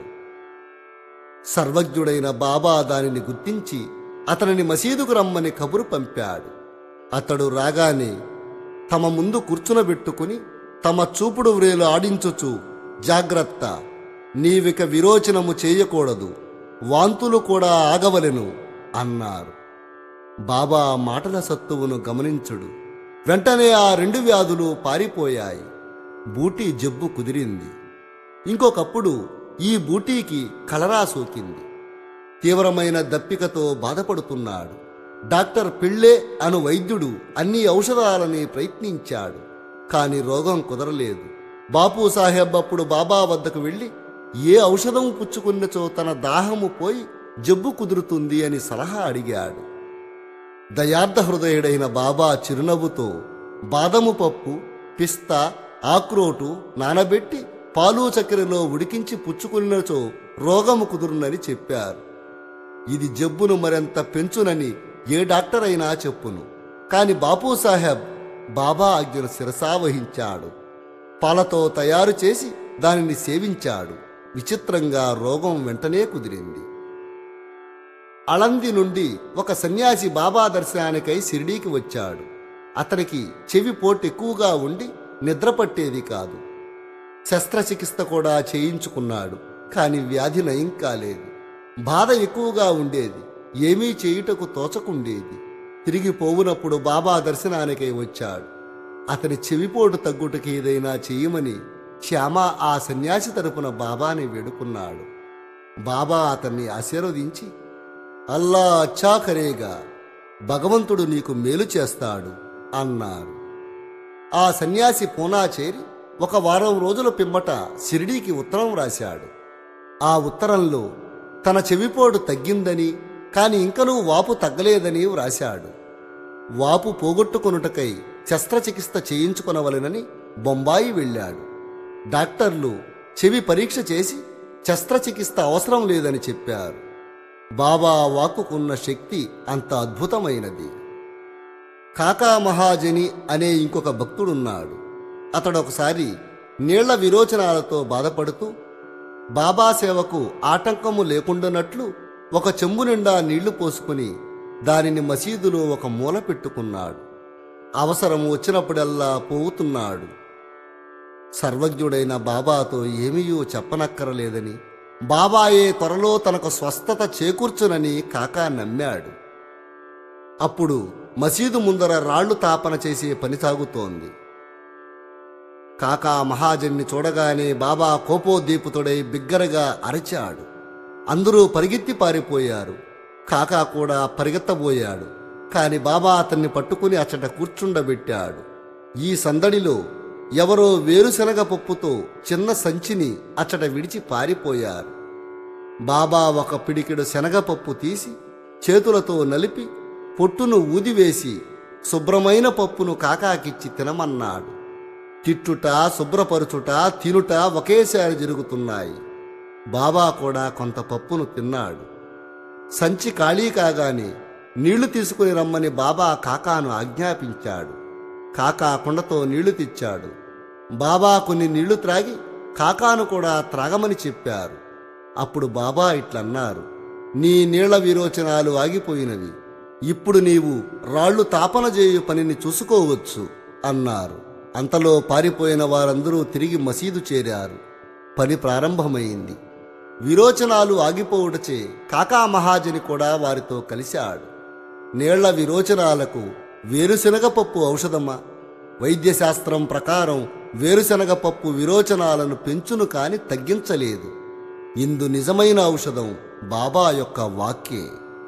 సర్వజ్ఞుడైన బాబా దానిని గుర్తించి అతనిని మసీదుకు రమ్మని కబురు పంపాడు అతడు రాగానే తమ ముందు కూర్చునబెట్టుకుని తమ చూపుడు వ్రేలు ఆడించుచు జాగ్రత్త నీవిక విరోచనము చేయకూడదు వాంతులు కూడా ఆగవలెను అన్నారు బాబా మాటల సత్తువును గమనించుడు వెంటనే ఆ రెండు వ్యాధులు పారిపోయాయి బూటీ జబ్బు కుదిరింది ఇంకొకప్పుడు ఈ బూటీకి కలరా సోకింది తీవ్రమైన దప్పికతో బాధపడుతున్నాడు డాక్టర్ పిళ్ళే అను వైద్యుడు అన్ని ఔషధాలని ప్రయత్నించాడు కాని రోగం కుదరలేదు బాపు సాహెబ్ అప్పుడు బాబా వద్దకు వెళ్ళి ఏ ఔషధం పుచ్చుకున్నచో తన దాహము పోయి జబ్బు కుదురుతుంది అని సలహా అడిగాడు దయార్థ హృదయుడైన బాబా చిరునవ్వుతో బాదము పప్పు పిస్తా ఆక్రోటు నానబెట్టి పాలు చక్కెరలో ఉడికించి పుచ్చుకున్నచో రోగము కుదురునని చెప్పారు ఇది జబ్బును మరింత పెంచునని ఏ డాక్టర్ అయినా చెప్పును కాని బాపు సాహెబ్ బాబా ఆజ్ఞను శిరసావహించాడు పాలతో తయారు చేసి దానిని సేవించాడు విచిత్రంగా రోగం వెంటనే కుదిరింది అళంది నుండి ఒక సన్యాసి బాబా దర్శనానికై షిరిడీకి వచ్చాడు అతనికి చెవి పోటు ఎక్కువగా ఉండి నిద్ర పట్టేది కాదు శస్త్రచికిత్స కూడా చేయించుకున్నాడు కాని వ్యాధి నయం కాలేదు బాధ ఎక్కువగా ఉండేది ఏమీ చేయుటకు తోచకుండేది తిరిగి పోవునప్పుడు బాబా దర్శనానికై వచ్చాడు అతని చెవిపోటు తగ్గుటకి ఏదైనా చెయ్యమని శ్యామ ఆ సన్యాసి తరపున బాబాని వేడుకున్నాడు బాబా అతన్ని ఆశీర్వదించి అల్లా అచ్చా కరేగా భగవంతుడు నీకు మేలు చేస్తాడు అన్నారు ఆ సన్యాసి పూనా చేరి ఒక వారం రోజుల పిమ్మట షిరిడీకి ఉత్తరం రాశాడు ఆ ఉత్తరంలో తన చెవిపోటు తగ్గిందని కాని ఇంకనూ వాపు తగ్గలేదని వ్రాశాడు వాపు పోగొట్టుకొనుటకై శస్త్రచికిత్స చేయించుకొనవలెనని బొంబాయి వెళ్ళాడు డాక్టర్లు చెవి పరీక్ష చేసి శస్త్రచికిత్స అవసరం లేదని చెప్పారు బాబా వాక్కుకున్న శక్తి అంత అద్భుతమైనది కాకా మహాజని అనే ఇంకొక భక్తుడున్నాడు అతడు ఒకసారి నీళ్ల విరోచనాలతో బాధపడుతూ బాబా సేవకు ఆటంకము లేకుండానట్లు ఒక చెంబు నిండా నీళ్లు పోసుకుని దానిని మసీదులో ఒక మూల పెట్టుకున్నాడు అవసరం వచ్చినప్పుడల్లా పోవుతున్నాడు సర్వజ్ఞుడైన బాబాతో ఏమీయూ చెప్పనక్కరలేదని బాబాయే త్వరలో తనకు స్వస్థత చేకూర్చునని కాకా నమ్మాడు అప్పుడు మసీదు ముందర రాళ్లు తాపన చేసే పని సాగుతోంది కాకా మహాజన్ని చూడగానే బాబా కోపోద్దీపుతుడై బిగ్గరగా అరిచాడు అందరూ పరిగెత్తి పారిపోయారు కాకా కూడా పరిగెత్తబోయాడు కాని బాబా అతన్ని పట్టుకుని అచ్చట కూర్చుండబెట్టాడు ఈ సందడిలో ఎవరో వేరుశనగ పప్పుతో చిన్న సంచిని అచ్చట విడిచి పారిపోయారు బాబా ఒక పిడికెడు శనగపప్పు తీసి చేతులతో నలిపి పొట్టును ఊదివేసి శుభ్రమైన పప్పును కాకాకిచ్చి తినమన్నాడు తిట్టుట శుభ్రపరుచుట తినుట ఒకేసారి జరుగుతున్నాయి బాబా కూడా కొంత పప్పును తిన్నాడు సంచి ఖాళీ కాగానే నీళ్లు తీసుకుని రమ్మని బాబా కాకాను ఆజ్ఞాపించాడు కాకా కుండతో నీళ్లు తెచ్చాడు బాబా కొన్ని నీళ్లు త్రాగి కాకాను కూడా త్రాగమని చెప్పారు అప్పుడు బాబా ఇట్లన్నారు నీ నీళ్ల విరోచనాలు ఆగిపోయినవి ఇప్పుడు నీవు రాళ్లు తాపన చేయు పనిని చూసుకోవచ్చు అన్నారు అంతలో పారిపోయిన వారందరూ తిరిగి మసీదు చేరారు పని ప్రారంభమైంది విరోచనాలు ఆగిపోవుటచే కాకా మహాజని కూడా వారితో కలిశాడు నీళ్ల విరోచనాలకు వేరుశనగ పప్పు ఔషధమా వైద్యశాస్త్రం ప్రకారం వేరుశనగ పప్పు విరోచనాలను పెంచును కాని తగ్గించలేదు ఇందు నిజమైన ఔషధం బాబా యొక్క వాక్యే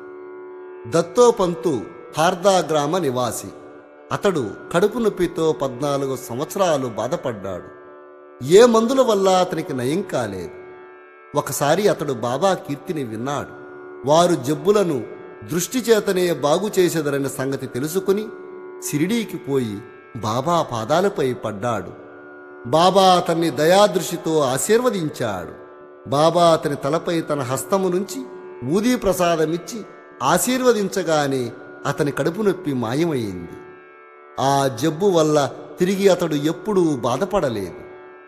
దత్తోపంతు హార్దా గ్రామ నివాసి అతడు కడుపు నొప్పితో పద్నాలుగు సంవత్సరాలు బాధపడ్డాడు ఏ మందుల వల్ల అతనికి నయం కాలేదు ఒకసారి అతడు బాబా కీర్తిని విన్నాడు వారు జబ్బులను దృష్టి చేతనే బాగు చేసేదరని సంగతి తెలుసుకుని సిరిడీకి పోయి బాబా పాదాలపై పడ్డాడు బాబా అతన్ని దయాదృష్టితో ఆశీర్వదించాడు బాబా అతని తలపై తన హస్తము నుంచి ఊదీ ప్రసాదమిచ్చి ఆశీర్వదించగానే అతని కడుపు నొప్పి మాయమైంది ఆ జబ్బు వల్ల తిరిగి అతడు ఎప్పుడూ బాధపడలేదు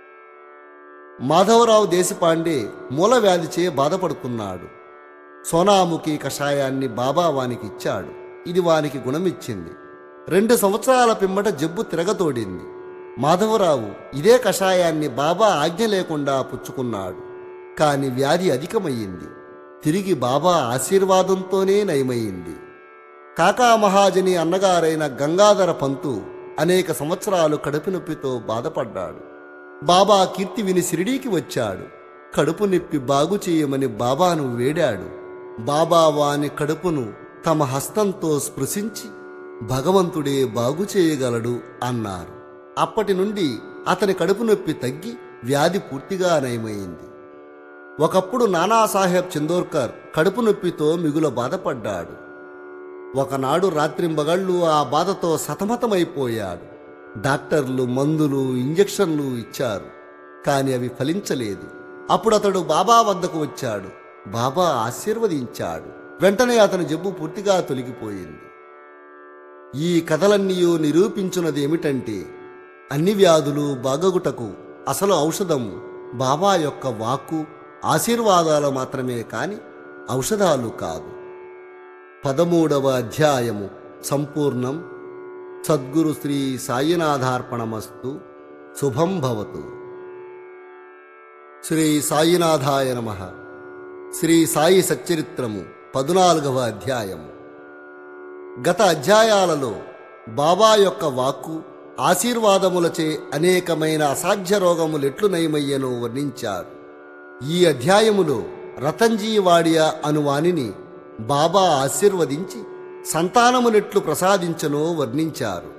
మాధవరావు దేశపాండే మూల వ్యాధిచే బాధపడుతున్నాడు సోనాముఖి కషాయాన్ని బాబా వానికి ఇచ్చాడు ఇది వానికి గుణమిచ్చింది రెండు సంవత్సరాల పిమ్మట జబ్బు తిరగతోడింది మాధవరావు ఇదే కషాయాన్ని బాబా ఆజ్ఞ లేకుండా పుచ్చుకున్నాడు కాని వ్యాధి అధికమయ్యింది తిరిగి బాబా ఆశీర్వాదంతోనే నయమయ్యింది కాకా మహాజని అన్నగారైన గంగాధర పంతు అనేక సంవత్సరాలు కడుపు నొప్పితో బాధపడ్డాడు బాబా కీర్తి విని సిరిడీకి వచ్చాడు కడుపు నొప్పి బాగు చేయమని బాబాను వేడాడు బాబా వాని కడుపును తమ హస్తంతో స్పృశించి భగవంతుడే బాగు చేయగలడు అన్నారు అప్పటి నుండి అతని కడుపు నొప్పి తగ్గి వ్యాధి పూర్తిగా నయమైంది ఒకప్పుడు నానాసాహెబ్ చందోర్కర్ కడుపు నొప్పితో మిగుల బాధపడ్డాడు ఒకనాడు రాత్రింబగళ్ళు ఆ బాధతో సతమతమైపోయాడు డాక్టర్లు మందులు ఇంజెక్షన్లు ఇచ్చారు కాని అవి ఫలించలేదు అప్పుడు అతడు బాబా వద్దకు వచ్చాడు బాబా ఆశీర్వదించాడు వెంటనే అతని జబ్బు పూర్తిగా తొలగిపోయింది ఈ కథలన్నీ నిరూపించున్నది ఏమిటంటే అన్ని వ్యాధులు బాగగుటకు అసలు ఔషధం బాబా యొక్క వాక్కు ఆశీర్వాదాలు మాత్రమే కాని ఔషధాలు కాదు పదమూడవ అధ్యాయము సంపూర్ణం సద్గురు శ్రీ సాయినాథార్పణమస్తు శుభం భవతు శ్రీ సాయినాథాయ నమ శ్రీ సాయి సచ్చరిత్రము పదునాలుగవ అధ్యాయము గత అధ్యాయాలలో బాబా యొక్క వాక్కు ఆశీర్వాదములచే అనేకమైన అసాధ్య రోగములెట్లు నయమయ్యనో వర్ణించారు ఈ అధ్యాయములో రతంజీ వాడియా అను వానిని బాబా ఆశీర్వదించి సంతానమునెట్లు ప్రసాదించనో వర్ణించారు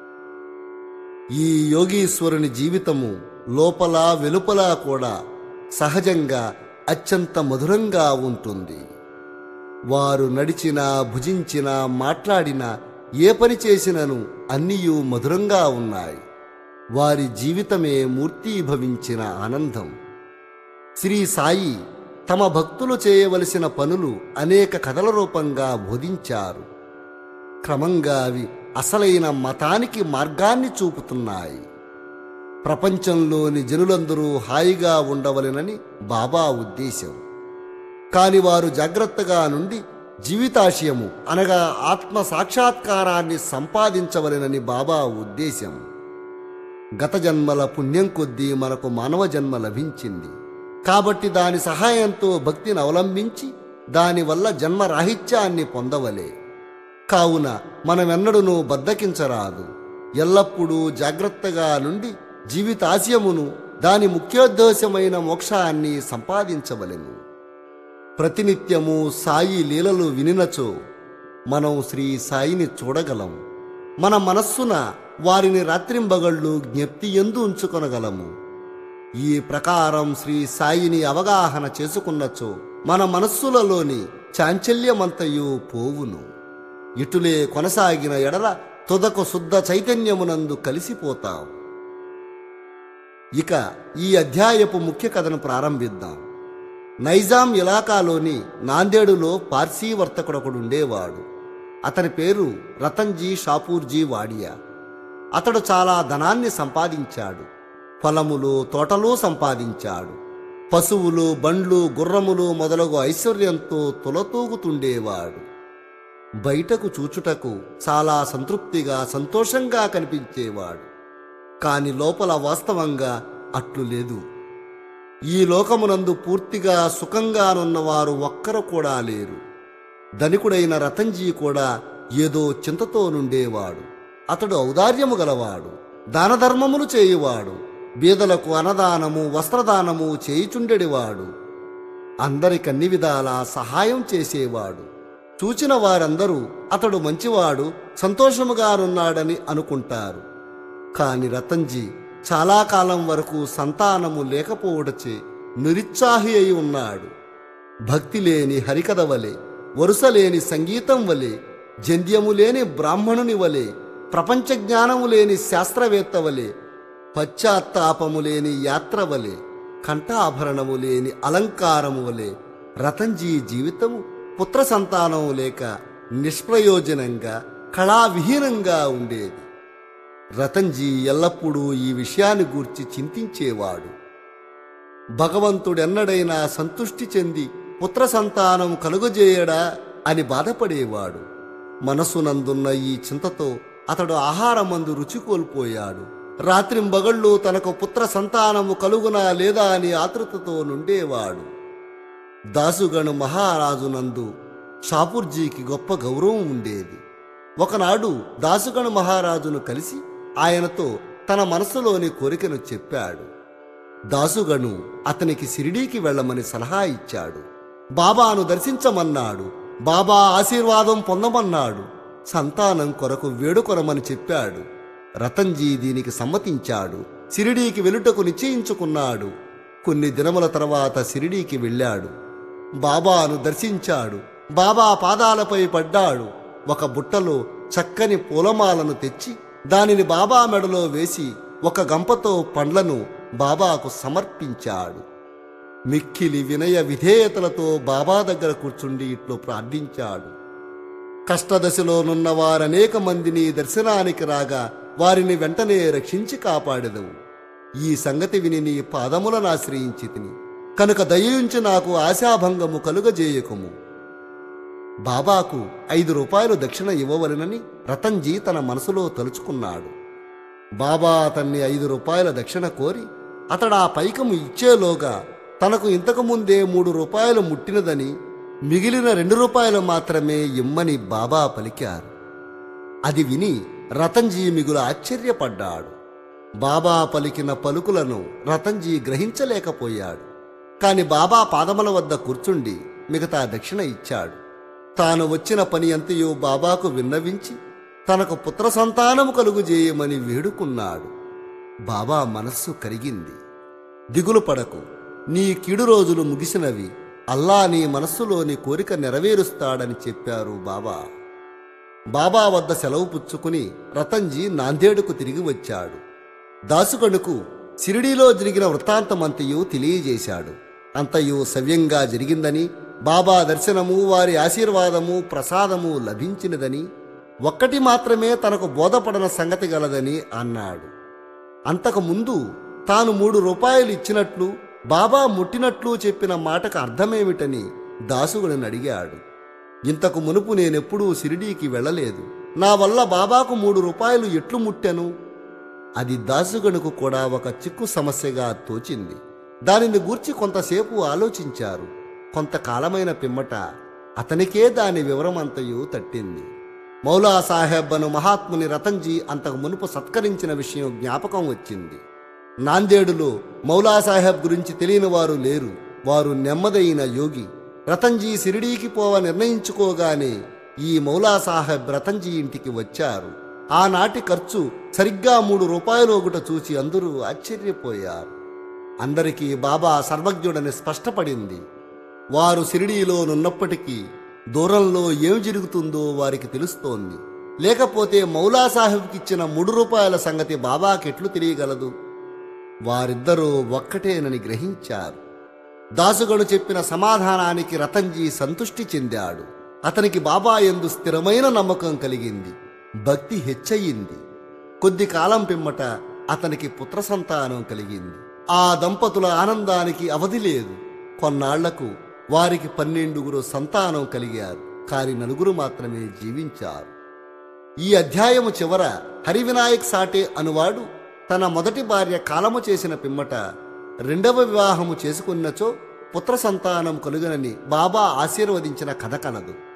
ఈ యోగీశ్వరుని జీవితము లోపల వెలుపల కూడా సహజంగా అత్యంత మధురంగా ఉంటుంది వారు నడిచినా భుజించినా మాట్లాడినా ఏ పని చేసినను అన్నీయు మధురంగా ఉన్నాయి వారి జీవితమే మూర్తీభవించిన ఆనందం శ్రీ సాయి తమ భక్తులు చేయవలసిన పనులు అనేక కథల రూపంగా బోధించారు క్రమంగా అవి అసలైన మతానికి మార్గాన్ని చూపుతున్నాయి ప్రపంచంలోని జనులందరూ హాయిగా ఉండవలెనని బాబా ఉద్దేశం కాని వారు జాగ్రత్తగా నుండి జీవితాశయము అనగా ఆత్మ సాక్షాత్కారాన్ని సంపాదించవలెనని బాబా ఉద్దేశం గత జన్మల పుణ్యం కొద్దీ మనకు మానవ జన్మ లభించింది కాబట్టి దాని సహాయంతో భక్తిని అవలంబించి దానివల్ల జన్మ రాహిత్యాన్ని పొందవలే కావున మనమెన్నడూనూ బద్దకించరాదు ఎల్లప్పుడూ జాగ్రత్తగా నుండి జీవితాశయమును దాని ముఖ్యోద్దేశమైన మోక్షాన్ని సంపాదించవలెను ప్రతినిత్యము సాయి లీలలు వినినచో మనం శ్రీ సాయిని చూడగలం మన మనస్సున వారిని రాత్రింబగళ్ళు జ్ఞప్తి ఎందు ఉంచుకొనగలము ఈ ప్రకారం శ్రీ సాయిని అవగాహన చేసుకున్నచో మన మనస్సులలోని చాంచల్యమంతయు పోవును ఇటులే కొనసాగిన ఎడల తుదకు శుద్ధ చైతన్యమునందు కలిసిపోతాం ఇక ఈ అధ్యాయపు ముఖ్య కథను ప్రారంభిద్దాం నైజాం ఇలాకాలోని నాందేడులో పార్సీ వర్తకుడొకడుండేవాడు అతని పేరు రతన్జీ షాపూర్జీ వాడియా అతడు చాలా ధనాన్ని సంపాదించాడు పొలములు తోటలు సంపాదించాడు పశువులు బండ్లు గుర్రములు మొదలగు ఐశ్వర్యంతో తులతూగుతుండేవాడు బయటకు చూచుటకు చాలా సంతృప్తిగా సంతోషంగా కనిపించేవాడు కాని లోపల వాస్తవంగా అట్లు లేదు ఈ లోకమునందు పూర్తిగా సుఖంగానున్నవారు ఒక్కరు కూడా లేరు ధనికుడైన రతన్జీ కూడా ఏదో చింతతో నుండేవాడు అతడు ఔదార్యము గలవాడు దానధర్మములు చేయువాడు బీదలకు అన్నదానము వస్త్రదానము చేయుచుండెడివాడు అందరికన్ని విధాలా సహాయం చేసేవాడు చూచిన వారందరూ అతడు మంచివాడు సంతోషముగానున్నాడని అనుకుంటారు కాని రతన్జీ చాలా కాలం వరకు సంతానము లేకపోవడచే నిరుత్సాహి అయి ఉన్నాడు భక్తి లేని హరికథ వలె వరుస లేని సంగీతం వలె జంధ్యము లేని బ్రాహ్మణుని వలె ప్రపంచ జ్ఞానము లేని శాస్త్రవేత్త వలె పశ్చాత్తాపము లేని యాత్ర వలె కంఠాభరణము లేని అలంకారము వలె రతన్జీ జీవితము పుత్ర సంతానము లేక నిష్ప్రయోజనంగా కళావిహీనంగా ఉండేది రతన్జీ ఎల్లప్పుడూ ఈ విషయాన్ని గూర్చి చింతించేవాడు భగవంతుడెన్నడైనా సంతుష్టి చెంది పుత్ర సంతానం కలుగజేయడా అని బాధపడేవాడు మనసునందున్న ఈ చింతతో అతడు ఆహారమందు రుచి కోల్పోయాడు రాత్రింబగళ్ళు తనకు పుత్ర సంతానము కలుగునా లేదా అని ఆతృతతో నుండేవాడు దాసుగణు మహారాజునందు షాపూర్జీకి గొప్ప గౌరవం ఉండేది ఒకనాడు దాసుగణు మహారాజును కలిసి ఆయనతో తన మనసులోని కోరికను చెప్పాడు దాసుగను అతనికి సిరిడీకి వెళ్ళమని సలహా ఇచ్చాడు బాబాను దర్శించమన్నాడు బాబా ఆశీర్వాదం పొందమన్నాడు సంతానం కొరకు వేడుకొరమని చెప్పాడు రతన్జీ దీనికి సమ్మతించాడు సిరిడీకి వెలుటకు నిశ్చయించుకున్నాడు కొన్ని దినముల తర్వాత సిరిడీకి వెళ్ళాడు బాబాను దర్శించాడు బాబా పాదాలపై పడ్డాడు ఒక బుట్టలో చక్కని పూలమాలను తెచ్చి దానిని బాబా మెడలో వేసి ఒక గంపతో పండ్లను బాబాకు సమర్పించాడు మిక్కిలి వినయ విధేయతలతో బాబా దగ్గర కూర్చుండి ఇట్లు ప్రార్థించాడు కష్టదశలోనున్న వారనేక మందిని దర్శనానికి రాగా వారిని వెంటనే రక్షించి కాపాడెదవు ఈ సంగతి విని నీ పాదములను ఆశ్రయించి తిని కనుక దయించి నాకు ఆశాభంగము కలుగజేయకుము బాబాకు ఐదు రూపాయలు దక్షిణ ఇవ్వవలెనని రతన్జీ తన మనసులో తలుచుకున్నాడు బాబా అతన్ని ఐదు రూపాయల దక్షిణ కోరి అతడు ఆ పైకము ఇచ్చేలోగా తనకు ఇంతకు ముందే మూడు రూపాయలు ముట్టినదని మిగిలిన రెండు రూపాయలు మాత్రమే ఇమ్మని బాబా పలికారు అది విని రతన్జీ మిగులు ఆశ్చర్యపడ్డాడు బాబా పలికిన పలుకులను రతన్జీ గ్రహించలేకపోయాడు కాని బాబా పాదముల వద్ద కూర్చుండి మిగతా దక్షిణ ఇచ్చాడు తాను వచ్చిన పని అంతయు బాబాకు విన్నవించి తనకు పుత్ర సంతానము కలుగు చేయమని వేడుకున్నాడు బాబా మనస్సు కరిగింది దిగులు పడకు నీ కీడు రోజులు ముగిసినవి అల్లా నీ మనస్సులోని కోరిక నెరవేరుస్తాడని చెప్పారు బాబా బాబా వద్ద సెలవు పుచ్చుకుని రతన్జీ నాందేడుకు తిరిగి వచ్చాడు దాసుగణుకు సిరిడీలో జరిగిన వృత్తాంతమంతయు తెలియజేశాడు అంతయు సవ్యంగా జరిగిందని బాబా దర్శనము వారి ఆశీర్వాదము ప్రసాదము లభించినదని ఒక్కటి మాత్రమే తనకు బోధపడన సంగతి గలదని అన్నాడు అంతకు ముందు తాను మూడు రూపాయలు ఇచ్చినట్లు బాబా ముట్టినట్లు చెప్పిన మాటకు అర్థమేమిటని దాసుగుడిని అడిగాడు ఇంతకు మునుపు నేనెప్పుడూ సిరిడీకి వెళ్ళలేదు నా వల్ల బాబాకు మూడు రూపాయలు ఎట్లు ముట్టెను అది దాసుగణుకు కూడా ఒక చిక్కు సమస్యగా తోచింది దానిని గూర్చి కొంతసేపు ఆలోచించారు కొంతకాలమైన పిమ్మట అతనికే దాని వివరమంతయు తట్టింది మౌలా సాహెబ్ అను మహాత్ముని రతన్జీ అంతకు మునుపు సత్కరించిన విషయం జ్ఞాపకం వచ్చింది నాందేడులో మౌలా సాహెబ్ గురించి తెలియని వారు లేరు వారు నెమ్మదైన యోగి రతన్జీ సిరిడీకి పోవ నిర్ణయించుకోగానే ఈ మౌలా సాహెబ్ రతన్జీ ఇంటికి వచ్చారు ఆనాటి ఖర్చు సరిగ్గా మూడు రూపాయలు ఒకట చూసి అందరూ ఆశ్చర్యపోయారు అందరికీ బాబా సర్వజ్ఞుడని స్పష్టపడింది వారు సిరిడీలోనున్నప్పటికీ దూరంలో ఏం జరుగుతుందో వారికి తెలుస్తోంది లేకపోతే మౌలా సాహెబ్కి ఇచ్చిన మూడు రూపాయల సంగతి బాబాకెట్లు తెలియగలదు వారిద్దరూ ఒక్కటేనని గ్రహించారు దాసుగడు చెప్పిన సమాధానానికి రతన్జీ సంతుష్టి చెందాడు అతనికి బాబా ఎందు స్థిరమైన నమ్మకం కలిగింది భక్తి హెచ్చయింది కొద్ది కాలం పిమ్మట అతనికి పుత్ర సంతానం కలిగింది ఆ దంపతుల ఆనందానికి అవధి లేదు కొన్నాళ్లకు వారికి పన్నెండుగురు సంతానం కలిగారు కాని నలుగురు మాత్రమే జీవించారు ఈ అధ్యాయము చివర హరివినాయక్ సాటే అనువాడు తన మొదటి భార్య కాలము చేసిన పిమ్మట రెండవ వివాహము చేసుకున్నచో పుత్ర సంతానం కలుగనని బాబా ఆశీర్వదించిన కథ కలదు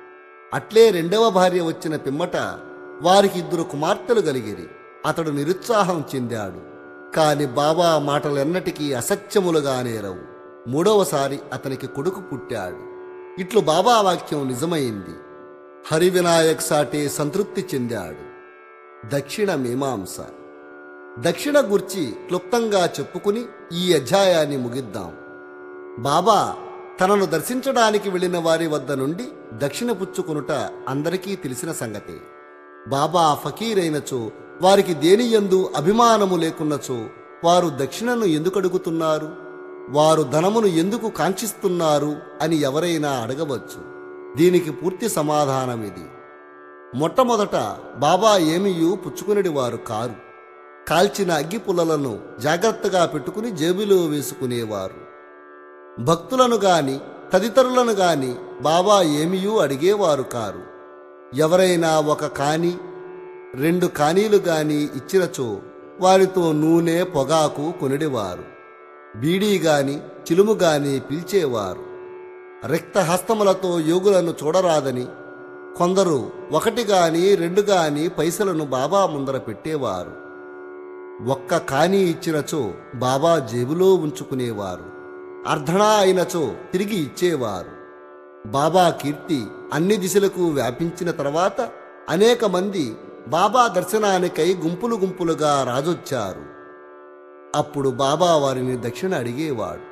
అట్లే రెండవ భార్య వచ్చిన పిమ్మట వారికి ఇద్దరు కుమార్తెలు కలిగిరి అతడు నిరుత్సాహం చెందాడు కాని బాబా మాటలెన్నటికీ అసత్యములుగా నేరవు మూడవసారి అతనికి కొడుకు పుట్టాడు ఇట్లు బాబా వాక్యం నిజమైంది హరివినాయక్ సాటే సంతృప్తి చెందాడు దక్షిణ మీమాంస దక్షిణ గుర్చి క్లుప్తంగా చెప్పుకుని ఈ అధ్యాయాన్ని ముగిద్దాం బాబా తనను దర్శించడానికి వెళ్ళిన వారి వద్ద నుండి దక్షిణ పుచ్చుకొనుట అందరికీ తెలిసిన సంగతే బాబా ఫకీరైనచో వారికి దేని యందు అభిమానము లేకున్నచో వారు దక్షిణను ఎందుకు అడుగుతున్నారు వారు ధనమును ఎందుకు కాంక్షిస్తున్నారు అని ఎవరైనా అడగవచ్చు దీనికి పూర్తి సమాధానం ఇది మొట్టమొదట బాబా ఏమియూ పుచ్చుకునేది వారు కారు కాల్చిన అగ్గి పుల్లలను జాగ్రత్తగా పెట్టుకుని జేబులో వేసుకునేవారు భక్తులను గాని తదితరులను గాని బాబా ఏమియూ అడిగేవారు కారు ఎవరైనా ఒక కాని రెండు కానీలు గాని ఇచ్చినచో వారితో నూనె పొగాకు కొనిడివారు బీడీ గాని చిలుము గాని పిలిచేవారు రిక్తహస్తములతో యోగులను చూడరాదని కొందరు ఒకటి గాని రెండు గాని పైసలను బాబా ముందర పెట్టేవారు ఒక్క కాని ఇచ్చినచో బాబా జేబులో ఉంచుకునేవారు అర్ధణా అయినచో తిరిగి ఇచ్చేవారు బాబా కీర్తి అన్ని దిశలకు వ్యాపించిన తర్వాత అనేక మంది బాబా దర్శనానికై గుంపులు గుంపులుగా రాజొచ్చారు అప్పుడు బాబా వారిని దక్షిణ అడిగేవాడు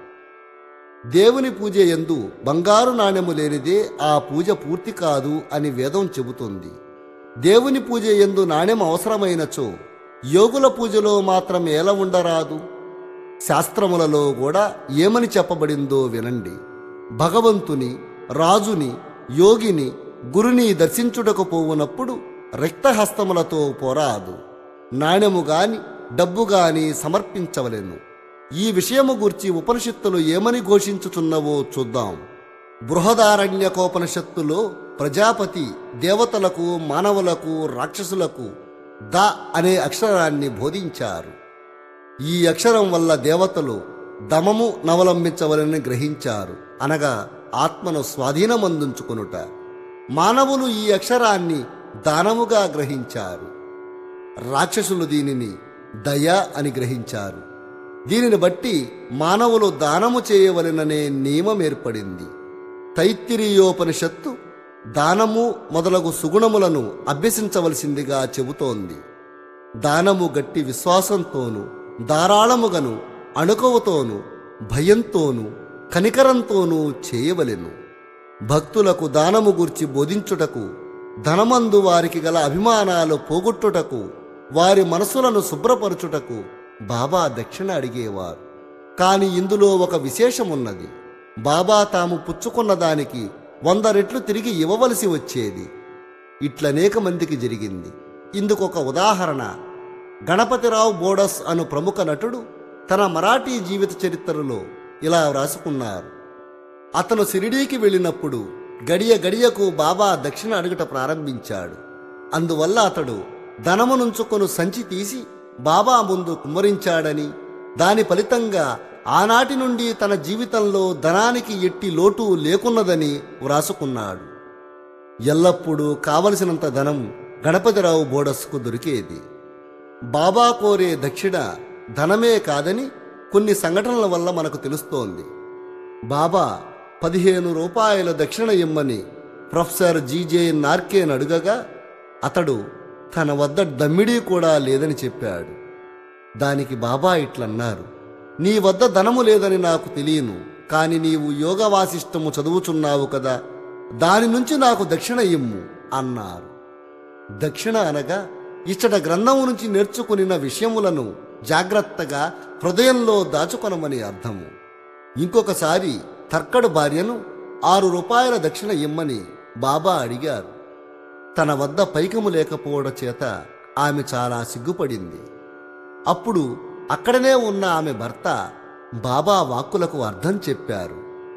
దేవుని పూజ ఎందు బంగారు నాణెము లేనిదే ఆ పూజ పూర్తి కాదు అని వేదం చెబుతుంది దేవుని పూజ ఎందు నాణెం అవసరమైనచో యోగుల పూజలో మాత్రం ఎలా ఉండరాదు శాస్త్రములలో కూడా ఏమని చెప్పబడిందో వినండి భగవంతుని రాజుని యోగిని గురుని దర్శించుటకు పోవునప్పుడు రిక్తహస్తములతో పోరాదు నాణెము గాని డబ్బు గాని సమర్పించవలెను ఈ విషయము గూర్చి ఉపనిషత్తులు ఏమని ఘోషించుచున్నవో చూద్దాం బృహదారణ్యకోపనిషత్తులో ప్రజాపతి దేవతలకు మానవులకు రాక్షసులకు ద అనే అక్షరాన్ని బోధించారు ఈ అక్షరం వల్ల దేవతలు దమము నవలంబించవలని గ్రహించారు అనగా ఆత్మను స్వాధీనమందుంచుకొనుట మానవులు ఈ అక్షరాన్ని దానముగా గ్రహించారు రాక్షసులు దీనిని దయ అని గ్రహించారు దీనిని బట్టి మానవులు దానము చేయవలెననే నియమం ఏర్పడింది తైత్తిరీయోపనిషత్తు దానము మొదలగు సుగుణములను అభ్యసించవలసిందిగా చెబుతోంది దానము గట్టి విశ్వాసంతోనూ ధారాళముగను అణుకువతోనూ భయంతోనూ కనికరంతోనూ చేయవలెను భక్తులకు దానము గూర్చి బోధించుటకు ధనమందు వారికి గల అభిమానాలు పోగొట్టుటకు వారి మనసులను శుభ్రపరచుటకు బాబా దక్షిణ అడిగేవారు కాని ఇందులో ఒక విశేషమున్నది బాబా తాము పుచ్చుకున్న దానికి వంద రెట్లు తిరిగి ఇవ్వవలసి వచ్చేది ఇట్లనేక మందికి జరిగింది ఇందుకొక ఉదాహరణ గణపతిరావు బోడస్ అను ప్రముఖ నటుడు తన మరాఠీ జీవిత చరిత్రలో ఇలా వ్రాసుకున్నారు అతను సిరిడీకి వెళ్ళినప్పుడు గడియ గడియకు బాబా దక్షిణ అడుగుట ప్రారంభించాడు అందువల్ల అతడు ధనమునుంచుకొను సంచి తీసి బాబా ముందు కుమ్మరించాడని దాని ఫలితంగా ఆనాటి నుండి తన జీవితంలో ధనానికి ఎట్టి లోటు లేకున్నదని వ్రాసుకున్నాడు ఎల్లప్పుడూ కావలసినంత ధనం గణపతిరావు బోడస్కు దొరికేది బాబా కోరే దక్షిణ ధనమే కాదని కొన్ని సంఘటనల వల్ల మనకు తెలుస్తోంది బాబా పదిహేను రూపాయల దక్షిణ ఇమ్మని ప్రొఫెసర్ జీజే నార్కేన్ అడుగగా అతడు తన వద్ద దమ్మిడీ కూడా లేదని చెప్పాడు దానికి బాబా ఇట్లన్నారు నీ వద్ద ధనము లేదని నాకు తెలియను కాని నీవు యోగ వాసిష్టము చదువుచున్నావు కదా దాని నుంచి నాకు దక్షిణ ఇమ్ము అన్నారు దక్షిణ అనగా ఇచ్చట గ్రంథము నుంచి నేర్చుకునిన విషయములను జాగ్రత్తగా హృదయంలో దాచుకొనమని అర్థము ఇంకొకసారి తర్కడు భార్యను ఆరు రూపాయల దక్షిణ ఇమ్మని బాబా అడిగారు తన వద్ద పైకము లేకపోవడం చేత ఆమె చాలా సిగ్గుపడింది అప్పుడు అక్కడనే ఉన్న ఆమె భర్త బాబా వాక్కులకు అర్థం చెప్పారు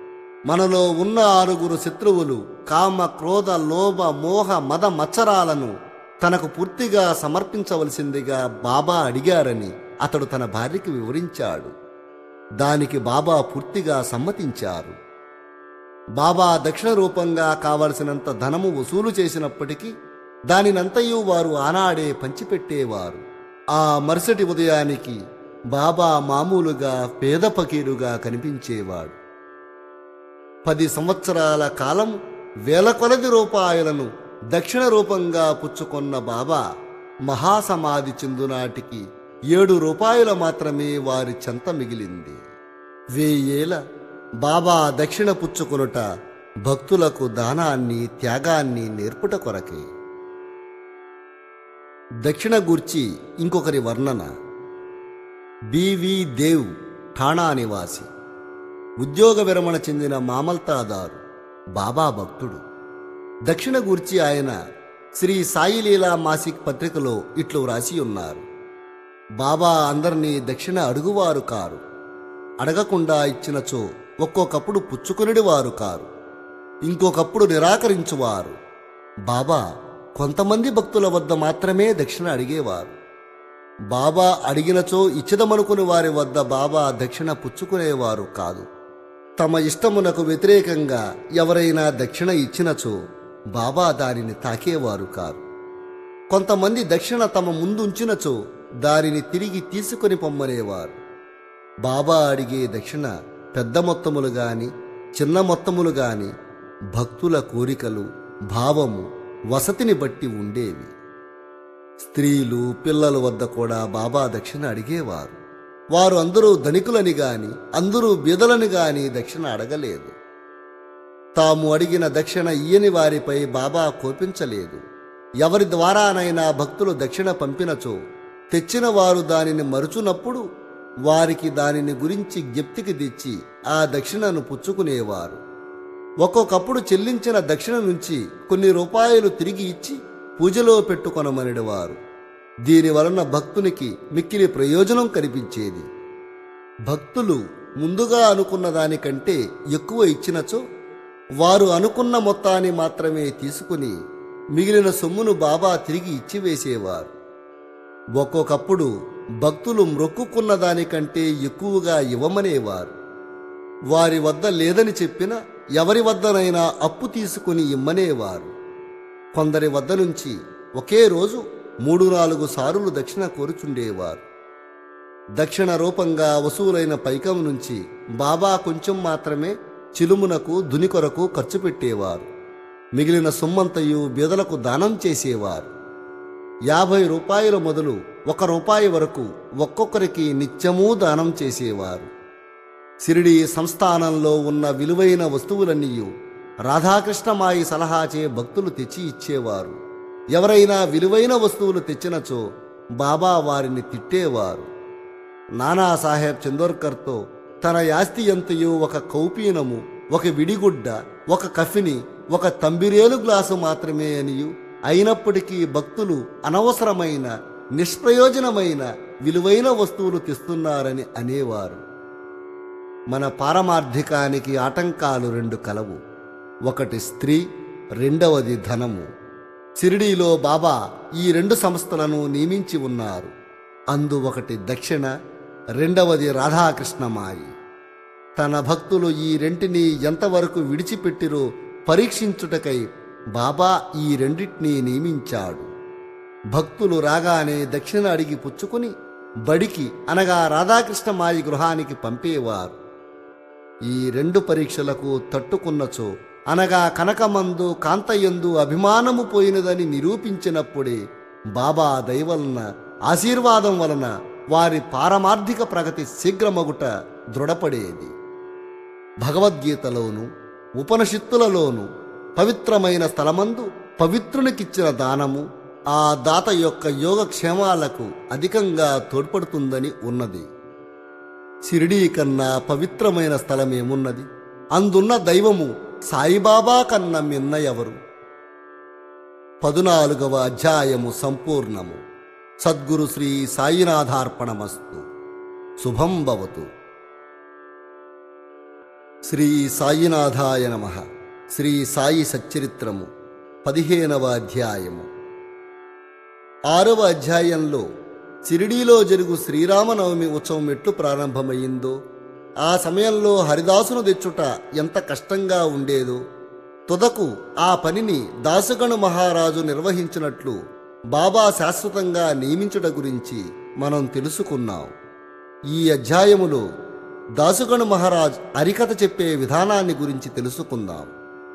మనలో ఉన్న ఆరుగురు శత్రువులు కామ క్రోధ లోభ మోహ మద మచ్చరాలను తనకు పూర్తిగా సమర్పించవలసిందిగా బాబా అడిగారని అతడు తన భార్యకి వివరించాడు దానికి బాబా పూర్తిగా సమ్మతించారు బాబా దక్షిణ రూపంగా కావలసినంత ధనము వసూలు చేసినప్పటికీ దానినంతయు వారు ఆనాడే పంచిపెట్టేవారు ఆ మరుసటి ఉదయానికి బాబా మామూలుగా పేద ఫకీరుగా కనిపించేవాడు పది సంవత్సరాల కాలం వేల కొలది రూపాయలను దక్షిణ రూపంగా పుచ్చుకొన్న బాబా మహాసమాధి చెందునాటికి ఏడు రూపాయలు మాత్రమే వారి చెంత మిగిలింది వెయ్యేల బాబా దక్షిణ పుచ్చుకొనుట భక్తులకు దానాన్ని త్యాగాన్ని నేర్పుట కొరకే దక్షిణ గూర్చి ఇంకొకరి వర్ణన బివి దేవ్ ఠాణా నివాసి ఉద్యోగ విరమణ చెందిన మామల్తాదారు బాబా భక్తుడు దక్షిణ గూర్చి ఆయన శ్రీ సాయిలీలా మాసిక్ పత్రికలో ఇట్లు వ్రాసి ఉన్నారు బాబా అందరినీ దక్షిణ అడుగువారు కారు అడగకుండా ఇచ్చినచో ఒక్కొక్కప్పుడు పుచ్చుకొనిడి వారు కారు ఇంకొకప్పుడు నిరాకరించువారు బాబా కొంతమంది భక్తుల వద్ద మాత్రమే దక్షిణ అడిగేవారు బాబా అడిగినచో ఇచ్చదమనుకుని వారి వద్ద బాబా దక్షిణ పుచ్చుకునేవారు కాదు తమ ఇష్టమునకు వ్యతిరేకంగా ఎవరైనా దక్షిణ ఇచ్చినచో బాబా దానిని తాకేవారు కారు కొంతమంది దక్షిణ తమ ముందుంచినచో దానిని తిరిగి తీసుకొని పొమ్మనేవారు బాబా అడిగే దక్షిణ పెద్ద మొత్తములు గాని చిన్న మొత్తములు గాని భక్తుల కోరికలు భావము వసతిని బట్టి ఉండేవి స్త్రీలు పిల్లల వద్ద కూడా బాబా దక్షిణ అడిగేవారు వారు అందరూ ధనికులని గాని అందరూ బీదలని గాని దక్షిణ అడగలేదు తాము అడిగిన దక్షిణ ఇయ్యని వారిపై బాబా కోపించలేదు ఎవరి ద్వారానైనా భక్తులు దక్షిణ పంపినచో తెచ్చిన వారు దానిని మరుచునప్పుడు వారికి దానిని గురించి జ్ఞప్తికి తెచ్చి ఆ దక్షిణను పుచ్చుకునేవారు ఒక్కొక్కప్పుడు చెల్లించిన దక్షిణ నుంచి కొన్ని రూపాయలు తిరిగి ఇచ్చి పూజలో పెట్టుకొనమనిడవారు దీని వలన భక్తునికి మిక్కిలి ప్రయోజనం కనిపించేది భక్తులు ముందుగా అనుకున్న దానికంటే ఎక్కువ ఇచ్చినచో వారు అనుకున్న మొత్తాన్ని మాత్రమే తీసుకుని మిగిలిన సొమ్మును బాబా తిరిగి ఇచ్చివేసేవారు ఒక్కొక్కప్పుడు భక్తులు మ్రొక్కుకున్న దానికంటే ఎక్కువగా ఇవ్వమనేవారు వారి వద్ద లేదని చెప్పిన ఎవరి వద్దనైనా అప్పు తీసుకుని ఇమ్మనేవారు కొందరి వద్ద నుంచి ఒకే రోజు మూడు నాలుగు సారులు దక్షిణ కోరుచుండేవారు దక్షిణ రూపంగా వసూలైన పైకం నుంచి బాబా కొంచెం మాత్రమే చిలుమునకు దుని కొరకు ఖర్చు పెట్టేవారు మిగిలిన సొమ్మంతయు బీదలకు దానం చేసేవారు యాభై రూపాయలు మొదలు ఒక రూపాయి వరకు ఒక్కొక్కరికి నిత్యమూ దానం చేసేవారు సిరిడి సంస్థానంలో ఉన్న విలువైన వస్తువులన్నీ రాధాకృష్ణమాయి సలహాచే భక్తులు తెచ్చి ఇచ్చేవారు ఎవరైనా విలువైన వస్తువులు తెచ్చినచో బాబా వారిని తిట్టేవారు నానాసాహెబ్ చందోర్కర్తో తన యాస్తి ఎంతయో ఒక కౌపీనము ఒక విడిగుడ్డ ఒక కఫిని ఒక తంబిరేలు గ్లాసు మాత్రమే అనియు అయినప్పటికీ భక్తులు అనవసరమైన నిష్ప్రయోజనమైన విలువైన వస్తువులు తెస్తున్నారని అనేవారు మన పారమార్థికానికి ఆటంకాలు రెండు కలవు ఒకటి స్త్రీ రెండవది ధనము సిరిడీలో బాబా ఈ రెండు సంస్థలను నియమించి ఉన్నారు అందు ఒకటి దక్షిణ రెండవది రాధాకృష్ణమాయి తన భక్తులు ఈ రెంటిని ఎంతవరకు విడిచిపెట్టిరో పరీక్షించుటకై బాబా ఈ రెండింటినీ నియమించాడు భక్తులు రాగానే దక్షిణ అడిగి పుచ్చుకుని బడికి అనగా రాధాకృష్ణమాయి గృహానికి పంపేవారు ఈ రెండు పరీక్షలకు తట్టుకున్నచో అనగా కనకమందు కాంతయందు అభిమానము పోయినదని నిరూపించినప్పుడే బాబా దయవలన ఆశీర్వాదం వలన వారి పారమార్థిక ప్రగతి శీఘ్రమగుట దృఢపడేది భగవద్గీతలోను ఉపనిషత్తులలోను పవిత్రమైన స్థలమందు పవిత్రునికిచ్చిన దానము ఆ దాత యొక్క యోగక్షేమాలకు అధికంగా తోడ్పడుతుందని ఉన్నది షిరిడీ కన్నా పవిత్రమైన స్థలమేమున్నది అందున్న దైవము సాయిబాబా కన్నా మిన్న ఎవరు పదునాలుగవ అధ్యాయము సంపూర్ణము సద్గురు శ్రీ సాయినాథార్పణమస్తు శుభం భవతు శ్రీ సాయినాథాయ నమ శ్రీ సాయి సచ్చరిత్రము పదిహేనవ అధ్యాయము ఆరవ అధ్యాయంలో షిరిడీలో జరుగు శ్రీరామనవమి ఉత్సవం ఎట్లు ప్రారంభమైందో ఆ సమయంలో హరిదాసును తెచ్చుట ఎంత కష్టంగా ఉండేదో తుదకు ఆ పనిని దాసుగణు మహారాజు నిర్వహించినట్లు బాబా శాశ్వతంగా నియమించుట గురించి మనం తెలుసుకున్నాం ఈ అధ్యాయములో దాసుగణు మహారాజ్ హరికథ చెప్పే విధానాన్ని గురించి తెలుసుకుందాం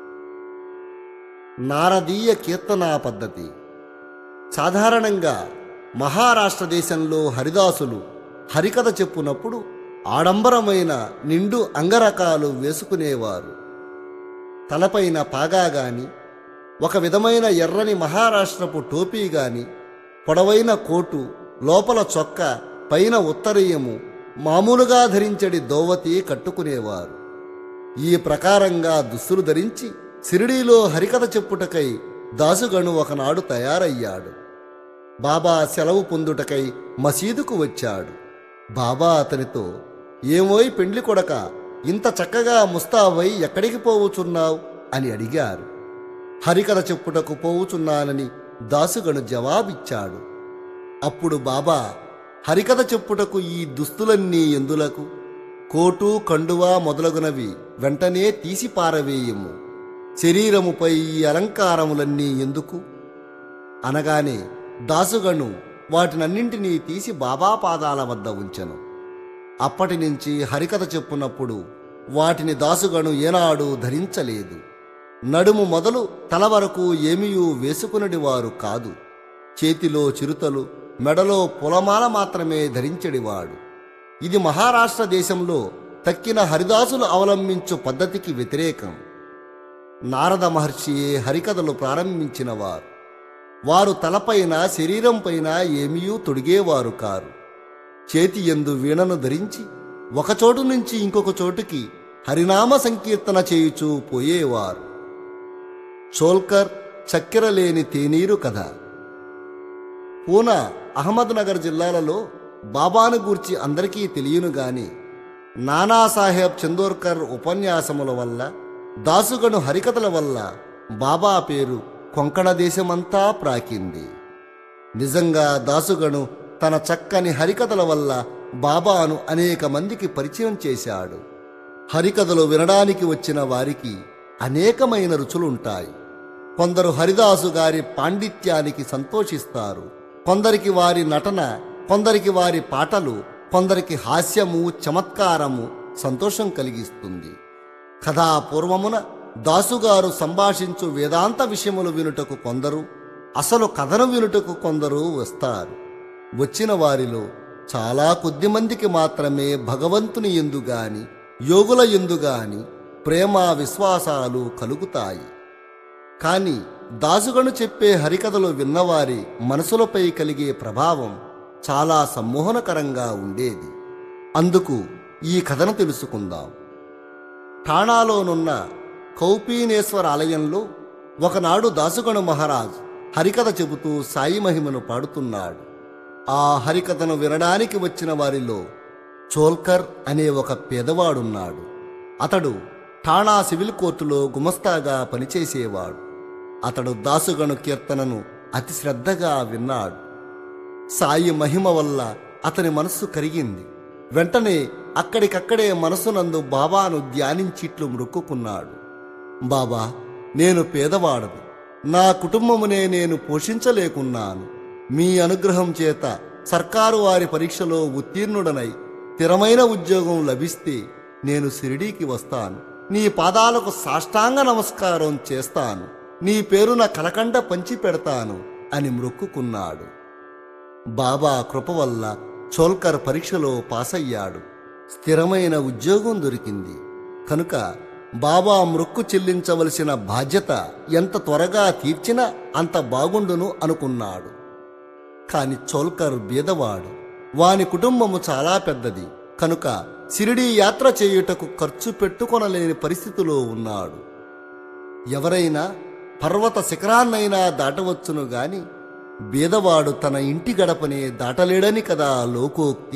నారదీయ కీర్తనా పద్ధతి సాధారణంగా మహారాష్ట్ర దేశంలో హరిదాసులు హరికథ చెప్పునప్పుడు ఆడంబరమైన నిండు అంగరకాలు వేసుకునేవారు తలపైన పాగా గాని ఒక విధమైన ఎర్రని మహారాష్ట్రపు టోపీ గాని పొడవైన కోటు లోపల చొక్క పైన ఉత్తరీయము మామూలుగా ధరించడి దోవతి కట్టుకునేవారు ఈ ప్రకారంగా దుస్తులు ధరించి సిరిడీలో హరికథ చెప్పుటకై దాసుగణు ఒకనాడు తయారయ్యాడు బాబా సెలవు పొందుటకై మసీదుకు వచ్చాడు బాబా అతనితో ఏమోయ్ పెండ్లి కొడక ఇంత చక్కగా ముస్తావై ఎక్కడికి పోవుచున్నావు అని అడిగారు హరికథ చెప్పుటకు పోవుచున్నానని దాసుగణు జవాబిచ్చాడు అప్పుడు బాబా హరికథ చెప్పుటకు ఈ దుస్తులన్నీ ఎందులకు కోటు కండువా మొదలగునవి వెంటనే తీసి పారవేయము శరీరముపై ఈ అలంకారములన్నీ ఎందుకు అనగానే దాసుగణు వాటినన్నింటినీ తీసి బాబా పాదాల వద్ద ఉంచెను అప్పటి నుంచి హరికథ చెప్పునప్పుడు వాటిని దాసుగణు ఏనాడు ధరించలేదు నడుము మొదలు తల వరకు ఏమీయూ వేసుకునడి వారు కాదు చేతిలో చిరుతలు మెడలో పులమాల మాత్రమే ధరించడివాడు ఇది మహారాష్ట్ర దేశంలో తక్కిన హరిదాసులు అవలంబించు పద్ధతికి వ్యతిరేకం నారద మహర్షియే హరికథలు ప్రారంభించినవారు వారు తలపైన శరీరంపైన ఏమీయూ తొడిగేవారు కారు చేతి ఎందు వీణను ధరించి ఒకచోటు నుంచి ఇంకొక చోటుకి హరినామ సంకీర్తన చేయుచూ పోయేవారు చోల్కర్ చక్కెర లేని తేనీరు కథ పూనా అహ్మద్నగర్ జిల్లాలలో బాబాను గూర్చి అందరికీ తెలియను గాని నానాసాహెబ్ చందోర్కర్ ఉపన్యాసముల వల్ల దాసుగను హరికథల వల్ల బాబా పేరు కొంకణ దేశమంతా ప్రాకింది నిజంగా దాసుగను తన చక్కని హరికథల వల్ల బాబాను అనేక మందికి పరిచయం చేశాడు హరికథలు వినడానికి వచ్చిన వారికి అనేకమైన రుచులుంటాయి కొందరు హరిదాసు గారి పాండిత్యానికి సంతోషిస్తారు కొందరికి వారి నటన కొందరికి వారి పాటలు కొందరికి హాస్యము చమత్కారము సంతోషం కలిగిస్తుంది కథాపూర్వమున దాసుగారు సంభాషించు వేదాంత విషయములు వినుటకు కొందరు అసలు కథను వినుటకు కొందరు వస్తారు వచ్చిన వారిలో చాలా కొద్ది మందికి మాత్రమే భగవంతుని ఎందుగాని యోగుల ఎందుగాని ప్రేమ విశ్వాసాలు కలుగుతాయి కాని దాసుగను చెప్పే హరికథలు విన్నవారి మనసులపై కలిగే ప్రభావం చాలా సమ్మోహనకరంగా ఉండేది అందుకు ఈ కథను తెలుసుకుందాం ఠాణాలోనున్న కౌపీనేశ్వర ఆలయంలో ఒకనాడు దాసుగణు మహారాజ్ హరికథ చెబుతూ సాయి మహిమను పాడుతున్నాడు ఆ హరికథను వినడానికి వచ్చిన వారిలో చోల్కర్ అనే ఒక పేదవాడున్నాడు అతడు ఠాణా సివిల్ కోర్టులో గుమస్తాగా పనిచేసేవాడు అతడు దాసుగణు కీర్తనను అతి శ్రద్ధగా విన్నాడు సాయి మహిమ వల్ల అతని మనస్సు కరిగింది వెంటనే అక్కడికక్కడే మనసునందు బాబాను ధ్యానించిట్లు మృక్కుకున్నాడు బాబా నేను పేదవాడను నా కుటుంబమునే నేను పోషించలేకున్నాను మీ అనుగ్రహం చేత సర్కారు వారి పరీక్షలో ఉత్తీర్ణుడనై స్థిరమైన ఉద్యోగం లభిస్తే నేను షిరిడీకి వస్తాను నీ పాదాలకు సాష్టాంగ నమస్కారం చేస్తాను నీ పేరున కలకండ పంచి పెడతాను అని మ్రొక్కుకున్నాడు బాబా కృప వల్ల చోల్కర్ పరీక్షలో పాసయ్యాడు స్థిరమైన ఉద్యోగం దొరికింది కనుక బాబా మృక్కు చెల్లించవలసిన బాధ్యత ఎంత త్వరగా తీర్చినా అంత బాగుండును అనుకున్నాడు కాని చోల్కర్ బీదవాడు వాని కుటుంబము చాలా పెద్దది కనుక సిరిడీ యాత్ర చేయుటకు ఖర్చు పెట్టుకొనలేని పరిస్థితిలో ఉన్నాడు ఎవరైనా పర్వత శిఖరాన్నైనా దాటవచ్చును గాని బీదవాడు తన ఇంటి గడపనే దాటలేడని కదా లోకోక్తి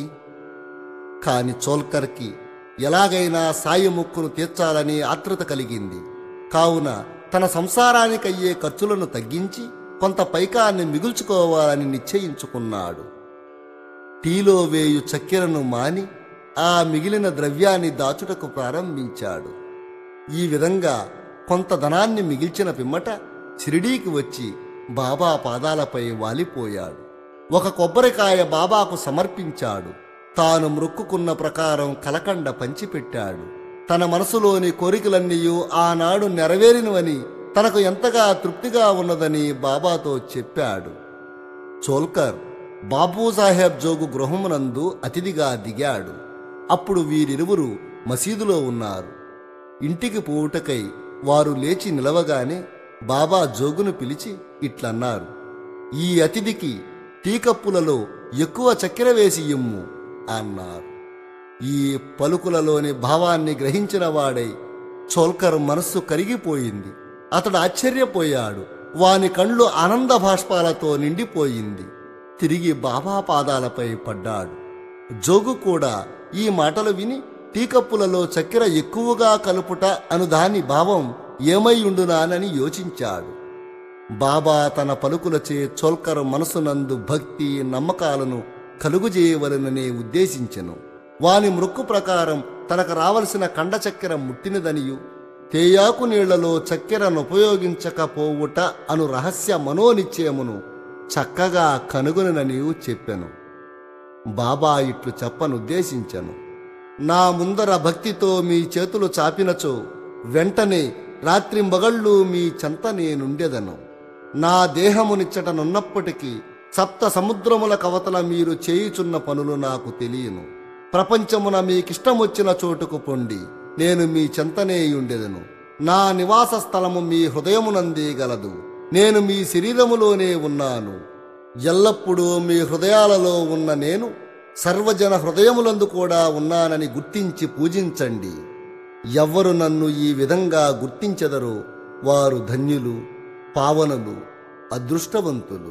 కాని చోల్కర్కి ఎలాగైనా సాయి ముక్కును తీర్చాలని ఆతృత కలిగింది కావున తన సంసారానికయ్యే ఖర్చులను తగ్గించి కొంత పైకాన్ని మిగుల్చుకోవాలని నిశ్చయించుకున్నాడు టీలో వేయు చక్కెరను మాని ఆ మిగిలిన ద్రవ్యాన్ని దాచుటకు ప్రారంభించాడు ఈ విధంగా కొంత ధనాన్ని మిగిల్చిన పిమ్మట షిరిడీకి వచ్చి బాబా పాదాలపై వాలిపోయాడు ఒక కొబ్బరికాయ బాబాకు సమర్పించాడు తాను మృక్కుకున్న ప్రకారం కలకండ పంచిపెట్టాడు తన మనసులోని కోరికలన్నీ ఆనాడు నెరవేరినవని తనకు ఎంతగా తృప్తిగా ఉన్నదని బాబాతో చెప్పాడు చోల్కర్ బాబూసాహెబ్ జోగు గృహమునందు అతిథిగా దిగాడు అప్పుడు వీరిరువురు మసీదులో ఉన్నారు ఇంటికి పోవుటకై వారు లేచి నిలవగానే బాబా జోగును పిలిచి ఇట్లన్నారు ఈ అతిథికి టీ కప్పులలో ఎక్కువ చక్కెర వేసి ఇమ్ము అన్నారు ఈ పలుకులలోని భావాన్ని గ్రహించిన వాడై చోల్కర్ మనస్సు కరిగిపోయింది అతడు ఆశ్చర్యపోయాడు వాని కళ్ళు ఆనంద భాష్పాలతో నిండిపోయింది తిరిగి బాబా పాదాలపై పడ్డాడు జోగు కూడా ఈ మాటలు విని టీ కప్పులలో చక్కెర ఎక్కువగా కలుపుట అను దాని భావం ఏమై ఉండునానని యోచించాడు బాబా తన పలుకులచే చోల్కర్ మనసునందు భక్తి నమ్మకాలను కలుగుజేయవలననే ఉద్దేశించెను వాని మృక్కు ప్రకారం తనకు రావలసిన కండ చక్కెర ముట్టినదనియు తేయాకు నీళ్లలో చక్కెరను ఉపయోగించకపోవుట అను రహస్య మనోనిశ్చయమును చక్కగా కనుగొనననియు చెప్పెను బాబా ఇట్లు చెప్పనుద్దేశించను నా ముందర భక్తితో మీ చేతులు చాపినచో వెంటనే రాత్రింబగళ్ళు మీ చెంత నేనుండెదను నా దేహమునిచ్చటనున్నప్పటికీ సప్త సముద్రముల కవతల మీరు చేయుచున్న పనులు నాకు తెలియను ప్రపంచమున మీకిష్టమొచ్చిన చోటుకు పొండి నేను మీ చెంతనే ఉండెదను నా నివాస స్థలము మీ హృదయమునందే గలదు నేను మీ శరీరములోనే ఉన్నాను ఎల్లప్పుడూ మీ హృదయాలలో ఉన్న నేను సర్వజన హృదయములందు కూడా ఉన్నానని గుర్తించి పూజించండి ఎవ్వరు నన్ను ఈ విధంగా గుర్తించెదరో వారు ధన్యులు పావనులు అదృష్టవంతులు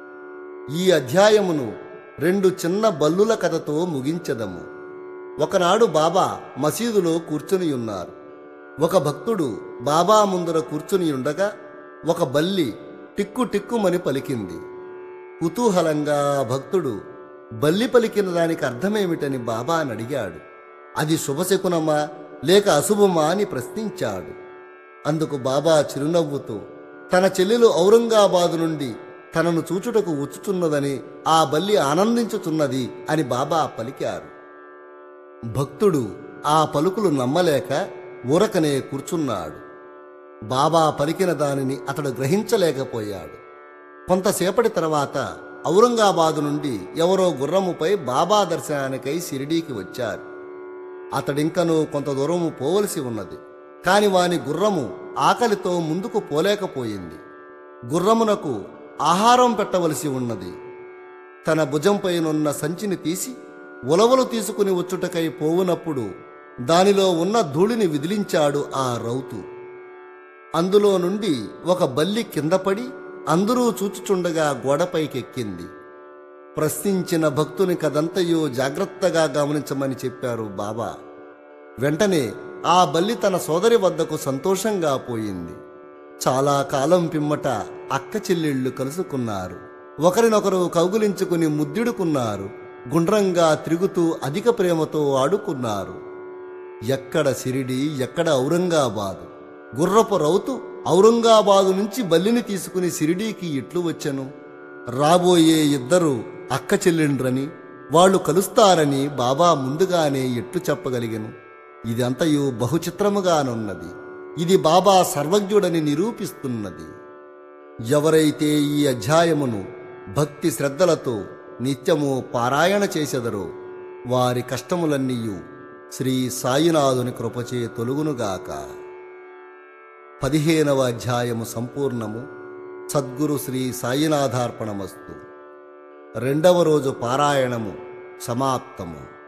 ఈ అధ్యాయమును రెండు చిన్న బల్లుల కథతో ముగించదము ఒకనాడు బాబా మసీదులో కూర్చుని ఉన్నారు ఒక భక్తుడు బాబా ముందర కూర్చుని ఉండగా ఒక బల్లి టిక్కు టిక్కుమని పలికింది కుతూహలంగా ఆ భక్తుడు బల్లి పలికిన దానికి అర్థమేమిటని బాబాని అడిగాడు అది శుభశకునమా లేక అశుభమా అని ప్రశ్నించాడు అందుకు బాబా చిరునవ్వుతూ తన చెల్లెలు ఔరంగాబాదు నుండి తనను చూచుటకు వచ్చుచున్నదని ఆ బల్లి ఆనందించుచున్నది అని బాబా పలికారు భక్తుడు ఆ పలుకులు నమ్మలేక ఊరకనే కూర్చున్నాడు బాబా పలికిన దానిని అతడు గ్రహించలేకపోయాడు కొంతసేపటి తర్వాత ఔరంగాబాదు నుండి ఎవరో గుర్రముపై బాబా దర్శనానికై షిరిడీకి వచ్చారు అతడింకను కొంత దూరము పోవలసి ఉన్నది కాని వాని గుర్రము ఆకలితో ముందుకు పోలేకపోయింది గుర్రమునకు ఆహారం పెట్టవలసి ఉన్నది తన భుజంపైనున్న సంచిని తీసి ఉలవలు తీసుకుని వచ్చుటకై పోవునప్పుడు దానిలో ఉన్న ధూళిని విదిలించాడు ఆ రౌతు అందులో నుండి ఒక బల్లి కిందపడి అందరూ చూచుచుండగా గోడపైకెక్కింది ప్రశ్నించిన భక్తుని కదంతయో జాగ్రత్తగా గమనించమని చెప్పారు బాబా వెంటనే ఆ బల్లి తన సోదరి వద్దకు సంతోషంగా పోయింది చాలా కాలం పిమ్మట అక్క చెల్లెళ్ళు కలుసుకున్నారు ఒకరినొకరు కౌగులించుకుని ముద్దిడుకున్నారు గుండ్రంగా తిరుగుతూ అధిక ప్రేమతో ఆడుకున్నారు ఎక్కడ సిరిడి ఎక్కడ ఔరంగాబాదు గుర్రపు రౌతు ఔరంగాబాదు నుంచి బల్లిని తీసుకుని సిరిడీకి ఎట్లు వచ్చెను రాబోయే ఇద్దరు అక్క చెల్లెండ్రని వాళ్ళు కలుస్తారని బాబా ముందుగానే ఎట్లు చెప్పగలిగెను ఇదంతయు బహుచిత్రముగానున్నది ఇది బాబా సర్వజ్ఞుడని నిరూపిస్తున్నది ఎవరైతే ఈ అధ్యాయమును భక్తి శ్రద్ధలతో నిత్యము పారాయణ చేసెదరో వారి కష్టములన్నీయు శ్రీ సాయినాథుని కృపచే తొలుగునుగాక పదిహేనవ అధ్యాయము సంపూర్ణము సద్గురు శ్రీ సాయినాథార్పణమస్తు రెండవ రోజు పారాయణము సమాప్తము